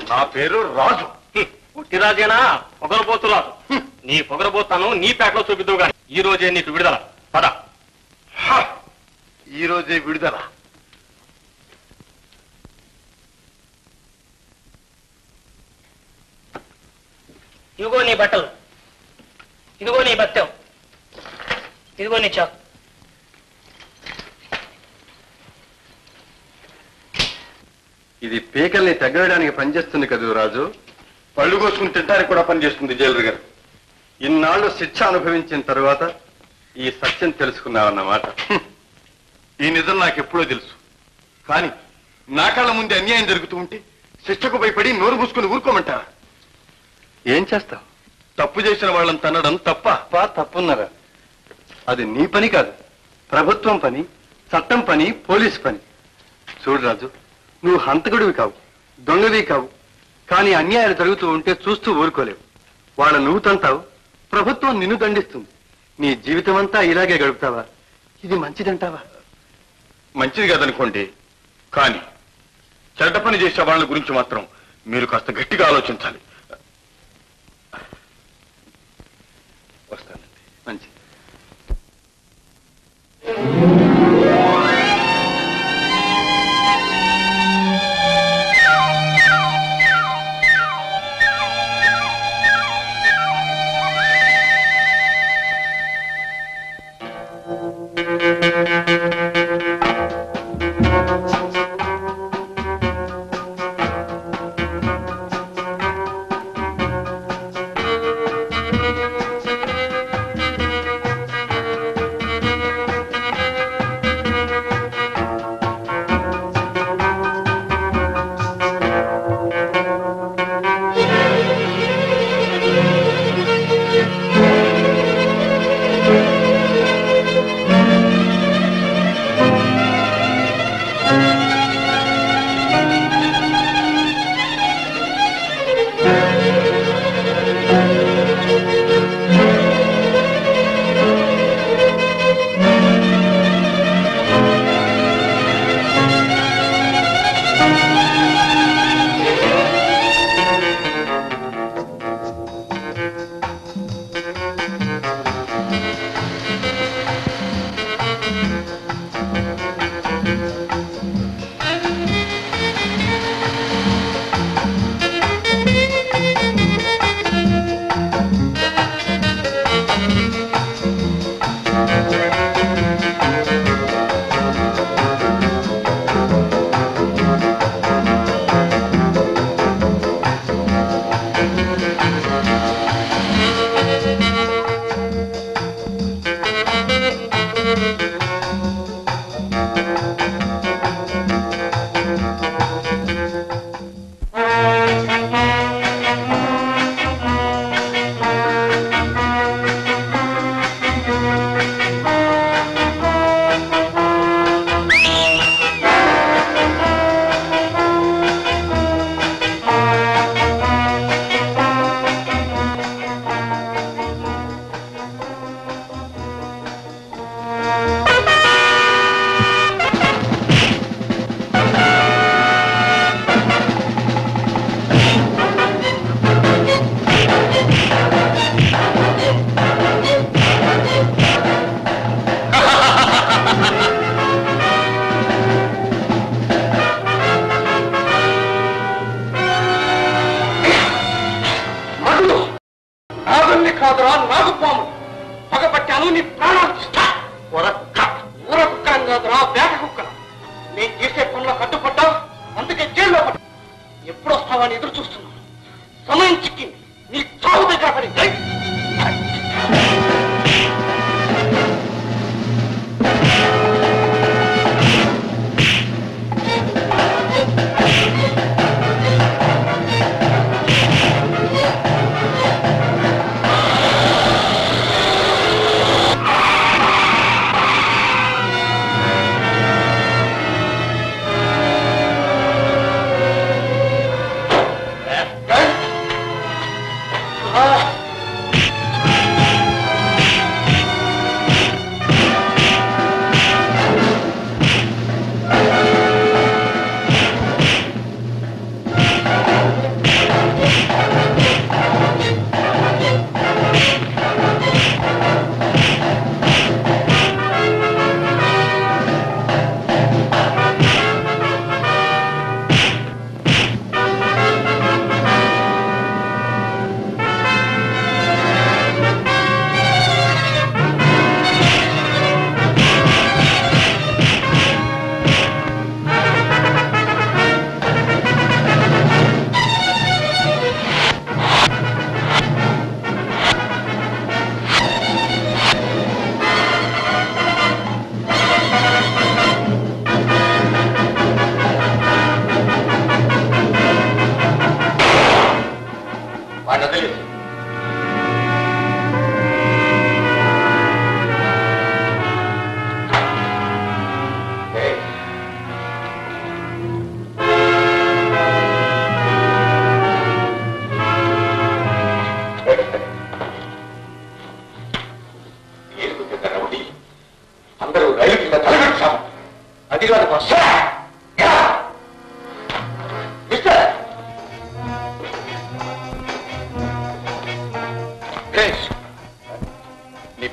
నా పేరు రాజు పుట్టిరాజేనా పొగరబోతు రాదు నీ పొగరబోతాను నీ పేటలో చూపిద్దావు గాని ఈ రోజే నీకు విడుదల పద హ! ఈ రోజే విడుదల ఇదిగో నీ బట్టలు ఇదిగో నీ బత్తెం ఇదిగో నీ చాకు ఇది పీకల్ని తగ్గడానికి పనిచేస్తుంది కదూ రాజు పళ్ళు కోసుకుని తింటానికి కూడా పనిచేస్తుంది జైలర్ గారు ఇన్నాళ్ళు శిక్ష అనుభవించిన తరువాత ఈ సత్యం తెలుసుకున్నావన్నమాట హ్మ్. ఈ నిజం నాకు ఎప్పుడో తెలుసు కానీ నా కళ్ళ ముందే అన్యాయం జరుగుతూ ఉంటే శిక్షకు భయపడి నోరు మూసుకుని ఊరుకోమంటారా ఏం చేస్తావు తప్పు చేసిన వాళ్ళని తన్నడం తప్ప పా తప్పున్నారా అది నీ పని కాదు ప్రభుత్వం పని చట్టం పని పోలీస్ పని చూడు రాజు నువ్వు హంతకుడివి కావు దొంగవి కావు కానీ అన్యాయాలు జరుగుతూ ఉంటే చూస్తూ ఊరుకోలేవు వాళ్ళ నువ్వు తంతావు ప్రభుత్వం నిన్ను దండిస్తుంది నీ జీవితం అంతా ఇలాగే గడుపుతావా ఇది మంచిదంటావా మంచిది కాదనుకోండి కానీ చెడ్డ పని చేసే వాళ్ళ గురించి మాత్రం మీరు కాస్త గట్టిగా ఆలోచించాలి వస్తానండి మంచిది మగుడు నాగుల్ని కాదురా నాగుపాము పగబట్టాను నీ ప్రాణాలు తీస్తా. ఊర కుక్క ఊర కుక్క అని కాదురా వేట కుక్క నేను చేసే పనులకు కట్టుపడ్డా అందుకే జైల్లో పడ్డా ఎప్పుడు వస్తావని ఎదురు చూస్తున్నాను సమయం చిక్కింది నీ చావు దగ్గర పడింది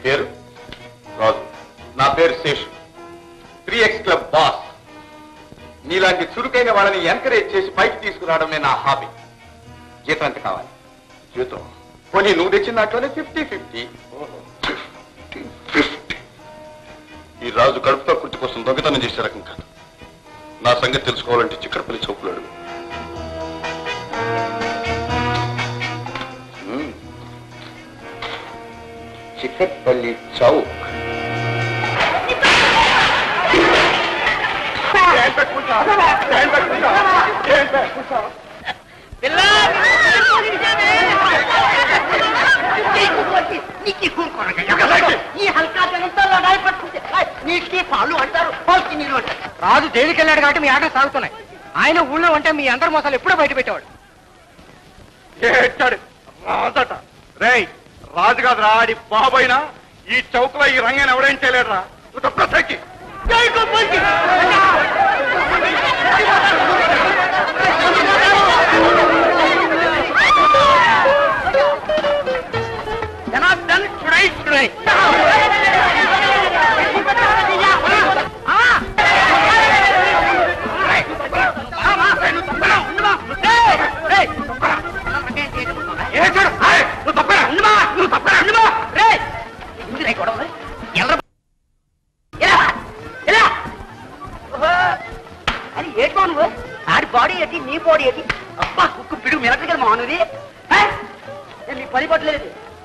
పేరు రాజు నా పేరు Seshu three X club boss నీలాంటి చురుకైన వాళ్ళని ఎంకరేజ్ చేసి పైకి తీసుకురావడమే నా హాబీ జీతం ఎంత కావాలి జీతం పోనీ నువ్వు తెచ్చిన దాంట్లోనే ఫిఫ్టీ ఫిఫ్టీ ఫిఫ్టీ ఈ రాజు కడుపుతో కుర్తి కోసం దొంగతనం చేసే రకం కాదు నా సంగతి తెలుసుకోవాలంటే చిక్కడపల్లి చౌకులాడు చిక్కట్పల్లి చౌక్ ఈ హల్కా జనంతో లడాయి పట్టుకుంటే నీటికి పాలు అంటారు పాలకి నీళ్ళు అంటారు రాజు జైలుకి వెళ్ళాడు కాబట్టి మీ ఆటలు సాగుతున్నాయి ఆయన ఊళ్ళో ఉంటే మీ అందరి మోసాలు ఎప్పుడో బయట పెట్టేవాడు ఏడ్చాడు రాజట రేయ్ రాజు కాదు రాడి బాబైనా ఈ చౌకలో ఈ రంగాన్ని ఎవడేం చేయలేడురా ప్రసక్కి జనార్దన్ చుడై చుడై అది ఏంటి నువ్వు ఆడి బాడీ ఏంటి నీ బాడీ ఏంటి అబ్బా కుక్కు పిడుగు మిలకగా మానుది నీ పని పట్టలేదు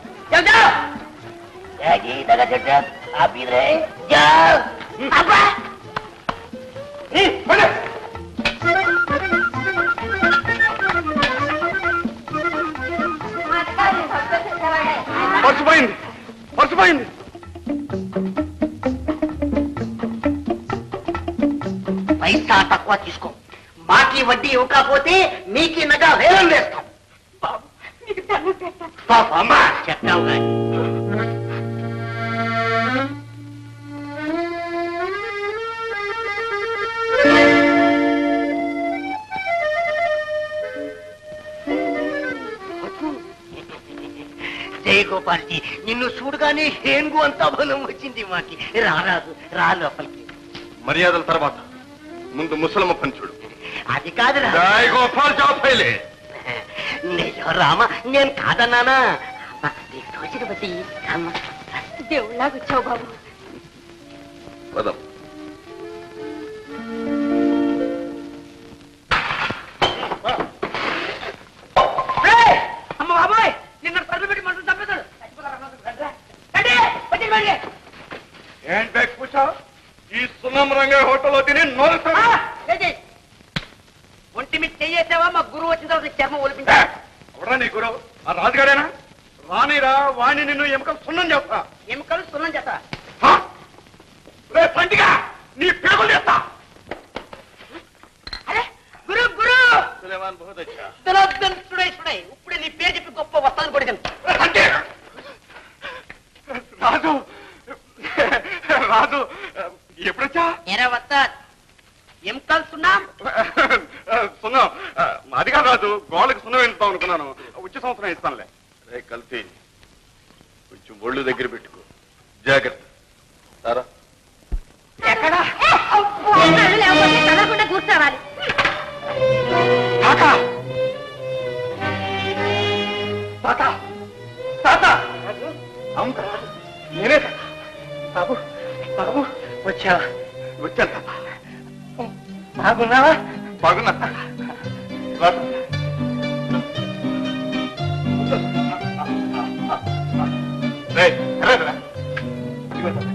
మర్చిపోయింది మర్చిపోయింది పైసా తక్కువ తీసుకో మాకి వడ్డీ ఇవ్వకపోతే మీకి నగా వేలం వేస్తాం పాప అమ్మా చెప్తావు కానీ జయ గోపాల్జీ నిన్ను చూడగానే హేంగు అంతా బలం వచ్చింది మాకి రారాదు రా లోపలికి మర్యాదల తర్వాత ముందు ముసలమ్మ పని చూడు అది కాదురా జై గోపాల్ జాఫైలే నిజం రామ నేను కాదన్నానా అమ్మా, నీకు తోచిన బట్టి అమ్మ దేవుళ్ళగా వచ్చావు బాబు పదం అమ్మ బాబాయ్ నిన్న పరుగు పెట్టి మనుషులు చంపేశాడు ఏంటి బ్యాగ్ కూర్చో ఈ సున్నం రంగ హోటల్లో తిని నోరు ఒంటి మీద చెయ్యేసావా మా గురువు వచ్చిన తర్వాత చర్మం ఒలిపించా ఎవరా నీ గురువు ఆ రాజుగాడేనా రానిరా వాణ్ణి నిన్ను ఎముక సున్నం చేస్తా ఎముకలు సున్నం చేత హ? రే పండిగా నీ పేగులు చేస్తా అరే గురు గురు సులేమాన్ బహుత్ అచ్చా ధనార్దన్ సుడై సుడై ఇప్పుడే నీ పేరు చెప్పి గొప్ప వస్తాను కొడిగాను అంటే రాజు రాజు ఎప్పుడొచ్చా ఎరా వస్తా ఎముకలు సున్నాం సున్నం అది కాదు రాజు గోళ్ళకి సున్నం వేస్తాం అనుకున్నాను వచ్చే సంవత్సరం ఇస్తానులే రే కల్తీ కొంచెం ఒళ్ళు దగ్గర పెట్టుకో జాగ్రత్త సారా ఎక్కడా లేకపోతే చదవకుండా కూర్చోవాలి తాత తాత తాత అవును తాత. నేనే తాత. బాబు బాబు వచ్చావా వచ్చాను తాత బాగున్నావా బాగున్నా తాత. రా తాత. రేయ్, రా, రా. ఇదిగో తాత.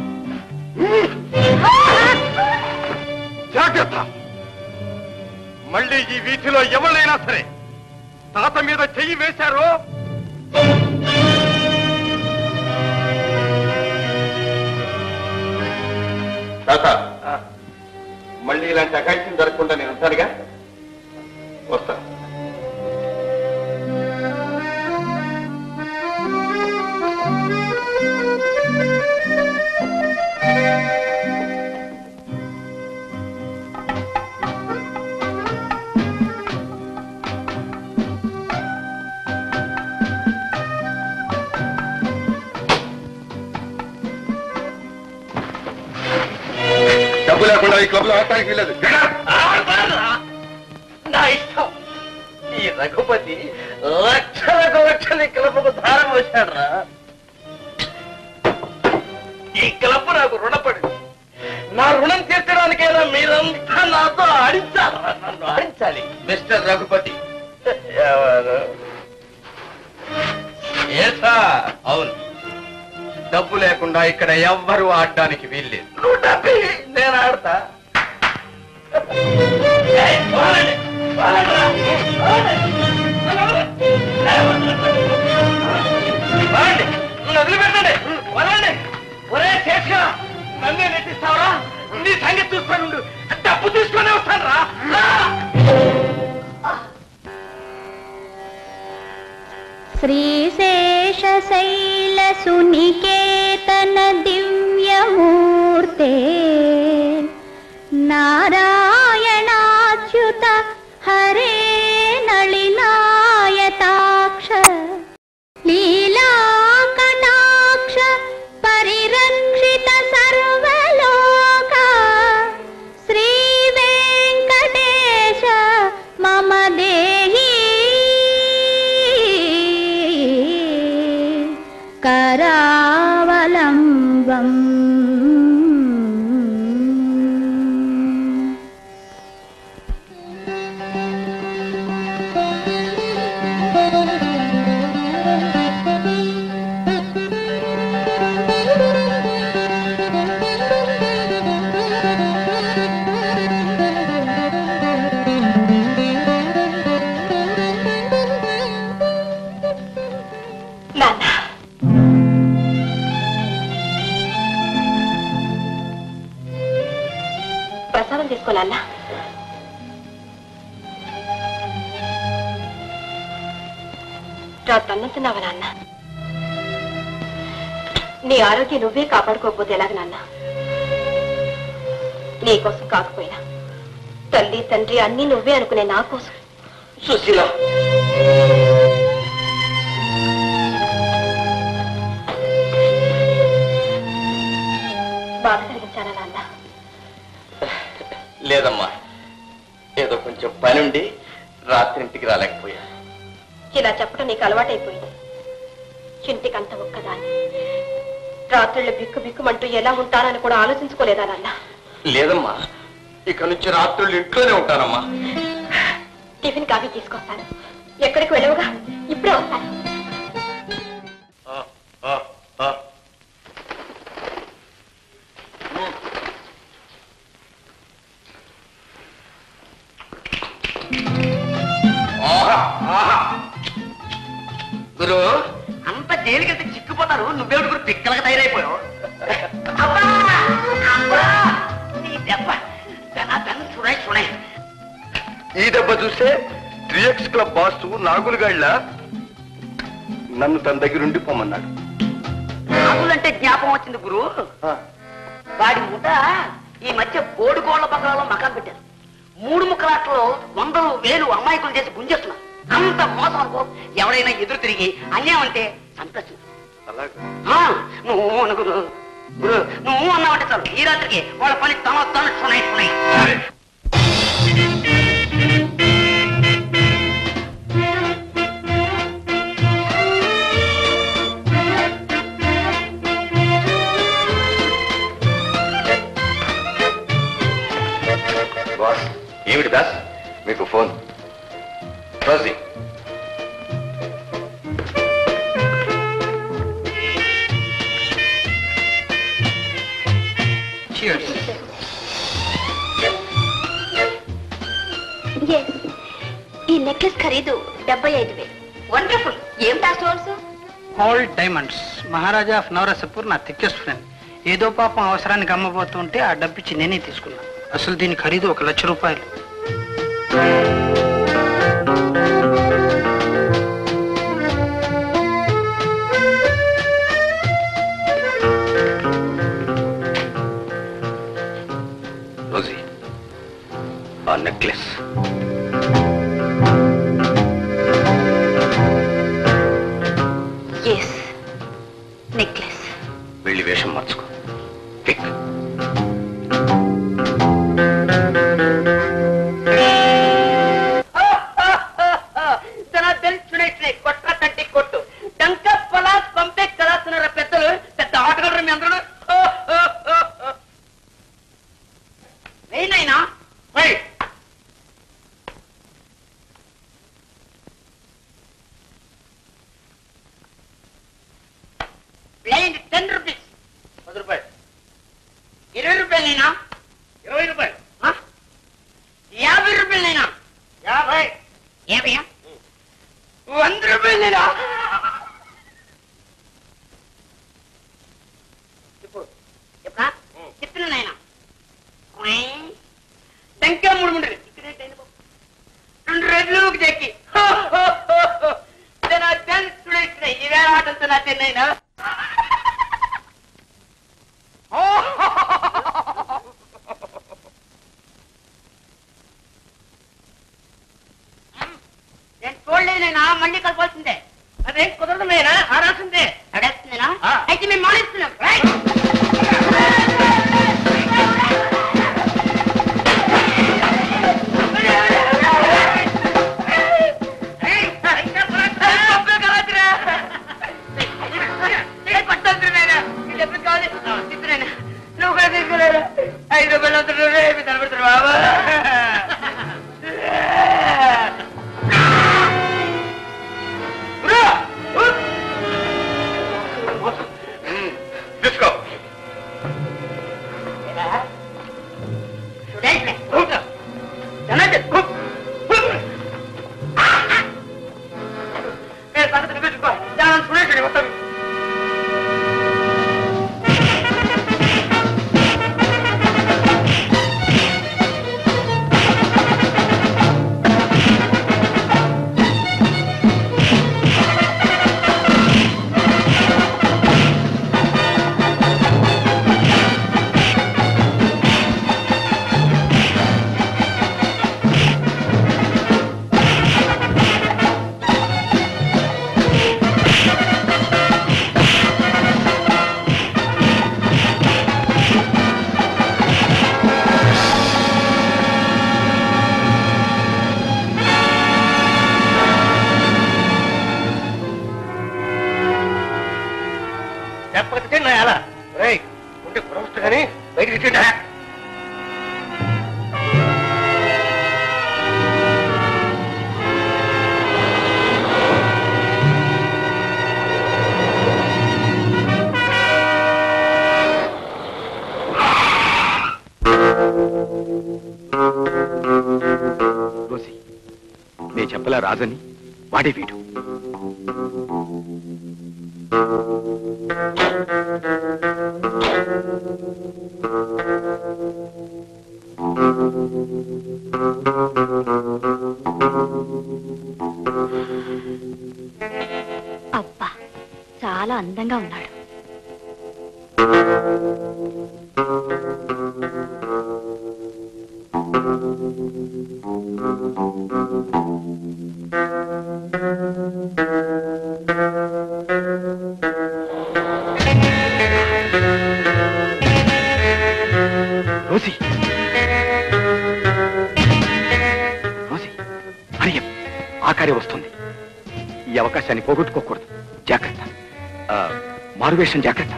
జాగ్రత్త మళ్ళీ ఈ వీధిలో ఎవరైనా సరే తాత మీద చెయ్యి వేశారో తాత మళ్ళీ ఇలాంటి అఘాయిత్యం జరగకుండా నేను ఉంటానుగా వస్తా ఈ క్లబ్ లో ఆడటానికి వీలేదు నా ఇష్టం ఈ రఘుపతి లక్షలకు లక్షలు ఈ క్లబ్కు దారం వచ్చాడురా ఈ క్లబ్ నాకు రుణపడింది నా రుణం తీర్చడానికైనా మీరంతా నాతో ఆడించాలరా నన్ను ఆడించాలి మిస్టర్ రఘుపతి ఎవరు ఏసా అవును డబ్బు లేకుండా ఇక్కడ ఎవ్వరూ ఆడడానికి వీల్లేదు నువ్వు డబ్బి నేను ఆడతా ఏయ్, పోనండి, పోనండిరా, పోనండి. పోనండి, నన్ను వదిలిపెట్టండి వదలండి ఒరే శేషగా నన్నే నెట్టిస్తావరా నీ సంగతి చూస్తానుండు డబ్బు తీసుకొని వస్తాను రా श्रीशेषशैलसुनिकेतन दिव्यमूर्ते नारायणाच्युत हरे नलिनायताक्ष लीलाकटाक्ष परिरक्षित सर्वलोक श्रीवेङ्कटेश मम देहि करावलम्बम् నాన్న ప్రసాదం తీసుకో నాన్న రాత్రి అన్నం తిన్నావా నాన్న నీ ఆరోగ్యం నువ్వే కాపాడుకోకపోతే ఎలాగ నాన్న నీ కోసం కాకపోయినా తల్లి తండ్రి అన్నీ నువ్వే అనుకునే నా కోసం సుశీల బాధ కలిగించానా నాన్న లేదమ్మా ఏదో కొంచెం పని ఉండి రాత్రి ఇంటికి రాలేకపోయా ఇలా చెప్పడం నీకు అలవాటైపోయింది ఇంటికంత ఒక్కదాన్ని రాత్రుళ్ళు బిక్కు బిక్కుమంటూ ఎలా ఉంటానని కూడా ఆలోచించుకోలేదా నాన్న లేదమ్మా ఇక నుంచి రాత్రులు ఇంట్లోనే ఉంటానమ్మా టిఫిన్ కాఫీ తీసుకొస్తాను ఎక్కడికి వెళ్ళవుగా ఇప్పుడే వస్తాను గురు అంత జైలుకెళ్తే చిక్కుపోతారు నువ్వేమిటి గురు పిక్కలకు తయారైపోయావు అబ్బా! అబ్బా! నీ దెబ్బ దనా దన సునై సునై ఈ దెబ్బ చూస్తే త్రీ ఎక్స్ క్లబ్ బాస్ నాగులుగాళ్ళ నన్ను తన దగ్గర ఉండిపోమన్నాడు ఆకులంటే జ్ఞాపకం వచ్చింది గురు వాడి ముఠ ఈ మధ్య కోడి కోళ్ల పక్కలలో మకాం పెట్టారు మూడు ముక్కలాట్లో వందలు వేలు అమాయకులు చేసి గుంజేస్తున్నారు అంత మోసం అనుకో ఎవరైనా ఎదురు తిరిగి అన్యాయం అంటే సంతోషం అలాగా ఆ, నువ్వు అను గురు గురు నువ్వు అన్నావంటే చాలు ఈ రాత్రికి వాళ్ళ పని తమ తన సునై సునై బాస్ ఏమిటి దాస్ మీకు ఫోన్ రోజీ ఈ నెక్లెస్ ఖరీదు డెబ్బై ఐదు వేలు వండర్ఫుల్ ఏమిటా stores gold diamonds Maharaja of Navarasapur నా థిక్కెస్ట్ ఫ్రెండ్ ఏదో పాపం అవసరానికి అమ్మబోతుంటే ఆ డబ్బిచ్చి నేనే తీసుకున్నా అసలు దీని ఖరీదు ఒక లక్ష రూపాయలు రోజీ ఆ నెక్లెస్ ఎస్ నెక్లెస్ వెళ్ళి వేషం మార్చుకో క్విక్ ఏమయ్యా వంద రూపాయలు లేదా చెప్పు చెప్పరా చెప్తున్నా నాయన టంకా మూడు ముండలు రెండు రెడ్లు ఒక చెక్కి నా తెలుసు ఇవే ఆటలతో నా చెన్నైనా నేను చూడలేనైనా మళ్ళీ కలపాల్సిందే అదేం కుదరదు మేనా ఆడాల్సిందే ఆడేస్తుందేనా అయితే మేము మానేస్తున్నాం రైట్ నువ్వు కూడా తీసుకురారా ఐదు రూపాయలు అవుతాడు రేపు కనబడతారు బాబా తీసుకో చెప్పకపోతే నా ఎలా రేయ్ ఉంటే పురవస్తు కానీ బయటికి ఇచ్చిండా రోసి నేను చెప్పలా రాజని వాడే వీడు అబ్బా చాలా అందంగా ఉన్నాడు రోసి రోసి మరియం ఆకార్య వస్తుంది ఈ అవకాశాన్ని పోగొట్టుకోకూడదు జాగ్రత్త ఆ, మారువేషం జాగ్రత్త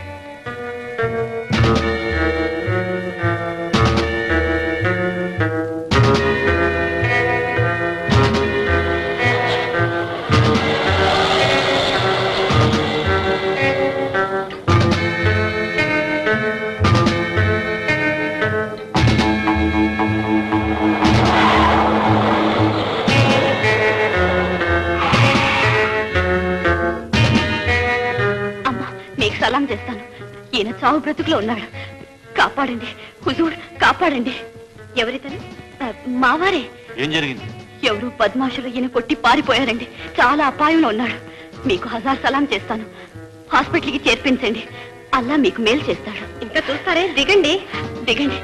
అమ్మా మీకు సలాం చేస్తాను ఈయన చావు బ్రతుకులో ఉన్నాడు కాపాడండి హుజూర్ కాపాడండి ఎవరితను ఆ, మావారే ఏం జరిగింది ఎవరు పద్మాషులు ఈయన కొట్టి పారిపోయారండి చాలా అపాయంలో ఉన్నాడు మీకు హజార్ సలాం చేస్తాను హాస్పిటల్కి చేర్పించండి అల్లా మీకు మేలు చేస్తాడు ఇంకా చూస్తారే దిగండి దిగండి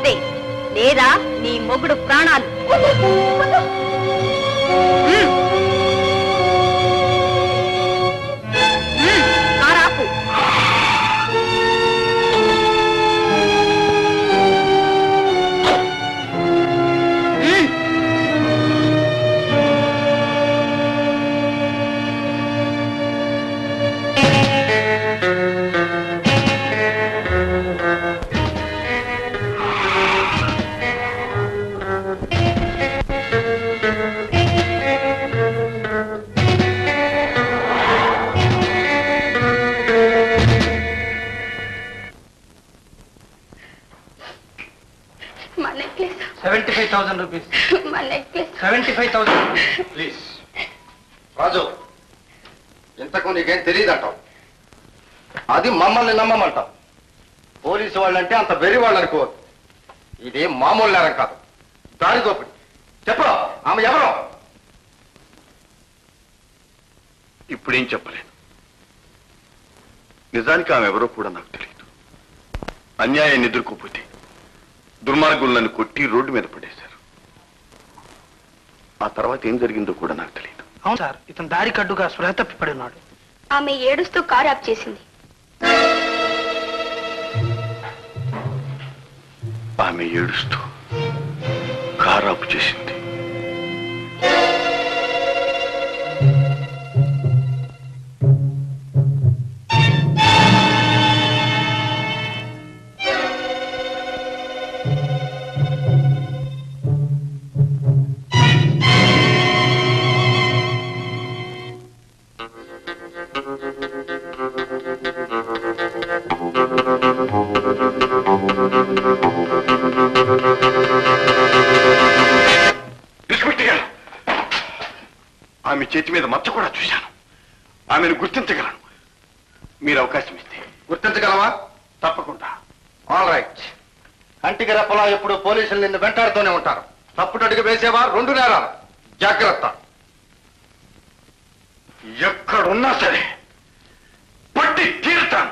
అంతే లేదా నీ మొగుడు ప్రాణాలు మ్మ్. మ్మ్. కారాపు మ్మ్. మా necklace seventy five thousand rupees మా necklace seventy five thousand please Raju ఇంతకు నీకేం తెలియదంటావు అది మమ్మల్ని నమ్మమంటావు పోలీసు వాళ్ళంటే అంత వెరి వాళ్ళు అనుకోవద్దు ఇది మామూలు నేరం కాదు దారి దోపిడి చెప్పు ఆమె ఎవరు ఇప్పుడేం చెప్పలేను నిజానికి ఆమె ఎవరో కూడా నాకు తెలియదు అన్యాయాన్ని ఎదుర్కోపోతే దుర్మార్గులు నన్ను కొట్టి రోడ్డు మీద పడేశారు ఆ తర్వాత ఏం జరిగిందో కూడా నాకు తెలియదు అవును సార్ ఇతను దారి కడ్డుగా స్పృహ తప్పిపడి ఉన్నాడు ఆమె ఏడుస్తూ కారు ఆప్ చేసింది ఆమె ఏడుస్తూ కారాపు చేసింది ఇన్స్పెక్టర్ గారు ఆమె చేతి మీద మచ్చ కూడా చూశాను ఆమెను గుర్తించగలను మీరు అవకాశం ఇస్తే గుర్తించగలవా తప్పకుండా ఆల్ రైట్ కంటికి రెప్పలా ఎప్పుడు పోలీసులు నిన్ను వెంటాడుతూనే ఉంటారు తప్పుడు అడుగు వేసేవా రెండు నేరాలు జాగ్రత్త ఎక్కడున్నా సరే పట్టి తీరుతాను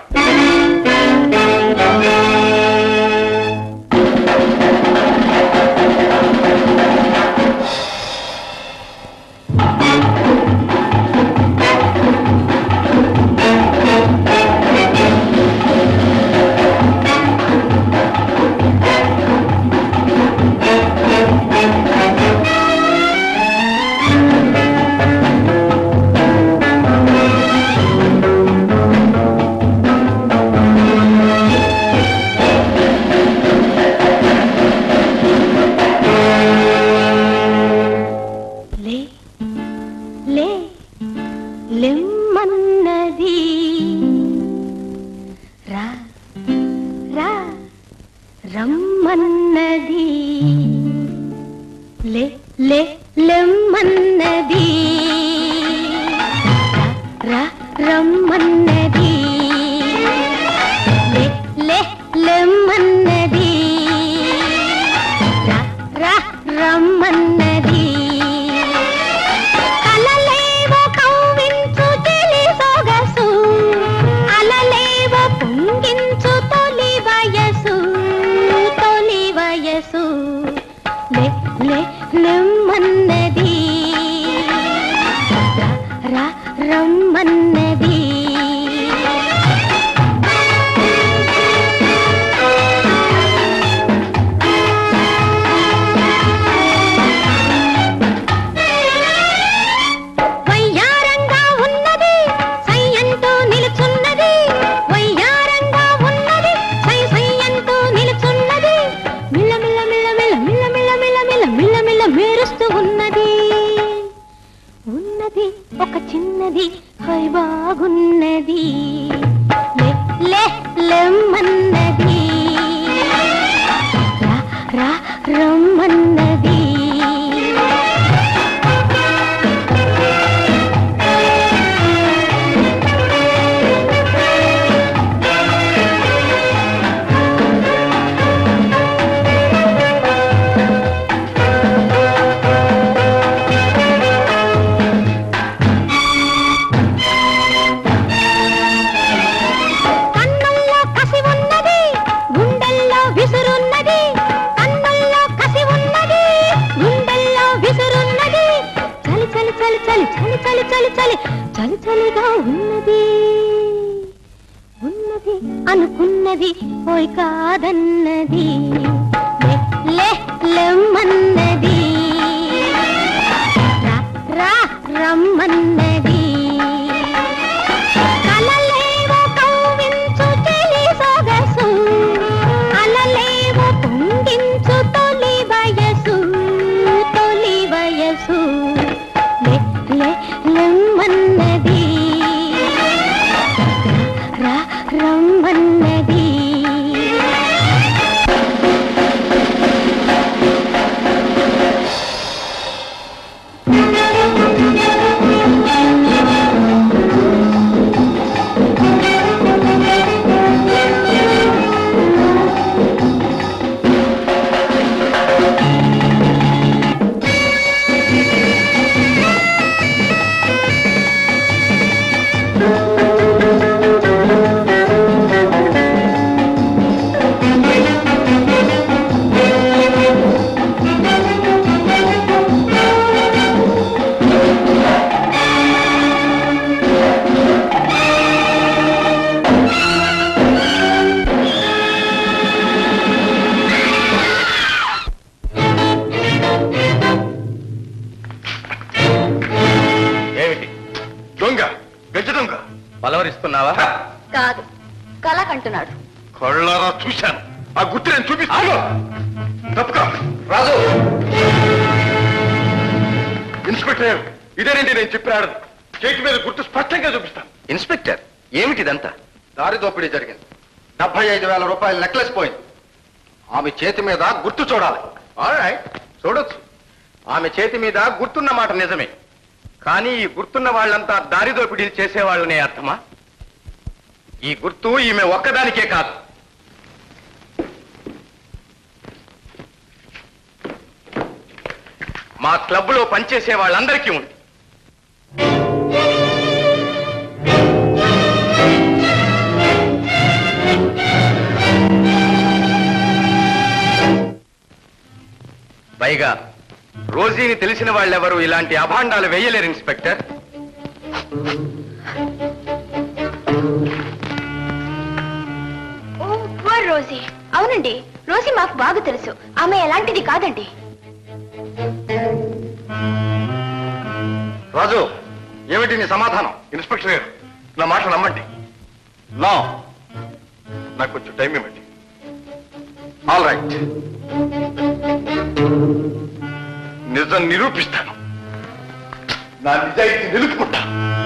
లే లే లెమ్మన్నది రా రా రమ్మన్నది లే లే లెమ్మన్నది రా రా రమ్మన్నది లే లే లెమ్మన్నది రా రా రమ్మన్నది కలలేవో కవ్వించు తెలి సొగసు అలలేవో పొంగించు తొలి వయసు తొలి వయసు లే లే లెమ్మన్నది రా రా రమ్మన్నది వయ్యారంగా ఉన్నది సై అంటూ నిలుచున్నది వయ్యారంగా ఉన్నది సై సై అంటూ నిలుచున్నది మిల్ల మిల్ల మిల్ల మిల్ల మిల్ల మిల్ల మిల్ల మిల్ల మిల్ల మిల్ల మెరుస్తూ ఉన్నది ఉన్నది ఒక చిన్నది హై బాగున్నది లే లే లెమ్మన్నది రా రా రమ్మన్నది కన్నుల్లో కసి ఉన్నది గుండెల్లో విసురున్నది చలిగా ఉన్నది ఉన్నది అనుకున్నది పోయి కాదన్నది లే, లే లెమ్మన్నది రా, రా రమ్మన్నది కలలేవో కవ్వించు చెలి సొగసు అలలేవో పొంగించు తొలి వయసు తొలి వయసు లే లే లెమ్మన్నది రా రమ్మన్నది ఏమిటి దొంగ గజ దొంగ పలవరిస్తున్నావా కాదు కళ కంటున్నాడు కళ్ళారా చూశాను ఆ గుర్తు నేను చూపిస్తాను తప్పుకో రాజు ఇన్స్పెక్టర్ ఇదేనండి నేను చెప్పినాడు చేతి మీద గుర్తు స్పష్టంగా చూపిస్తాను ఇన్స్పెక్టర్ ఏమిటిదంతా దారి దోపిడీ జరిగింది డెబ్బై ఐదు వేల రూపాయల నెక్లెస్ పోయింది ఆమె చేతి మీద గుర్తు చూడాలి రైట్ చూడొచ్చు ఆమె చేతి మీద గుర్తున్న మాట నిజమే కానీ ఈ గుర్తున్న వాళ్ళంతా దారి దోపిడీ చేసేవాళ్ళనే అర్థమా ఈ గుర్తు ఈమె ఒక్కదానికే కాదు మా క్లబ్లో పనిచేసే వాళ్ళందరికీ ఉంది పైగా రోజీని తెలిసిన వాళ్ళెవరు ఇలాంటి అభాండాలు వేయలేరు ఇన్స్పెక్టర్ ఓ పూర్ రోజీ అవునండి రోజీ మాకు బాగా తెలుసు ఆమె ఎలాంటిది కాదండి రాజు ఏమిటి నీ సమాధానం ఇన్స్పెక్టర్ గారు నా మాట నమ్మండి నో నాకు కొంచెం టైం ఇవ్వండి ఆల్ రైట్ నిజం నిరూపిస్తాను నా నిజాయితీ నిలుపుకుంటా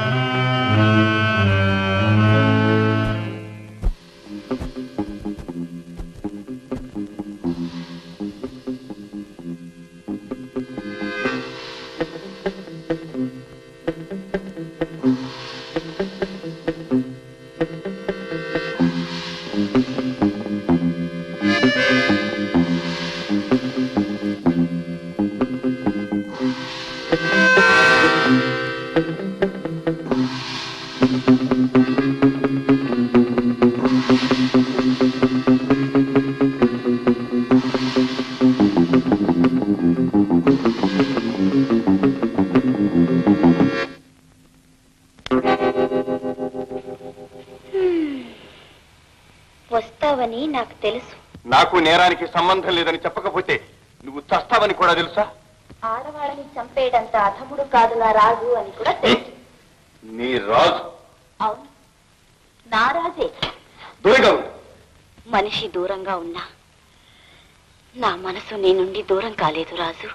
వస్తావని నాకు తెలుసు నాకు నేరానికి సంబంధం లేదని చెప్పకపోతే నువ్వు చస్తావని కూడా తెలుసా ఆడవాళ్ళని చంపేయడంత అధముడు కాదు నా రాజు అని కూడా తెలుసు నీ రాజు అవును నా రాజే దూరంగా ఉండు. మనిషి దూరంగా ఉన్నా నా మనసు నీ నుండి దూరం కాలేదు రాజు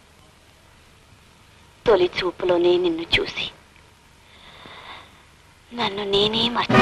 తొలి చూపులోనే నిన్ను చూసి నన్ను నేనే మర్చి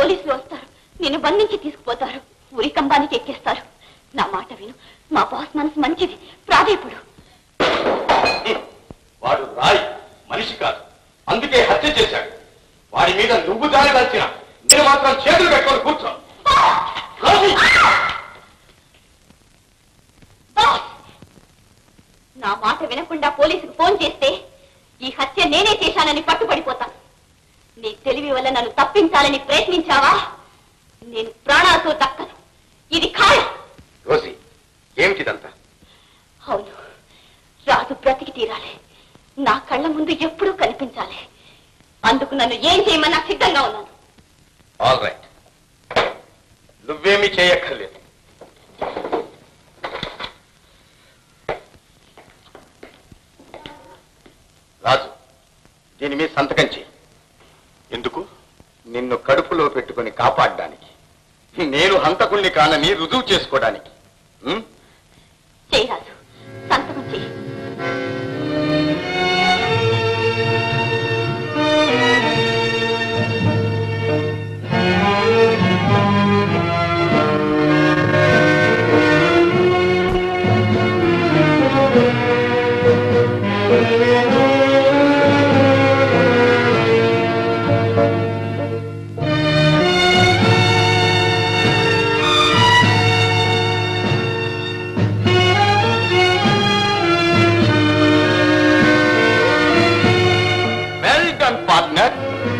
పోలీసులు వస్తారు నిన్ను బంధించి తీసుకుపోతారు ఉరి కంబానికి ఎక్కేస్తారు నా మాట విను మా బాస్ మనసు మంచిది ప్రాధేయపుడు వాడు రాయి మనిషి కాదు అందుకే హత్య చేశాడు వాడి మీద నువ్వు దారి దాల్చిన నేను మాత్రం చేతులు పెట్టుకొని కూర్చో రాజీ! బాస్! నా మాట వినకుండా పోలీసుకు ఫోన్ చేస్తే ఈ హత్య నేనే చేశానని పట్టుబడిపోతాను నీ తెలివి వల్ల నన్ను తప్పించాలని ప్రయత్నించావా నేను ప్రాణాలతో దక్కను ఇది ఖాయం రోసి ఏమిటిదంతా అవును రాజు బ్రతికి తీరాలి నా కళ్ళ ముందు ఎప్పుడూ కనిపించాలి అందుకు నన్ను ఏం చేయమన్నా సిద్ధంగా ఉన్నాను ఆల్ రైట్ నువ్వేమీ చేయక్కర్లేదు రాజు దీని మీద సంతకం చేయి ఎందుకు నిన్ను కడుపులో పెట్టుకొని కాపాడడానికి నేను హంతకుణ్ణి కానని రుజువు చేసుకోవడానికి ఉం? చేయి రాజు సంతకం చేయి well done partner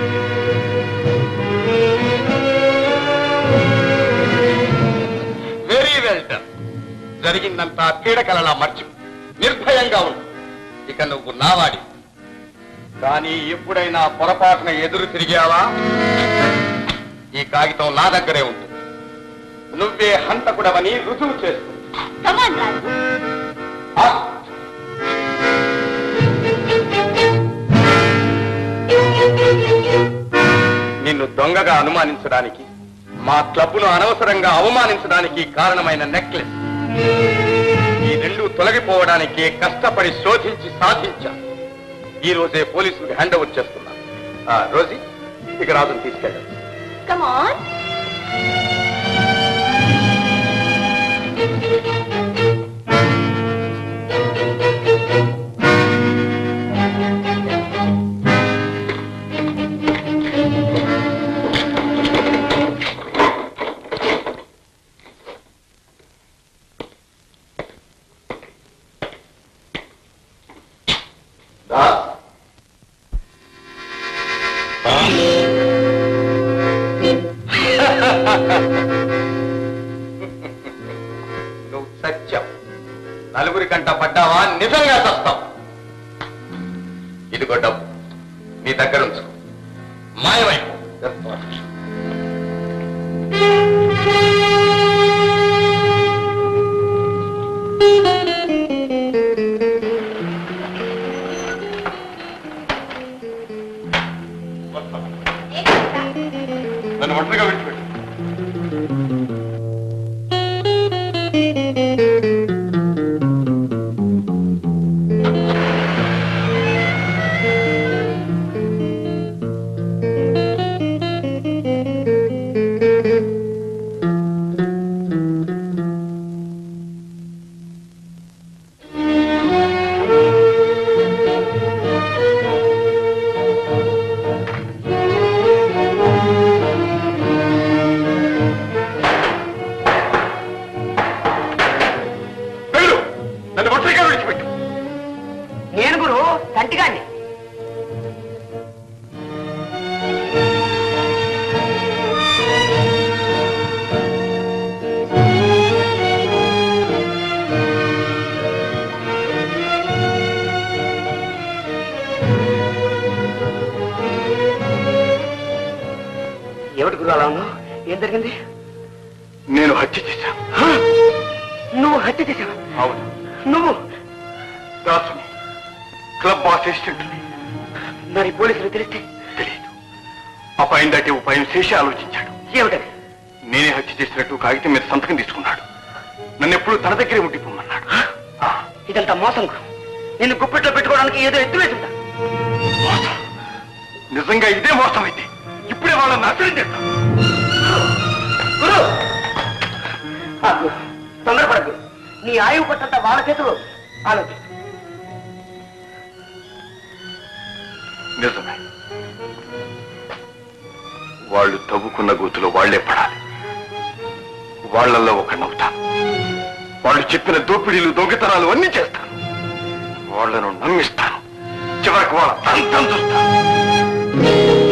very well done జరిగిందంతా పీడకలలా మర్చి నిర్భయంగా ఉండు ఇక నువ్వు నావాడి కానీ ఎప్పుడైనా పొరపాటున ఎదురు తిరిగావా ఈ కాగితం నా దగ్గరే ఉంటుంది నువ్వే హంతకుడవని రుజువు చేస్తు కమాన్ రాజు నిన్ను దొంగగా అనుమానించడానికి మా క్లబ్ను అనవసరంగా అవమానించడానికి కారణమైన నెక్లెస్ ఈ రెండు తొలగిపోవడానికి కష్టపడి శోధించి సాధించా ఈ రోజే పోలీసులకు హ్యాండ్ ఓవర్ చేస్తున్నా ఆ, రోజీ ఇక రాజును తీసుకెళ్ళండి కమాన్ దాస్ నువ్వు సత్యం నలుగురి కంట పడ్డావా నిజంగా చస్తావు ఇదిగో డబ్బు నీ దగ్గర ఉంచుకో మాయమైపో నన్ను ఒంటరిగా విడిచిపెట్టు వెళ్ళు నన్ను ఒంటరిగా విడిచిపెట్టు నేను గురు కంటిగాన్ని ఏమిటి గురు అలా ఉన్నావు ఏం జరిగింది నేను హత్య చేశాను నువ్వు హత్య చేసావా అవును నువ్వు దాసుని క్లబ్ అసిస్టెంట్ని మరి పోలీసులు తెలిస్తే తెలియదు అపాయం దాటి ఉపాయం చేసి ఆలోచించాడు ఏమిటది నేనే హత్య చేసినట్టు కాగితం మీద సంతకం తీసుకున్నాడు నన్ను ఎప్పుడు తన దగ్గరే ఉండిపోమన్నాడు ఆ, ఇదంతా మోసం గురు నిన్ను గుప్పెట్లో పెట్టుకోవడానికి ఏదో ఎత్తు వేసి ఉంటా మోసం నిజంగా ఇదే మోసం అయితే ఇప్పుడే వాళ్ళని నాశనం చేస్తాను ఆయువు పట్టంత వాళ్ళ చేతులు ఆలోచించు నిజమే వాళ్ళు తవ్వుకున్న గోతులో వాళ్లే పడాలి వాళ్ళల్లో ఒక నవ్వుతాను వాళ్ళు చెప్పిన దోపిడీలు దొంగతనాలు అన్నీ చేస్తాను వాళ్ళను నమ్మిస్తాను చివరికి వాళ్ళ తంతం చూస్తాను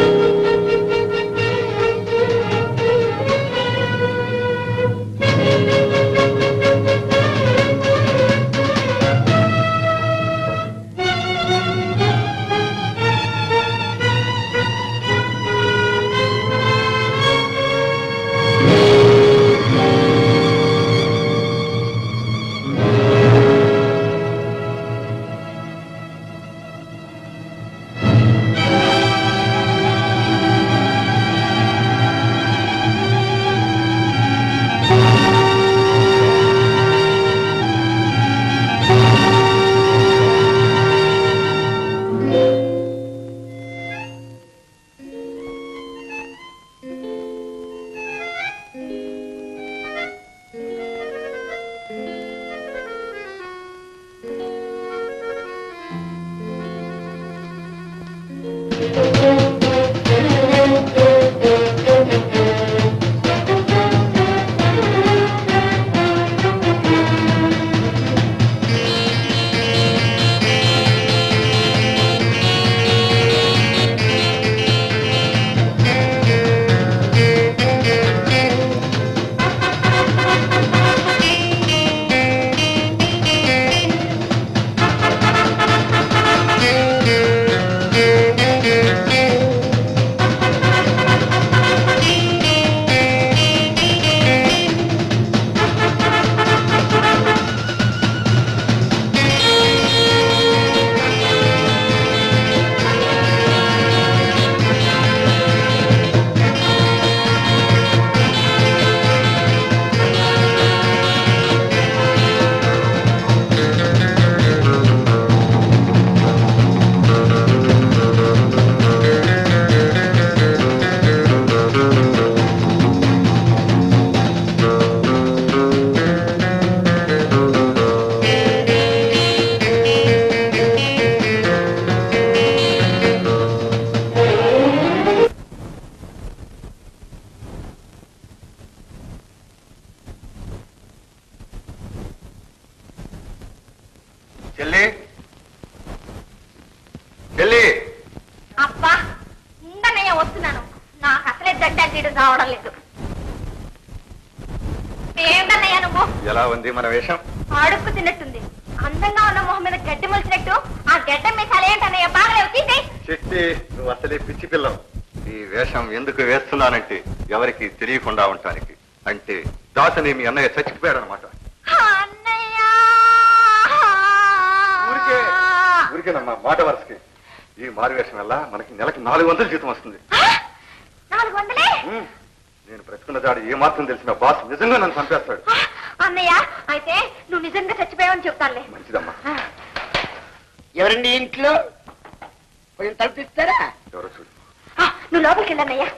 చెల్లి చెల్లి అబ్బా ఉండనయ్య వస్తున్నాను నాకు అసలే జడ్డా తీయడం రావడం లేదు ఏంటన్నయ్య నువ్వు ఎలా ఉంది మన వేషం అడుక్కు తిన్నట్టుంది అందంగా ఉన్న మొహం మీద గడ్డి మొలిచినట్టు ఆ గడ్డ మీసాలు ఏంటన్నయ్య బాగలేవు తీసేయ్ చెట్టి నువ్వు అసలే పిచ్చి పిల్లవు ఈ వేషం ఎందుకు వేస్తున్నానంటే ఎవరికి తెలియకుండా ఉండటానికి అంటే దాసని మీ అన్నయ్య చచ్చిపోయాడు అనమాట అన్నయ్య ఊరికే ఊరికేనమ్మా మాట వరుసకి ఈ మారు వేషం వల్ల మనకి నెలకి నాలుగు వందలు జీతం వస్తుంది నాలుగు వందలే ఉమ్, నేను బ్రతుకున్న జాడు ఏ మాత్రం తెలిసిన బాస్ నిజంగా నన్ను చంపేస్తాడు అన్నయ్య అయితే నువ్వు నిజంగా చచ్చిపోయావని చెప్తానులే మంచిదమ్మా ఎవరండి ఇంట్లో కొంచెం తలుపిస్తారా ఎవరో చూడు ఆ, నువ్వు లోపలికి వెళ్ళన్నయ్యా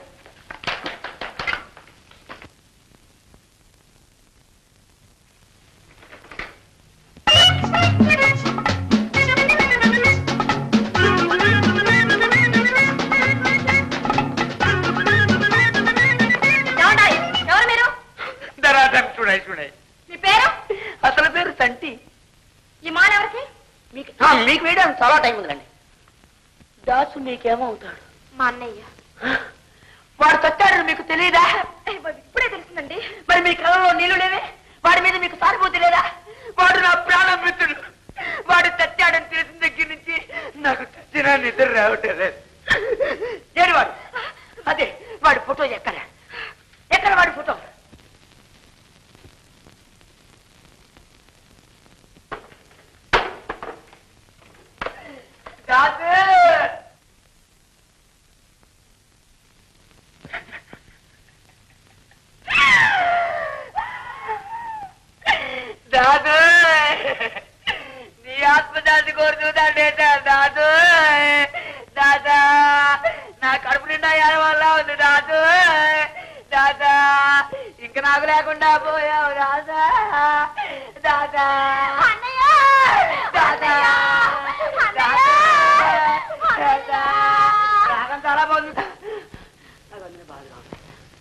ఏమండాయ్? ఎవరు మీరు చూడాయి చూడాయి మీ పేరు అసలు పేరు తంటి ఈ మాల ఎవరికి మీకు ఆ, మీకు వేయడానికి చాలా టైం ఉందండి దాసు మీకేమవుతాడు మా అన్నయ్య వాడు చచ్చాడు మీకు తెలియదా అయ్య బాబు, ఇప్పుడే తెలిసిందండి మరి మీ కళ్ళలో నీళ్లు లేవే వాడి మీద మీకు సానుభూతి లేదా వాడు నా ప్రాణం మిత్రుడు వాడు చచ్చాడని తెలిసిన దగ్గర నుంచి నాకు చచ్చిన నిద్ర రావటం లేదు ఏడు వాడు అదే వాడి ఫోటో ఎక్కడ ఎక్కడ వాడి ఫోటో దాసు దాదు నీ ఆత్మశాంతి కోరుతుందంటే దాదు దాదా నా కడుపు నిండా వల్ల ఉంది దాదు దాదా ఇంక నాకు లేకుండా పోయావు రాదా దాదా అన్నయ్య దాదా అన్నయ్య! దాదా రాగం చాలా బాగుంది అవన్నీ బాగా ఉంది.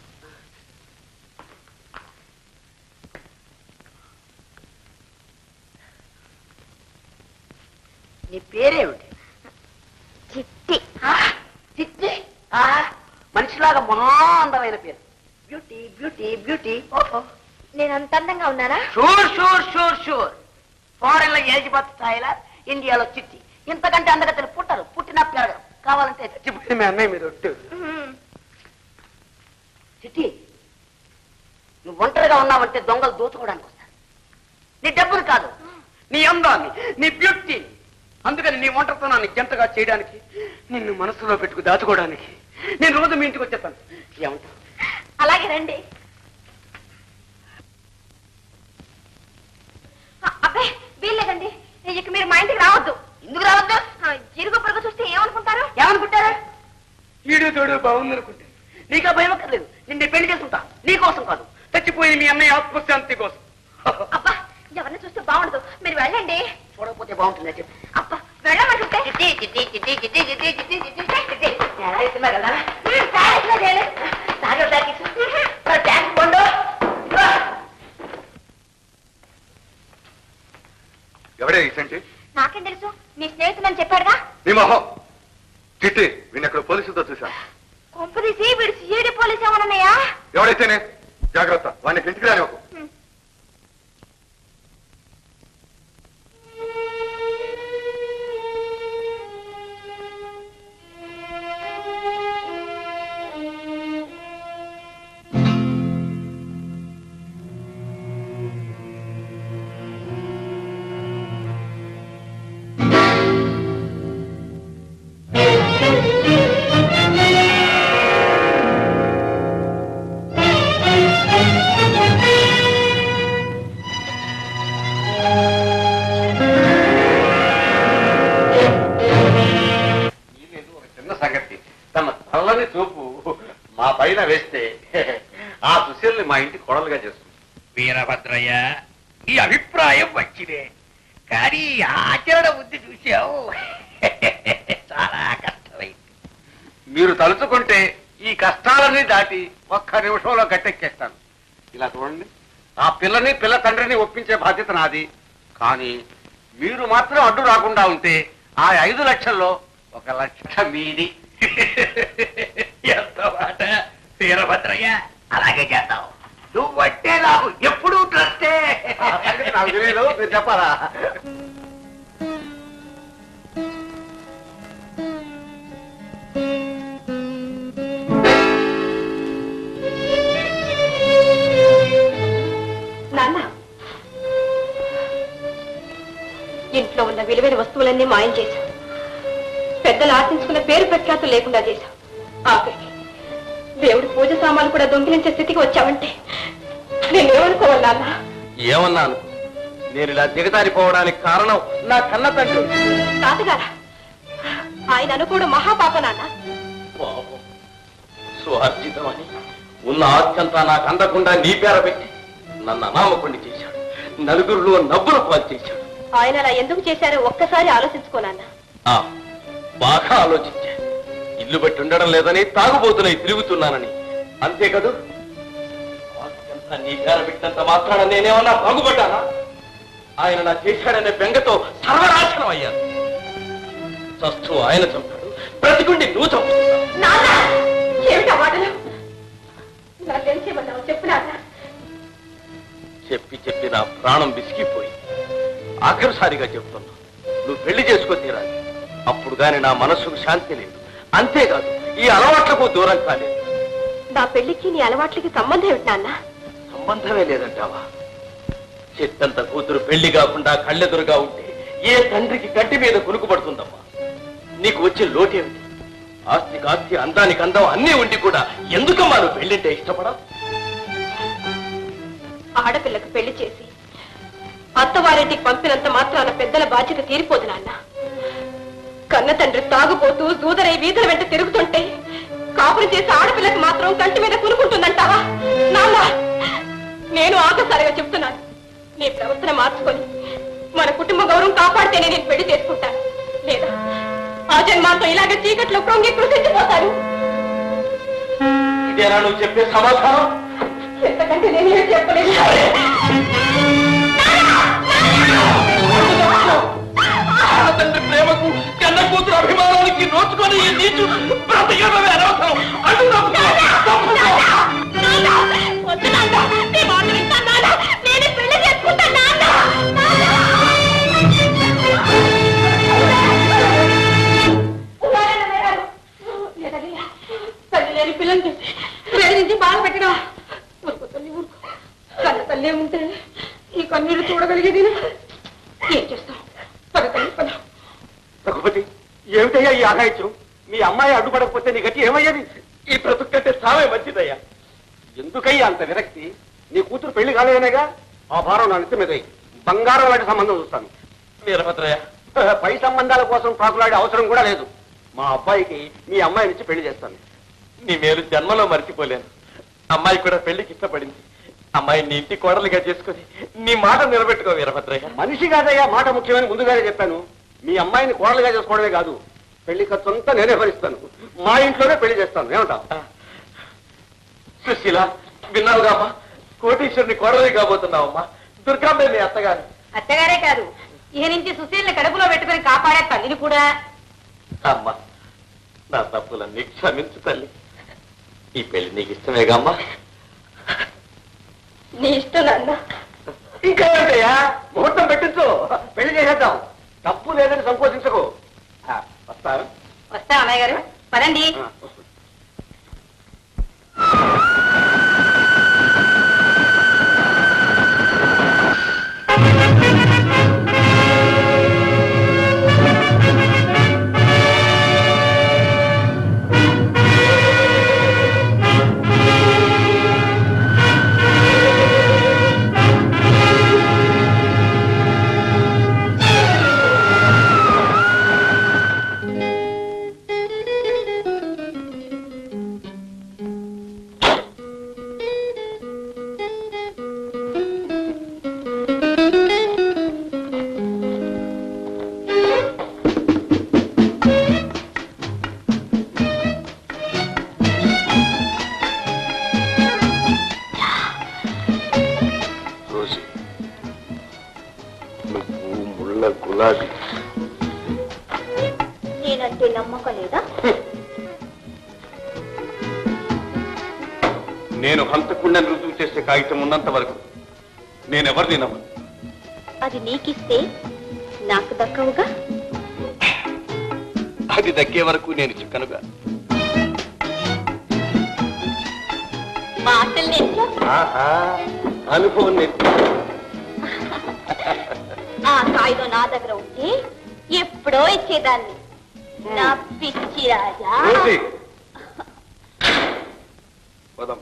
నీ పేరేమిటి చిట్టి ఆ, చిట్టి ఆ, మనిషిలాగా మహా అందమైన పేరు బ్యూటీ బ్యూటీ బ్యూటీ ఓహో నేను అంత అందంగా ఉన్నానా sure sure sure sure foreign లో ఏజిబత్ స్థాయిలా ఇండియాలో చిట్టి ఇంతకంటే అందగతలు పుట్టరు పుట్టిన పెరగరు కావాలంటే చచ్చిపోయిన మీ అన్నయ్య మీద ఒట్టు చిట్టి నువ్వు ఒంటరిగా ఉన్నావంటే దొంగలు దోచుకోవడానికి వస్తారు నీ డబ్బులు కాదు నీ అందాన్ని నీ బ్యూటీని అందుకని నీ ఒంటరితనాన్ని జంటగా చేయడానికి నిన్ను మనసులో పెట్టుకు దాచుకోవడానికి నేను రోజు మీ ఇంటికి వచ్చేస్తాను ఏమంటావు అలాగే రండి అ- అబ్బే వీల్లేదండి ఇక మీరు మా ఇంటికి రావద్దు ఎందుకు రావద్దు ఆ, ఇరుగు పొరుగు చూస్తే ఏమనుకుంటారు ఏమనుకుంటారా ఈడు తోడు బాగుంది అనుకుంటే నీకు ఆ భయం అక్కర్లేదు నిన్ను పెళ్లి చేసుకుంటా నీ కోసం కాదు చచ్చిపోయి మీ అన్నయ్య ఆత్మశాంతి కోసం అబ్బా ఎవరిని చూస్తే బాగుండదు మీరు వెళ్ళండి చూడకపోతే బాగుంటుంది చెప్పి అబ్బా వెళ్ళమంటుంటే చిట్టి చిట్టి చిట్టి చిట్టి చిట్టి చిట్టి చిట్టి చిట్టి ఏడైతున్నా కదా ఉమ్, తాగేసినా చేయలేదు. తాగే ప్యాకెట్ మరి ట్యాంక్ పండు ఎవడే రీసెంట్ నాకేం తెలుసు మీ స్నేహితులని చెప్పాడుగా నీ మొహం చిట్టి వీణ్ అక్కడ పోలీసులతో చూశాను కొంపదీసి వీడు సిఐడి పోలీస్ ఏమన్నయ్యా ఎవడైతేనే జాగ్రత్త వాడిని ఇంటికి రాని ఒక ఒక చిన్న సంగతి తమ తల్లని చూపు మా పైన వేస్తే ఆ సుశీల్ని మా ఇంటి కొడలుగా చేస్తుంది వీరభద్రయ్య నీ అభిప్రాయం మంచిదే కానీ ఆచరణ బుద్ధి చూసావు చాలా కష్టమైంది మీరు తలుచుకుంటే ఈ కష్టాలన్నీ దాటి ఒక్క నిమిషంలో గట్టెక్కేస్తాను ఇలా చూడండి ఆ పిల్లని పిల్ల తండ్రిని ఒప్పించే బాధ్యత నాది కానీ మీరు మాత్రం అడ్డు రాకుండా ఉంటే ఆ ఐదు లక్షల్లో ఒక లక్ష మీది ఎంత మాట వీరభద్రయ్య అలాగే చేద్దాం నువ్వంటే నాకు ఎప్పుడూ ట్రస్టే ఆ సంగతి నాకు తెలియదు మీరు చెప్పాలా నాన్న ఇంట్లో ఉన్న విలువైన వస్తువులన్నీ మాయం చేశాం పెద్దలు ఆశించుకున్న పేరు ప్రఖ్యాతులు లేకుండా చేశాం ఆఖరికి దేవుడి పూజ సామాన్లు కూడా దొంగిలించే స్థితికి వచ్చావంటే నేనేమనుకోవాలి నాన్న ఏమన్నా అనుకో నేను ఇలా దిగజారిపోవడానికి కారణం నా కన్న తండ్రి తాతగారా ఆయన అనుకోవడం మహాపాప నాన్న పాపం. స్వార్జితమని ఉన్న ఆస్తంతా నాకు అందకుండా నీ పేర పెట్టి నన్ను అనామకుణ్ణి చేశాడు నలుగురిలో నవ్వుల పాలు చేశాడు ఆయన అలా ఎందుకు చేశారో ఒక్కసారి ఆలోచించుకో నాన్న ఆ, బాగా ఆలోచించా ఇల్లు బట్టి ఉండడం లేదని తాగుబోతున్నై తిరుగుతున్నానని అంతే కదూ ఆస్తంతా నీ పేర పెట్టినంత మాత్రాన నేనేమన్నా బాగుపడ్డానా ఆయన నా చేశాడనే బెంగతో సర్వనాశనం అయ్యాను చస్తూ ఆయన చంపాడు బ్రతికుండి నువ్వు చంపుతున్నావు నాన్న ఏమిటా మాటలు నాకు తెలిసేమన్నావు చెప్పు నాన్న చెప్పి చెప్పి నా ప్రాణం విసిగిపోయింది ఆఖరిసారిగా చెప్తున్నా నువ్వు పెళ్లి చేసుకో తీరాలి అప్పుడు గాని నా మనస్సుకు శాంతి లేదు అంతేకాదు ఈ అలవాట్లకు దూరం కాలేదు నా పెళ్లికి నీ అలవాట్లకి సంబంధం ఏమిటి నాన్న సంబంధమే లేదంటావా చెట్టంత కూతురు పెళ్లి కాకుండా కళ్ళెదురుగా ఉంటే ఏ తండ్రికి కంటి మీద కునుకుపడుతుందమ్మా నీకు వచ్చే లోటేమిటి ఆస్తికి ఆస్తి అందానికి అందం అన్నీ ఉండి కూడా ఎందుకమ్మా నువ్వు పెళ్లింటే ఇష్టపడవు ఆడపిల్లకు పెళ్లి చేసి అత్తవారింటికి పంపినంత మాత్రాన పెద్దల బాధ్యత తీరిపోదు నాన్న కన్న తండ్రి తాగుపోతూ దూదరై వీధుల వెంట తిరుగుతుంటే కాపురం చేసే ఆడపిల్లకు మాత్రం కంటి మీద కునుకుంటుందంటావా నాన్న నేను ఆకసారిగా చెప్తున్నాను నీ నీ ప్రవర్తన మార్చుకొని మన కుటుంబ గౌరవం కాపాడితేనే నేను పెళ్లి చేసుకుంటాను లేదా ఆ జన్మాంతో ఇలాగే చీకట్లో కృంగి కృషించిపోతాను ఇదేనా నువ్వు చెప్పే సమాధానం ఎంతకంటే నేనేం చెప్పలేదు తండ్రి ప్రేమకు కన్న కూతురు అభిమానానికి నోచుకొని ఈ నీచు బ్రతకడమే అనవసరం అటు తప్పుకో, తప్పుకో. వద్దు నాన్న, నీ మాట వింటాను నాన్న. నేనే పెళ్లి చేసుకుంటాను నాన్న. నాన్న, నాన్న. లేదయ్యా, తల్లి లేని పిల్లని చూసి వేధించి బాధ పెట్టడం ఊరుకో తల్లి ఊరుకో కన్న తల్లి ఉంటే ఈ కన్నీరు చూడగలిగేది ఏం చేస్తాం పద తల్లి పద రఘుపతి ఏమిటయ్యా ఈ ఆగాయిత్యం మీ అమ్మాయి అడ్డుపడకపోతే నీ గట్టి ఏమయ్యేది ఈ బ్రతుకు కంటే సావే మంచిదయ్యా ఎందుకయ్యా అంత విరక్తి నీ కూతురు పెళ్లి కాలేదనేగా ఆ భారం నా నెత్తి మీద వేయి. బంగారం లాంటి సంబంధం చూస్తాను వీరభద్రయ్య పై సంబంధాల కోసం ప్రాకులాడే అవసరం కూడా లేదు మా అబ్బాయికి మీ అమ్మాయి నుంచి పెళ్లి చేస్తాను నీ మేలు జన్మలో మర్చిపోలేను అమ్మాయి కూడా పెళ్లికి ఇష్టపడింది అమ్మాయి నీ ఇంటి కోడలుగా చేసుకుని నీ మాట నిలబెట్టుకో వీరభద్రయ్య మనిషి కాదయ్యా మాట ముఖ్యమని ముందుగానే చెప్పాను మీ అమ్మాయిని కోడలుగా చేసుకోవడమే కాదు పెళ్లి ఖర్చు అంతా నేనే భరిస్తాను మా ఇంట్లోనే పెళ్లి చేస్తాను ఏమంటావు సుశీల విన్నావుగా అమ్మా కోటీశ్వరుని కోడలి కాబోతున్నావమ్మా దుర్గాంబే మీ అత్తగారు అత్తగారే కాదు ఇక నుంచి సుశీల్ని కడుపులో పెట్టుకుని కాపాడే తల్లిని కూడా అమ్మా నా తప్పులన్నీ క్షమించు తల్లి ఈ పెళ్లి నీకు ఇష్టమేగా అమ్మా నీ ఇష్టం నాన్న ఇంకా ఏమిటయ్యా ముహూర్తం పెట్టించు పెళ్లి చేసేద్దాం తప్పు లేదని సంకోచించకు ఆ, వస్తాను వస్తా అమ్మాయి గారు పదండి ఆ, రోజు నువ్వు ముళ్ళ గులాబీ నేనంటే నమ్మకం లేదా నేను హంతకుండని రుజువు చేసే కాగితం ఉన్నంత వరకు నేనెవరిని నమ్మను అది నీకిస్తే నాకు దక్కవుగా అది దక్కే వరకు నేను చిక్కనుగా మాటలు నేర్చు ఆహా, అనుభవం నేర్పి ఆ కాగితం నా దగ్గర ఉంటే ఎప్పుడో ఇచ్చేదాన్ని నా పిచ్చి రాజా రోజీ. పోదాం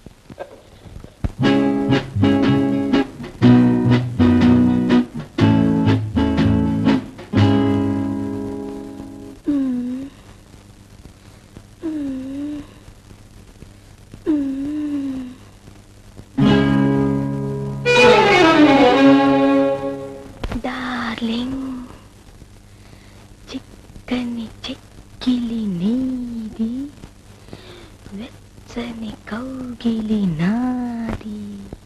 డార్లింగ్ చిక్కని చెక్కిలి నీది వెచ్చని కౌగిలి నాది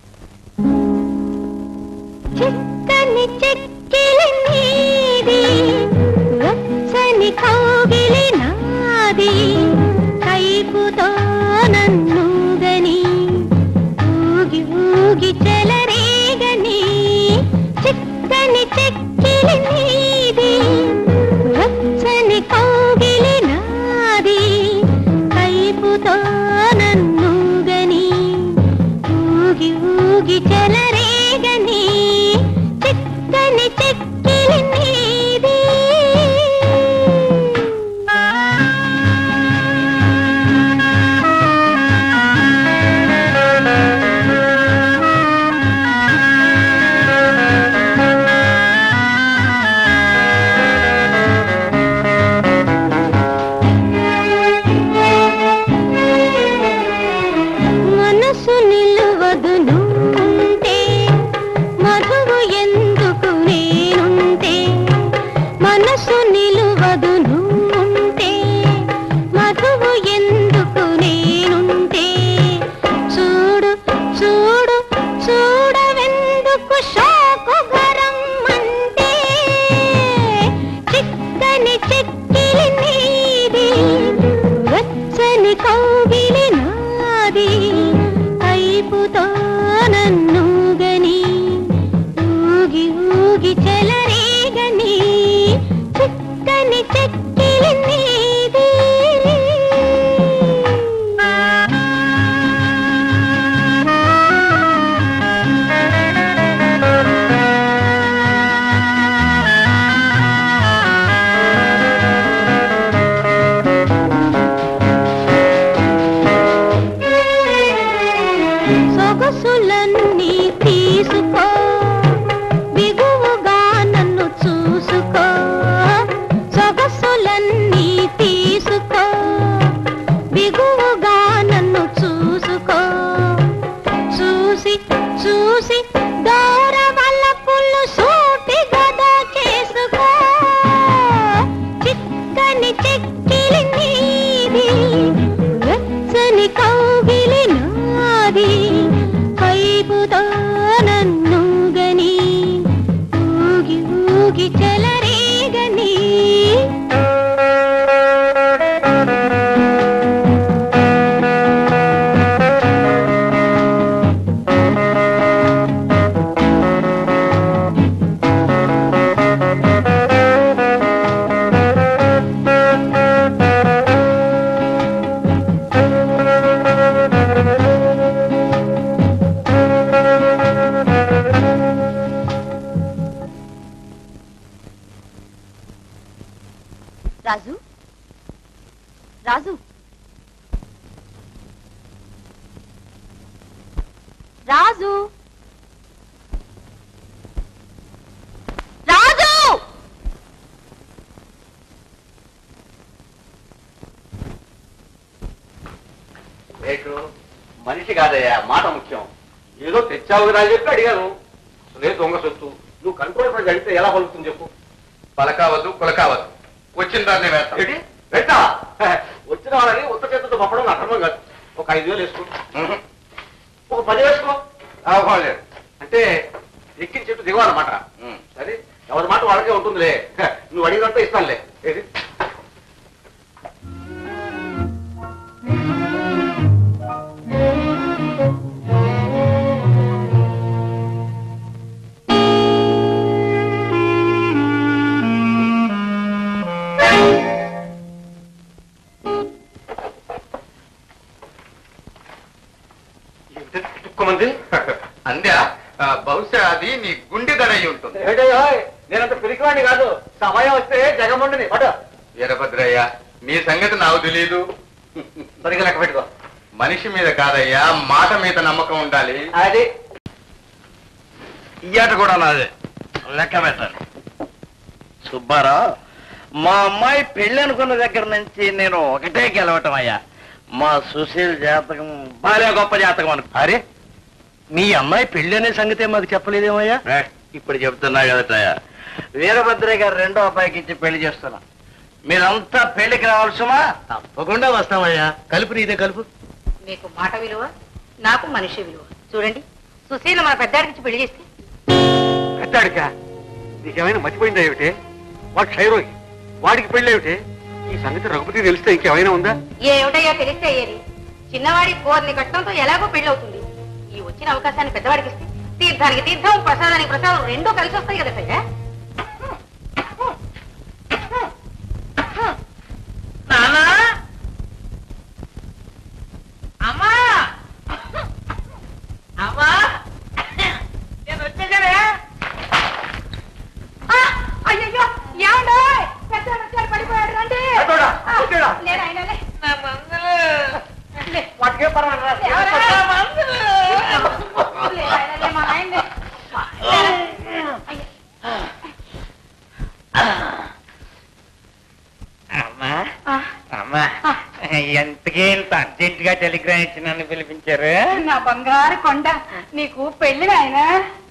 చిక్కని చెక్కిలి నీది వెచ్చని కౌగిలి నాది కైపుతో నన్నుగని ఊగి ఊగి చెలరేగని చిక్కని చెక్కిలి నీది వచ్చని కౌగిలి నాది కైపుతో నన్నుగని ఊగి సొగసులన్నీ తీసుకో బిగువుగా నన్ను చూసుకో సొగసులన్నీ తీసుకో బిగువుగా నన్ను చూసుకో చూసి చూసి దూర వల్ల పుల్లు సూటి గదా చేసుకో చిక్కని చెక్కిలి నీది వెచ్చని కౌగిలి నాది కైపుతో నన్ను గని ఊగి ఊగి చెలరేగని రాజు రాజు రాజు రాజు రేటు మనిషి కాదయ్యా మాట ముఖ్యం ఏదో తెచ్చావు కదా అని చెప్పి అడిగాను అసలే దొంగ సొత్తు నువ్వు కంట్రోల్ పడి అడిగితే ఎలా పలుకుతుంది చెప్పు పలకావద్దు కులకావద్దు వచ్చిన దాన్ని వేస్తా ఏంటి వెళ్తా వచ్చిన వాళ్ళని ఉత్త చేతులతో పంపడం నా అర్థం కాదు ఒక ఐదు వేలు వేసుకో ఒక పది వేసుకో లేదు అంటే ఎక్కిన చెట్టు దిగాలన్నమాట సరే ఎవరి మాట వాళ్ళకే ఉంటుందిలే నువ్వు అడిగినంత ఇస్తానులే ఏది తుక్కుమంది అందా ఆ, బహుశా అది నీ గుండె ధర అయి ఉంటుంది ఏటయ్యో నేనంత పిరికివాడిని కాదు సమయం వస్తే జగమండుని పట వీరభద్రయ్య నీ సంగతి నాకు తెలియదు సరిగా లెక్క పెట్టుకో మనిషి మీద కాదయ్యా మాట మీద నమ్మకం ఉండాలి అది ఇయ్యాట కూడా నాదే లెక్క పెట్టాలి సుబ్బారావు మా అమ్మాయి పెళ్లి అనుకున్న దగ్గర నుంచి నేను ఒకటే గెలవటం అయ్యా మా సుశీల్ జాతకం భార్య గొప్ప జాతకం అనుకో అరే మీ అమ్మాయి పెళ్లి అనే సంగతే మాకు చెప్పలేదేమయ్యా ఇప్పుడు చెప్తున్నా కదటయ్యా వీరభద్రయ్య గారు రెండో అబ్బాయికి ఇచ్చి పెళ్లి చేస్తున్నా మీరంతా పెళ్లికి రావాల్సిమా తప్పకుండా వస్తామయ్యా కలుపు నీదే కలుపు మీకు మాట విలువ నాకు మనిషి విలువ చూడండి సుశీల మన పెద్దాడికి పెళ్లి చేస్తే పెద్దాడికా నీకేమైనా మర్చిపోయిందా ఏమిటి వాడు క్షయరోగి వాడికి పెళ్ళి ఏమిటి ఈ సంగతి రఘుపతి తెలిస్తే ఇంకేమైనా ఉందా ఏమిటయ్యా తెలిస్తే అయ్యేది చిన్నవాడి కోరిని కట్టడంతో ఎలాగో పెళ్లి అవుతుంది ఈ వచ్చిన అవకాశాన్ని పెద్దవాడికి ఇస్తే తీర్థానికి తీర్థం ప్రసాదానికి ప్రసాదం రెండూ కలిసి వస్తాయి కదటయ్యా నానా అమ్మా అమ్మా నేను వచ్చేసానే అయ్యో ఏమండో పెద్దవాడు వచ్చాడు పడిపోయాడు రండి పెద్దోడా, వచ్చాడా? లేదు ఆయనలే నా మందులు లే. వాటికే పర్వాలేదు ఎవరా? నా మందులు. లే, ఆయనలే, మా నాయనలే. అయ్య. అమ్మా ఆ, అమ్మా ఆ. ఎంతకీ ఇంత అర్జెంట్ గా టెలిగ్రామ్ ఇచ్చి నన్ను పిలిపించారు నా బంగారు కొండ నీకు పెళ్లి నాయనా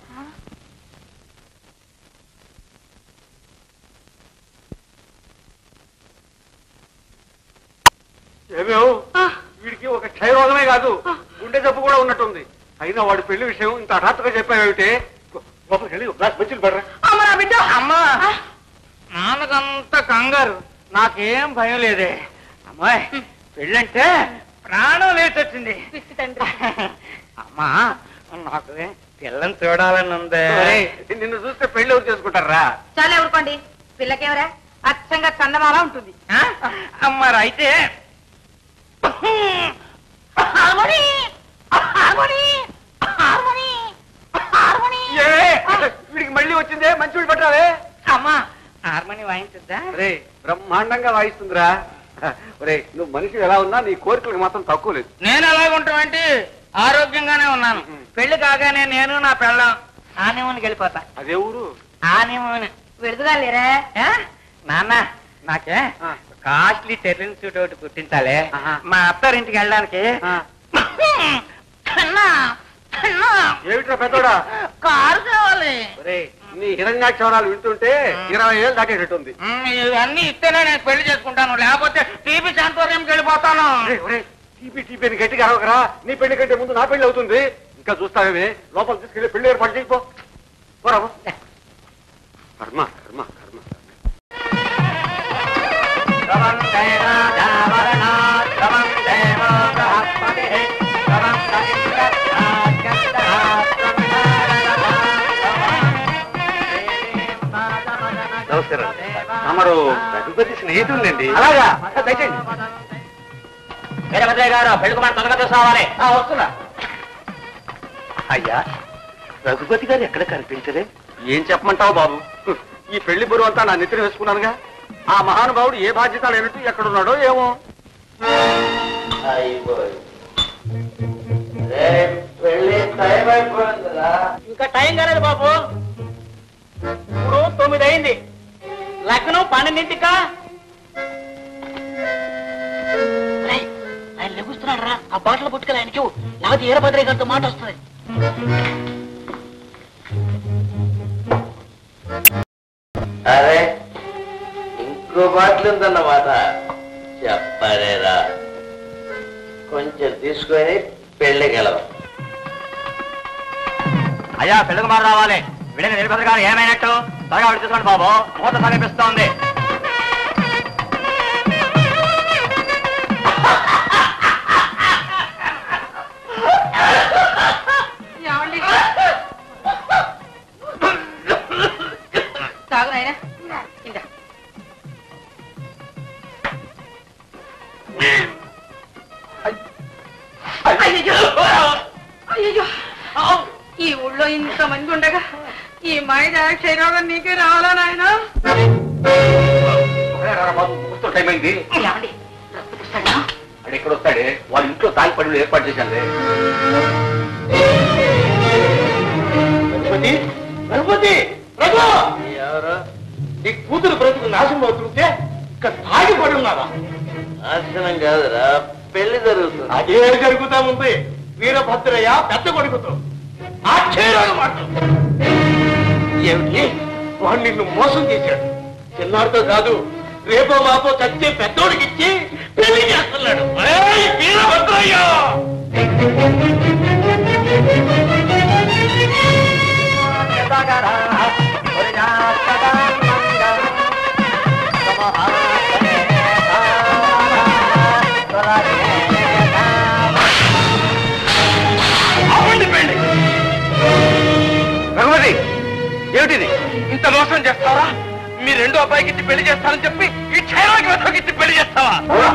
ఏమేవు ఆ, వీడికి ఒక క్షయరోగమే కాదు గుండె జబ్బు కూడా ఉన్నట్టుంది అయినా వాడి పెళ్లి విషయం ఇంత హఠాత్తుగా చెప్పావేమిటి లోపలికి వెళ్ళి ఒక గ్లాస్ మంచిలు పడరా అమ్మ నా బిడ్డ అమ్మా నాన్నకంతా కంగారు నాకేం భయం లేదే అమ్మాయి పెళ్ళంటే ప్రాణం లేచొచ్చింది పిచ్చి తండ్రి అమ్మా నాకు పిల్లని చూడాలని ఉంది ఒరేయ్, నిన్ను చూస్తే పెళ్లి ఎవరు చేసుకుంటారా చాలా ఊరుకోండి పిల్లకేమరా అచ్చంగా చందమాల ఉంటుంది ఆ? మరి అయితే హార్మోని హార్మోని హార్మోని హార్మోని ఏ వీడికి మళ్ళీ వచ్చిందే మంచి పట్టావే అమ్మా హార్మోని వాయించద్దా రే బ్రహ్మాండంగా వాయిస్తుందిరా ఒరే నువ్వు మనిషి ఎలా ఉన్నా నీ కోరికలకు మాత్రం తక్కువ లేదు నేను ఎలాగుంటామంటే ఆరోగ్యంగానే ఉన్నాను పెళ్లి కాగానే నేను నా పెళ్ళం ఆనిమూనికి వెళ్ళిపోతా అదే ఊరు ఆనిమూని విడుదల లేరా ఏ? నాన్న నాకే కాస్ట్లీ టెర్లిన్ సూట్ ఒకటి కుట్టించాలి మా అత్తారింటికి వెళ్ళడానికి కన్నా, కన్నా, ఏమిట్రా పెద్దోడా కారు కావాలి ఒరేయ్, నీ హిరణ్యాక్షరాలు వింటుంటే ఇరవై ఏళ్ళు దాటేటట్టుంది ఉమ్, ఇవన్నీ ఇస్తేనే నేను పెళ్లి చేసుకుంటాను లేకపోతే టీపీ శాంతోర్యంకి వెళ్ళిపోతాను ఒరేయ్, ఒరేయ్, టీపీ టీపీ అని గట్టిగా అరవకరా నీ పెళ్లి కంటే ముందు నా పెళ్లి అవుతుంది ఇంకా చూస్తావేమే లోపల తీసుకెళ్లి పెళ్లి ఏర్పాటు చేయిపో పోరా పో. కర్మ కర్మ కర్మ నమస్కారం తమరు రఘుపతి స్నేహితులండి అలాగా దయచేయండి వీరభద్రయ్య గారు పెళ్లి కుమార్ తొందరగా తీసుకోవాలి వస్తున్నా అయ్యా రఘుపతి గారు ఎక్కడ కనిపించలే ఏం చెప్పమంటావు బాబు ఈ పెళ్లి బరువు అంతా నా నెత్తిన వేసుకున్నానుగా ఆ మహానుభావుడు ఏ బాధ్యత లేనట్టు ఎక్కడున్నాడో ఏమో పెళ్లి టైం అయిపోయిందిరా ఇంకా టైం కాలేదు బాబు ఇప్పుడు తొమ్మిది అయింది లగ్నం పన్నెండింటికా రేయ్, ఆయన లెగుస్తున్నాడు రా ఆ బాటలు పుట్టుకెళ్ళి ఆయనకి ఇవ్వు. లేకపోతే ఈరభద్రయ్య గారితో మాట వస్తుంది అరే ఇంకో బాటిల్ ఉందన్నమాట చెప్పలేరా కొంచెం తీసుకొని పెళ్లికి వెళ్ళవు అయ్యా పెళ్లి కుమార్ రావాలి విడిన నిలబెద్ద గారు ఏమైనట్టు త్వరగా విడి తీసుకోండి బాబు ముహూర్తం సమీపిస్తోంది ఏమండి తాగు నాయనా ఇందా అయ్యయ్యో అయ్యయ్యో ఈ ఊళ్ళో ఇంత మంది ఉండగా ఈ మాయ క్షయరోగం నీకే రావాలా నాయనా టైం అయింది ఏమండి రక్త పుస్తకం అక్కడ ఎక్కడ వస్తాడే వాళ్ళ ఇంట్లో తాగి పడి ఏర్పాటు చేశాను రఘుపతి రఘుపతి రఘు ఎవరు నీ కూతురు బ్రతుకు నాశనం అవుతుంటే ఇక్కడ తాగి పడి ఉన్నారా నాశనం కాదురా పెళ్లి జరుగుతుంది అదే జరుగుతా ఉంది వీరభద్రయ్య పెద్ద కొడుకుతో ఆశ్చర్యం మాట ఏమిటి వాడు నిన్ను మోసం చేశాడు చిన్నారితో కాదు రేపో మాపో చచ్చే పెద్దోడికి ఇచ్చి పెళ్లి చేస్తున్నాడు ఏయ్, వీరభద్రయ్య ఆపండి పెళ్లి రఘుపతి ఏమిటిది ఇంత మోసం చేస్తావా మీ రెండో అబ్బాయికి ఇచ్చి పెళ్లి చేస్తానని చెప్పి ఈ క్షయరాకి వెతకి ఇచ్చి పెళ్లి చేస్తావా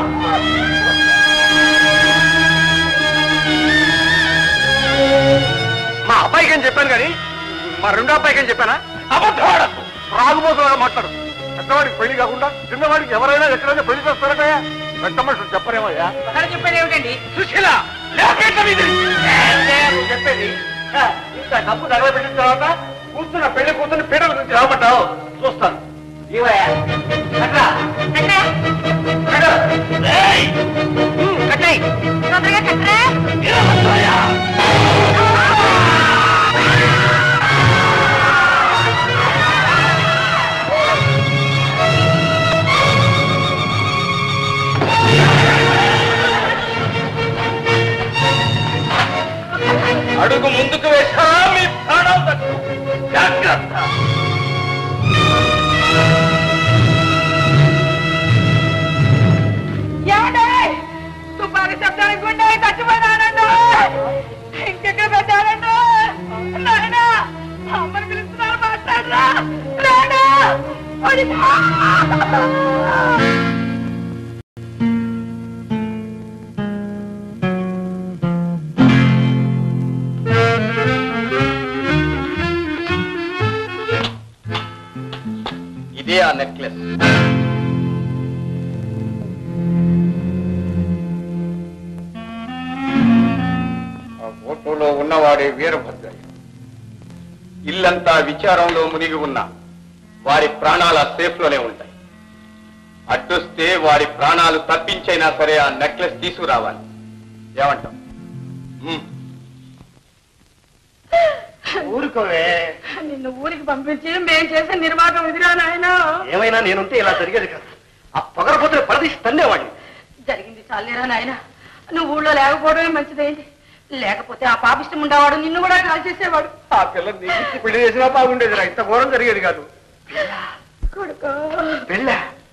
మా అబ్బాయికి అని చెప్పాను కానీ మా రెండో అబ్బాయికి అని చెప్పానా అబద్ధవాడ రాగుబోతుగా మాట్లాడు పెద్దవాడికి పెళ్లి కాకుండా చిన్నవాడికి ఎవరైనా ఎక్కడైనా పెళ్లి చేస్తారటయా పెద్ద మనుషులు చెప్పరేమయ్యా ఒకరు చెప్పేది ఏమిటండి సుశీల లేపేట మీది నువ్వు చెప్పేది హ, ఇంత డబ్బు తగలబెట్టిన తర్వాత కూతున్న పెళ్లి కూతున్న పీడల నుంచి రాబట్టావు చూస్తాను ఇవయ్యా కట్రా కట్టు. ఏయ్! ఉమ్, కట్టేయ్. తొందరగా కట్టరా వీరభద్రయ్య! అడుగు ముందుకు వేశారా మీ ప్రాణం దక్కు. జాగ్రత్త ఏమండి తుపాకి శబ్దానికి గుండె చచ్చిపోయినానండి ఇంకెక్కడ పెట్టారండి నాయన అమ్మని పిలుస్తున్నారు మాట్లాడరా రాడా ఇదే ఆ నెక్లెస్ పోరాడే వీరభద్రయ్య ఇల్లంతా విచారంలో మునిగి ఉన్న వారి ప్రాణాల సేఫ్ లోనే ఉంటాయి అడ్డొస్తే వారి ప్రాణాలు తప్పించైనా సరే ఆ నెక్లెస్ తీసుకురావాలి ఏమంటాం ఉమ్. ఊరుకోవే నిన్ను ఊరికి పంపించి మేం చేసే నిర్వాహకం ఎదురా నాయన ఏమైనా నేనుంటే ఇలా జరిగేది కాదు ఆ పొగరపోతున్న పరదీసి తన్నేవాడిని జరిగింది చాలేరా నాయన నువ్వు ఊళ్ళో లేకపోవడమే మంచిదైంది లేకపోతే ఆ పాపిష్టం ఉండేవాడు నిన్ను కూడా కాల్ చేసేవాడు ఆ పిల్ల నీకు పెళ్లి చేసినా బాగుండేదిరా ఇంత ఘోరం జరిగేది కాదు కొడుకో పెళ్ళ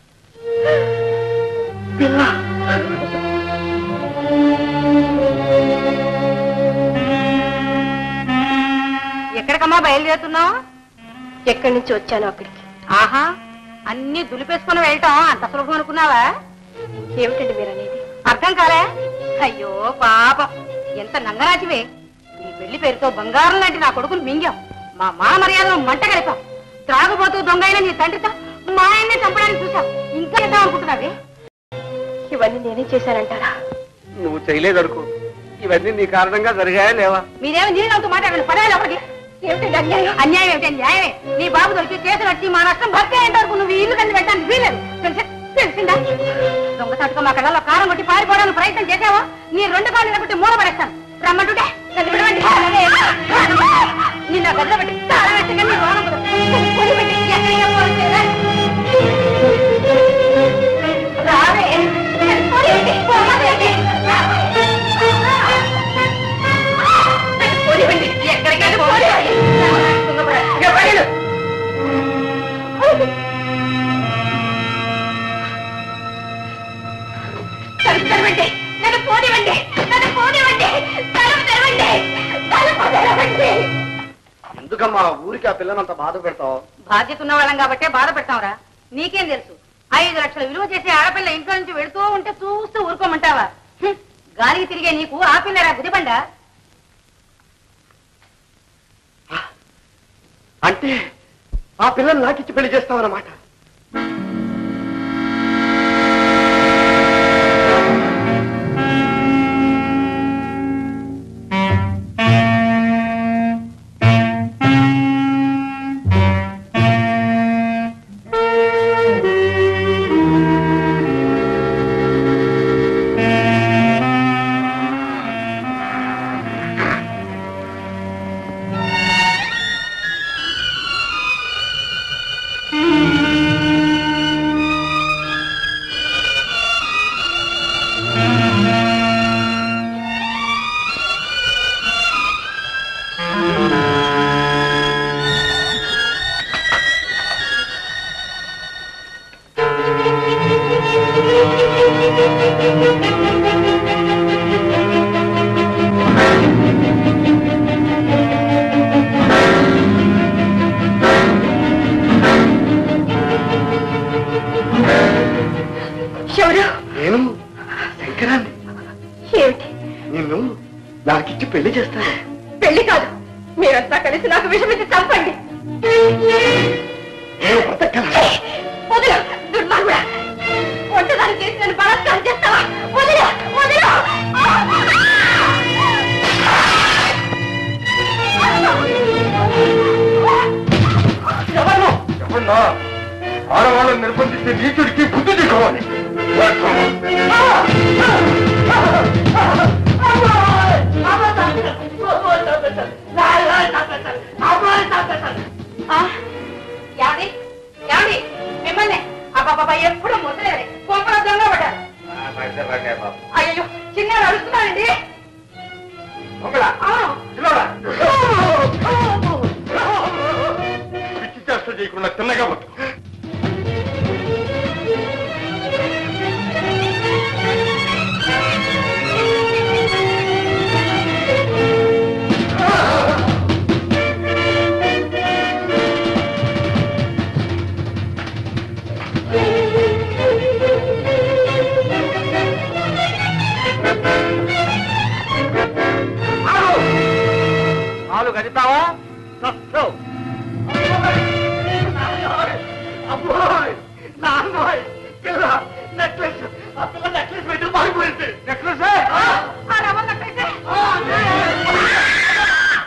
ఎక్కడికమ్మా బయలుదేరుతున్నావు ఎక్కడి నుంచి వచ్చాను అక్కడికి ఆహా అన్ని దులిపేసుకుని వెళ్ళటం అంత సులభం అనుకున్నావా ఏమిటండి మీరు అనేది అర్థం కాలే అయ్యో పాపం ఎంత నంగరాజివే నీ పెళ్లి పేరుతో బంగారం లాంటి నా కొడుకుని మింగాం మా మా మర్యాదను మంట కలిపాం త్రాగుబోతూ దొంగ అయిన నీ తండ్రితో మా ఆయన్ని చంపడానికి చూసాం ఇంకా చేద్దాం అనుకుంటున్నావే ఇవన్నీ నేనే చేశానంటారా నువ్వు చేయలేదు అనుకో ఇవన్నీ నీ కారణంగా జరిగాయా లేవా మీరేమో నీళ్ళతో మాట్లాడండి పడాలి అప్పటికి ఏమిటండి అన్యాయం అన్యాయం ఏమిటి న్యాయమే నీ బాబు దొరికి కేసు వచ్చి మా నష్టం భర్తీ అయ్యేంత వరకు నువ్వు ఈ ఇల్లు కంది పెట్టడానికి వీలేదు తెలిసి తెలిసిందా దొంగ తట్టుగా మా కళ్ళలో కారం కొట్టి పారిపోవడానికి ప్రయత్నం చేసావా నీ రెండు కాళ్ళు నిలబెట్టి మూల పడేస్తాను రమ్మంటుంటే నన్ను విడవండి. నిన్న గదిలో పెట్టి తాళం వేస్తే కానీ నీ వారం కుదరదు. నన్ను పొడిపెట్టి ఎక్కడికి పోవచ్చేదా? రావే. నన్ను పొడిపెట్టి పోవచ్చేది. నన్ను పొడిపెట్టి ఎక్కడికైనా పోవచ్చేది. తుంగపడ. ఇక పడేలు. తలుపు తెరవండి నన్ను పోనివ్వండి నన్ను పోనివ్వండి తలుపు తెరవండి తలుపు తెరవండి ఎందుకమ్మా ఊరికి ఆ పిల్లనంత బాధ పెడతావు బాధ్యత ఉన్న వాళ్ళం కాబట్టే బాధ పెడతాంరా నీకేం తెలుసు ఐదు లక్షల విలువ చేసే ఆడపిల్ల ఇంట్లో నుంచి వెళుతూ ఉంటే చూస్తూ ఊరుకోమంటావా హ్మ్. గాలికి తిరిగే నీకు ఆ పిల్లరా గుదిబండ అంటే ఆ పిల్లని నాకిచ్చి పెళ్లి చేస్తావన్నమాట శౌర్య నేను శంకరాన్ని ఏమిటి నిన్ను నాకిచ్చి పెళ్లి చేస్తాను పెళ్లి కాదు మీరంతా కలిసి నాకు విషమిచ్చి చంపండి నేను బ్రతకగలను. వదిలు దుర్మార్గుడా ఒంటదాన్ని చేసి నన్ను బలాత్కారం చేస్తావా వదిలు వదిలు ఎవరన్నా ఆడవాళ్ళని నిర్బంధించే నీచుడికి బుద్ధి తీసుకోవాలి ఏమండి ఏమండి మిమ్మల్ని అబ్బాబా ఎప్పుడు ముసలేరే కొంపల దొంగ పడ్డారు అయ్యో చిన్న అడుగుతున్నానండి పిచ్చి చేష్ట చేయకుండా తిన్నగా పట్టు కాలు కదిపావా చస్తావు. అబ్బోయ్ నాన్నోయ్ పిల్ల నెక్లెస్ ఆ పిల్ల నెక్లెస్ పెట్టి మారిపోయింది నెక్లెస్ ఆ రవ్వ కట్టేసి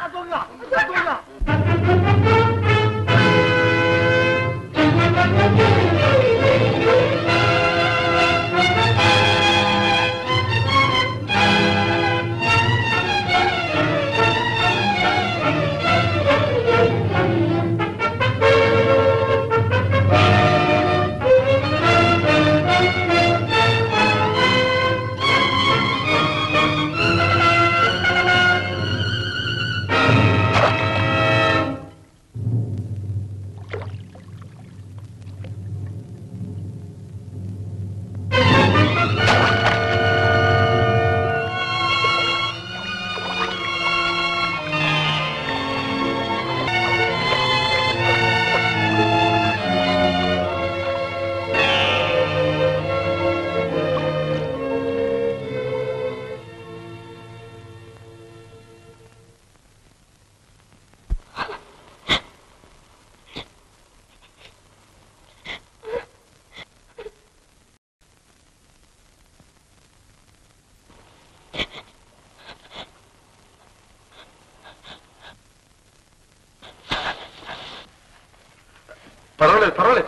పర్వాలేదు పర్వాలేదు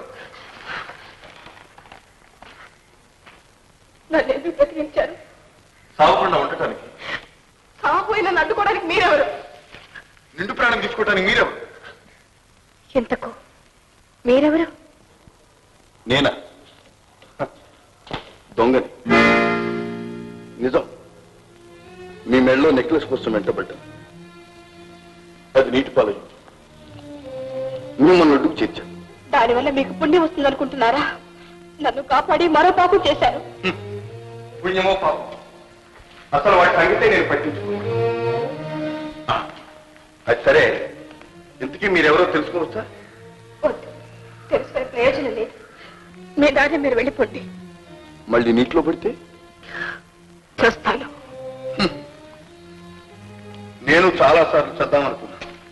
నన్ను ఎందుకు బ్రతికించారు సాగకుండా ఉండటానికి సాపోయిన నన్ను అడ్డుకోవడానికి మీరెవరు నిండు ప్రాణం తీసుకోవటానికి మీరెవరు ఇంతకు మీరెవరు నేనా హ, దొంగని నిజం మీ మెడలో నెక్లెస్ కోసం వెంటబడ్డా అది నీటి పాలయ్యింది మిమ్మల్ని ఒడ్డుకు చేర్చాను దానివల్ల మీకు పుణ్యం వస్తుంది అనుకుంటున్నారా నన్ను కాపాడి మరో పాపు చేశారు పుణ్యమో పాపం అసలు వాటి సంగతే నేను పట్టించుకోను ఆ, అది సరే ఇంతకీ మీరెవరో తెలుసుకోవచ్చా వద్దు తెలుసుకునే ప్రయోజనం లేదు మీ దారి మీరు వెళ్ళిపోండి మళ్ళీ నీటిలో పడితే చూస్తాను నేను చాలా సార్లు చద్దామనుకున్నాను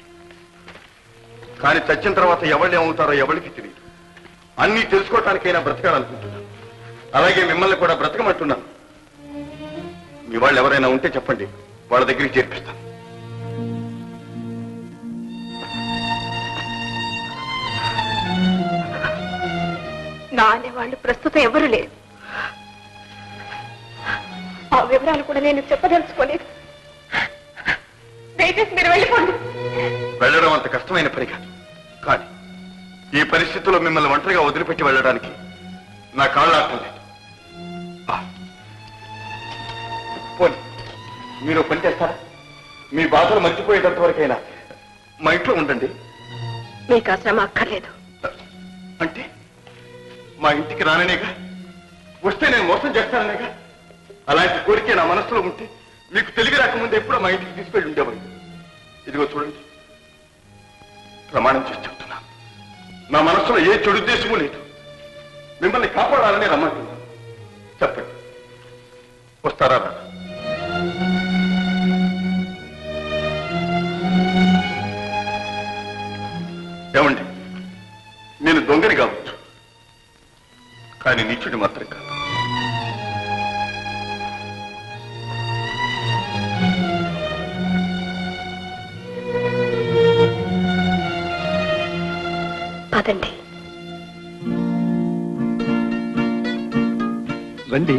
కానీ చచ్చిన తర్వాత ఎవళ్ళు ఏమవుతారో ఎవరికి తెలియదు అన్నీ తెలుసుకోవటానికైనా బ్రతకాలనుకుంటున్నాను అలాగే మిమ్మల్ని కూడా బ్రతకమంటున్నాను మీ వాళ్ళు ఎవరైనా ఉంటే చెప్పండి వాళ్ళ దగ్గరికి చేర్పిస్తాను నా అనేవాళ్ళు ప్రస్తుతం ఎవరు లేరు ఆ వివరాలు కూడా నేను చెప్పదలుచుకోలేదు దయచేసి మీరు వెళ్ళిపోండి వెళ్ళడం అంత కష్టమైన పని కాదు కానీ ఈ పరిస్థితుల్లో మిమ్మల్ని ఒంటరిగా వదిలిపెట్టి వెళ్ళడానికి నా కాళ్ళు ఆటం లేదు ఆ. పోనీ మీరు ఓ పని చేస్తారా మీ బాధలు మర్చిపోయేటంత వరకైనా మా ఇంట్లో ఉండండి మీకు ఆ శ్రమ అక్కర్లేదు అంటే మా ఇంటికి రాననేగా వస్తే నేను మోసం చేస్తాననేగా అలాంటి కోరిక నా మనసులో ఉంటే మీకు తెలివి రాకముందు ఎప్పుడో మా ఇంటికి తీసుకెళ్ళి ఉండేవాడు ఇదిగో చూడండి ప్రమాణం చేసి చెప్తున్నాను నా మనసులో ఏ చెడు ఉద్దేశమూ లేదు మిమ్మల్ని కాపాడాలని రమ్మంటున్నాను చెప్పండి వస్తారా రారా? ఏమండి నేను దొంగని కావచ్చు కానీ నీచుడి మాత్రం కాదు పదండి రండి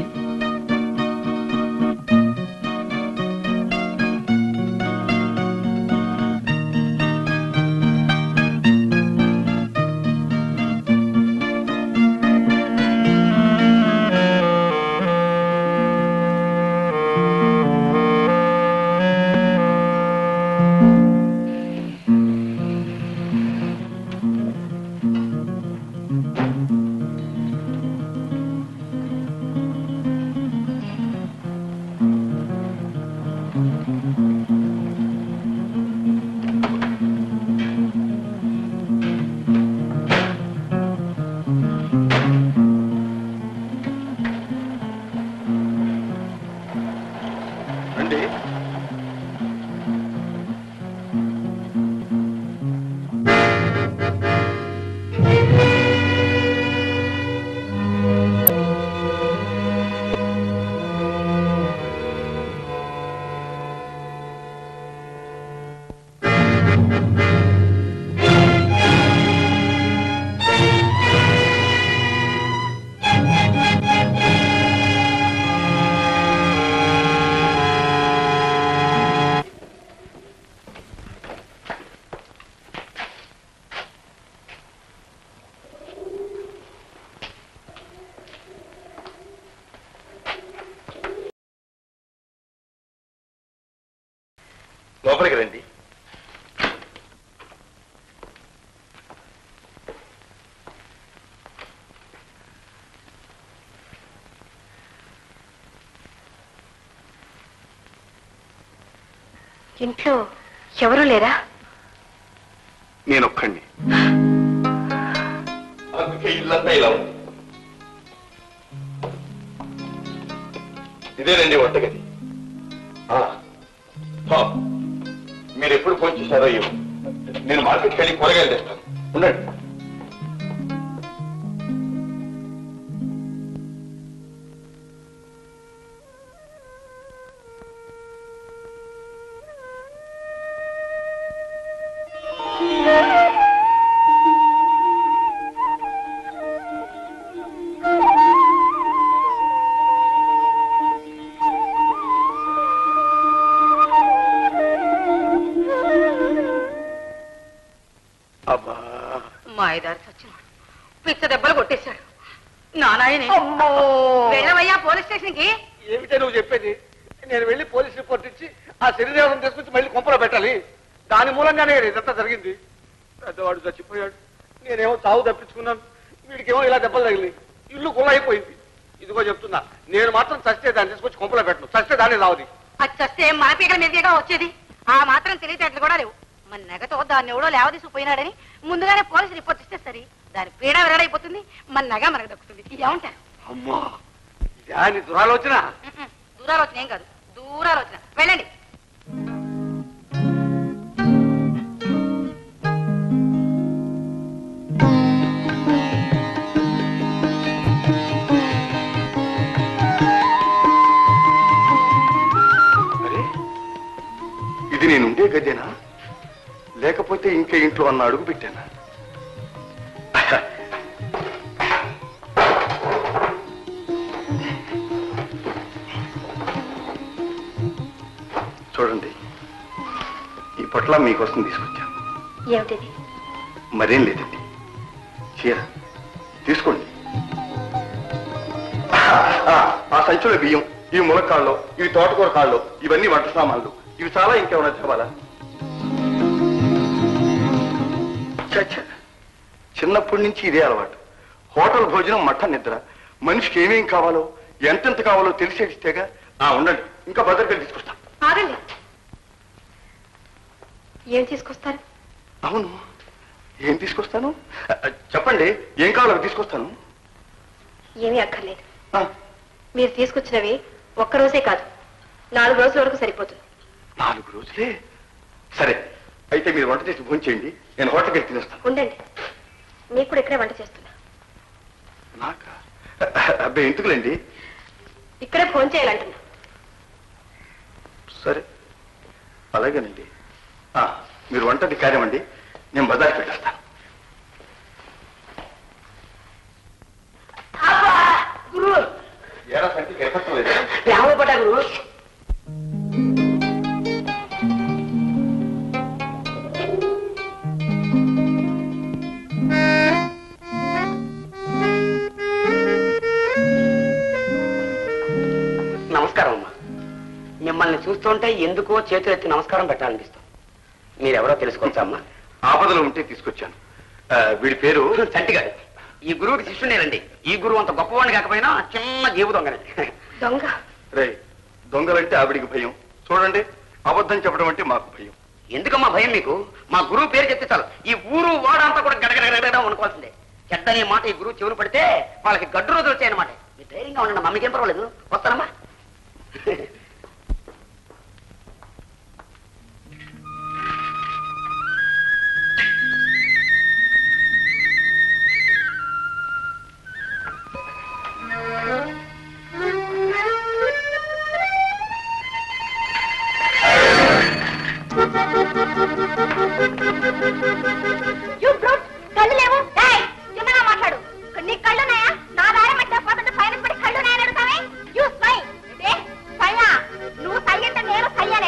రండి లోపలికి రండి ఇంట్లో ఎవరు లేరా నేను ఒక్కడిని అందుకే ఇల్లంతా ఇలా ఉంది ఇదేనండి వంటగది ఆ, ఆ, మీరు ఎప్పుడు ఫోన్ చేశారో ఏమో నేను మార్కెట్కి వెళ్ళి కూరగాయలు తెస్తాను ఉండండి అబ్బా మాయదారి సచ్చినాడు పిచ్చ దెబ్బలు కొట్టేశాడు నానాయనే వెళ్ళవయ్యా పోలీస్ స్టేషన్ కి ఏమిటే నువ్వు చెప్పేది నేను వెళ్ళి పోలీస్ రిపోర్ట్ ఇచ్చి ఆ శరీరం తీసుకొచ్చి మళ్ళీ కొంపలో పెట్టాలి దాని మూలంగానే ఇదంతా జరిగింది పెద్దవాడు చచ్చిపోయాడు నేనేమో చావు తప్పించుకున్నాను వీడికేమో ఇలా దెబ్బలు తగిలి ఇల్లు కుళ్ళైపోయింది ఇదిగో చెప్తున్నా నేను మాత్రం చస్తే దాన్ని తీసుకొచ్చి కొంపలో పెట్టను చస్తే దాన్ని రావది అది చస్తే మన పీకల మీదకేగా వచ్చేది ఆ మాత్రం తెలియటట్లు కూడా లేవు మన నగతో దాన్ని ఎవడో లేవదీసిపోయినాడని ముందుగానే పోలీసు రిపోర్ట్ ఇస్తే సరి దాని పీడ విరడైపోతుంది మన నగ మనకు దక్కుతుంది ఏమంటారు అమ్మా దాని దురాలోచన ఉమ్మ్. దూరాలోచన ఏం కాదు దూరాలోచన వెళ్ళండి అరే ఇది నేను ఉండే గదేనా లేకపోతే ఇంకే ఇంట్లో అన్న అడుగు పెట్టానా చూడండి ఈ పొట్ల మీకోసం తీసుకొచ్చాను ఏమిటిది మరేం లేదండి చీర తీసుకోండి ఆ, ఆ సంచుల బియ్యం ఇవి ములక్కాళ్ళు ఇవి తోటకూర కాళ్ళు ఇవన్నీ వంట సామాన్లు ఇవి చాలా ఇంకేమైనా చెప్పాలా ఛ, ఛ. చిన్నప్పటి నుంచి ఇదే అలవాటు హోటల్ భోజనం మఠ నిద్ర మనిషికి ఏమేం కావాలో ఎంతెంత కావాలో తెలిసేస్తేగా ఆ ఉండండి ఇంకా భద్రతలు తీసుకొస్తా ఆగండి ఏం తీసుకొస్తారు అవును ఏం తీసుకొస్తాను ఆ, చెప్పండి ఏం కావాలో అవి తీసుకొస్తాను ఏమీ అక్కర్లేదు ఆ, మీరు తీసుకొచ్చినవి ఒక్క రోజే కాదు నాలుగు రోజుల వరకు సరిపోతుంది నాలుగు రోజులే సరే అయితే మీరు వంట చేసి భోజనం చేయండి నేను హోటల్కి వెళ్ళి తినేస్తాను ఉండండి మీకు కూడా ఇక్కడే వంట చేస్తున్నా నాకా అబ్బాయి ఎందుకులేండి ఇక్కడే ఫోన్ చేయాలంటున్నా సరే అలాగేనండి ఆ, మీరు వంటది కార్యమండి నేను బజార్కి పెట్టేస్తాను గురు ఏరా సంఖ్యకి ఎక్కడం లేదు రామపడ్డా గురు నమస్కారం అమ్మా మిమ్మల్ని చూస్తుంటే ఎందుకో చేతులు ఎత్తి నమస్కారం పెట్టాలనిపిస్తాం మీరెవరో తెలుసుకోవచ్చా అమ్మా ఆపదలో ఉంటే తీసుకొచ్చాను ఆ, వీడి పేరు చంటిగాడు ఈ గురువుకి శిష్యునేనండి ఈ గురువు అంత గొప్పవాడిని కాకపోయినా చిన్న జీవు దొంగనే దొంగ రే దొంగలంటే ఆవిడికి భయం చూడండి అబద్ధం చెప్పడం అంటే మాకు భయం ఎందుకమ్మా భయం మీకు మా గురువు పేరు చెప్తే చాలు ఈ ఊరు వాడంతా కూడా గడగడగడ అనుకోవాల్సిందే చెడ్డనే మాట ఈ గురువు చెవులు పడితే వాళ్ళకి గడ్డు రోజులు వచ్చాయన్నమాట మీరు ధైర్యంగా ఉండండి మమ్మీకేం పర్వాలేదు వస్తానమ్మా You brute! కళ్ళు లేవు ఏయ్, చిన్నగా మాట్లాడు నీ కళ్ళున్నాయా నా దారి మధ్య పోతుంటే పైన పడి కళ్ళున్నాయని అడుగుతావే యూ సై ఏ సయ్యా నువ్వు సై అంటే నేను సయ్యనే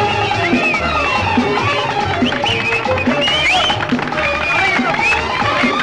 ఆ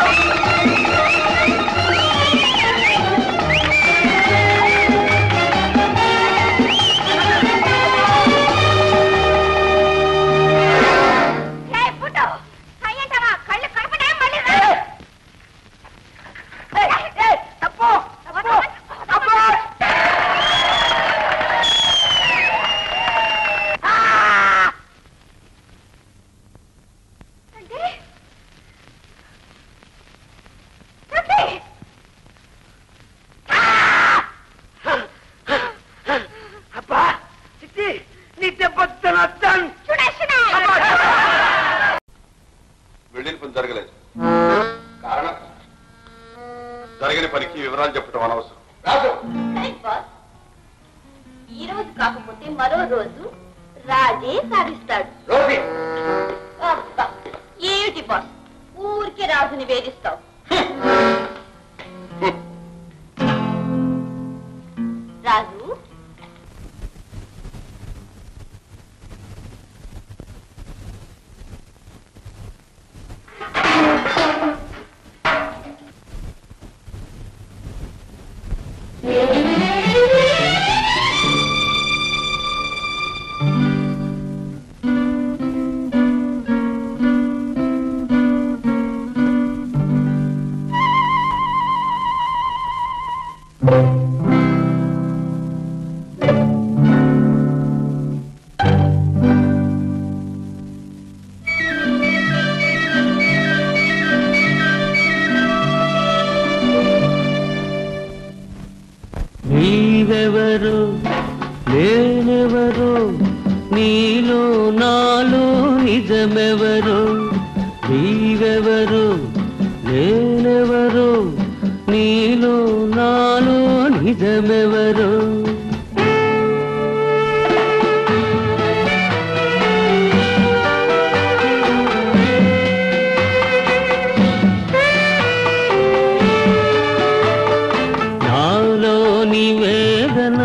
జరగలేదు కారణం జరిగిన పనికి వివరాలు చెప్పడం అనవసరం రాజు రైట్ బాస్ ఈ రోజు కాకపోతే మరో రోజు రాజే సాధిస్తాడు రోజీ అబ్బా, ఏమిటి బాస్ ఊరికే రాజుని వేధిస్తావు రాజు నీవెవరు నేనెవరు నీలో నాలో నిజమెవరు నీవెవరు నేనెవరు నీలో నాలో నిజమెవరు నాలోని వేదన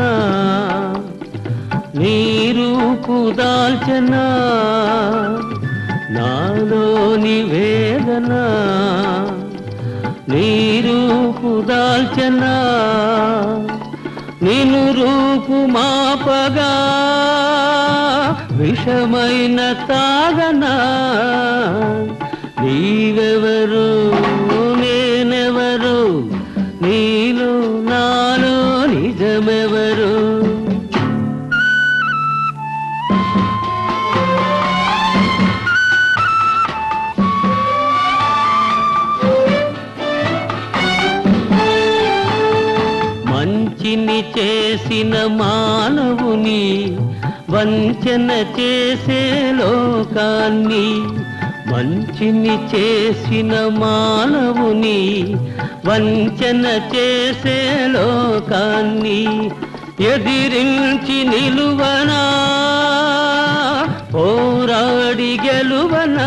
నీ రూపు దాల్చన నాలోని వేదన నీ రూపు దాల్చన నిన్ను రూపు మాపగా విషమైన తాగనా నీవెవరు నేనెవరు నీలో నాలో నిజమెవరు మంచిని చేసిన మానవుని వంచన చేసే లోకాన్ని మంచిని చేసిన మానవుని వంచన చేసే లోకాన్ని ఎదిరించి నిలువనా పోరాడి గెలువనా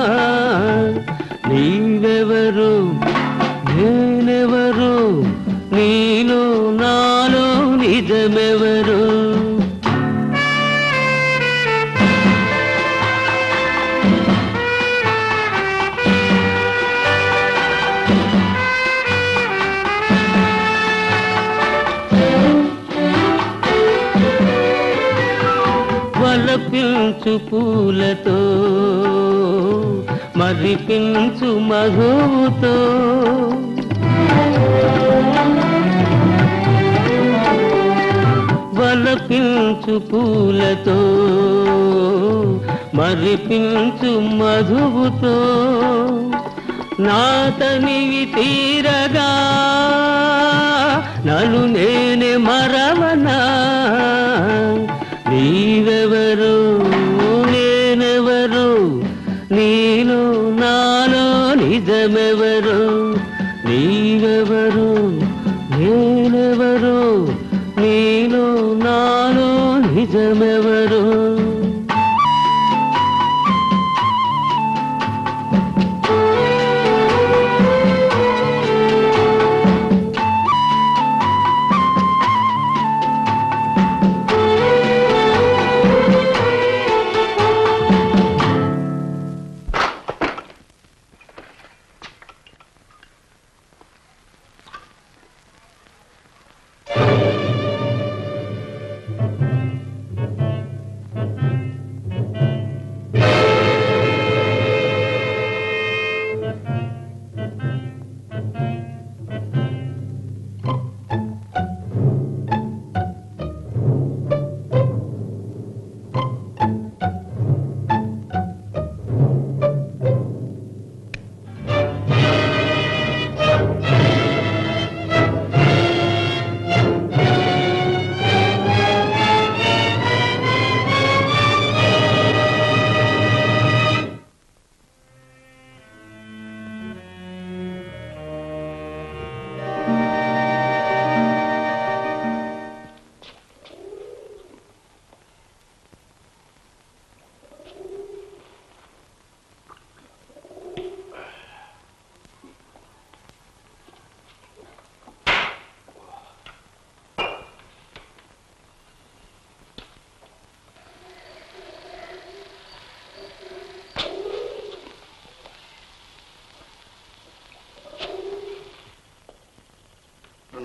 నీవెవరు నేనెవరు నీలో నాలో నిజమెవరు వలపించు పూలతో మరిపించు మధువుతో వలపించు పూలతో మరిపించు మధువుతో నాతనివి తీరగా నన్ను నేనే మరవనా నీవెవరు నేనెవరు నీలో నాలో నిజమెవరు నీవెవరు నేనెవరు నీలో నాలో నిజమెవరు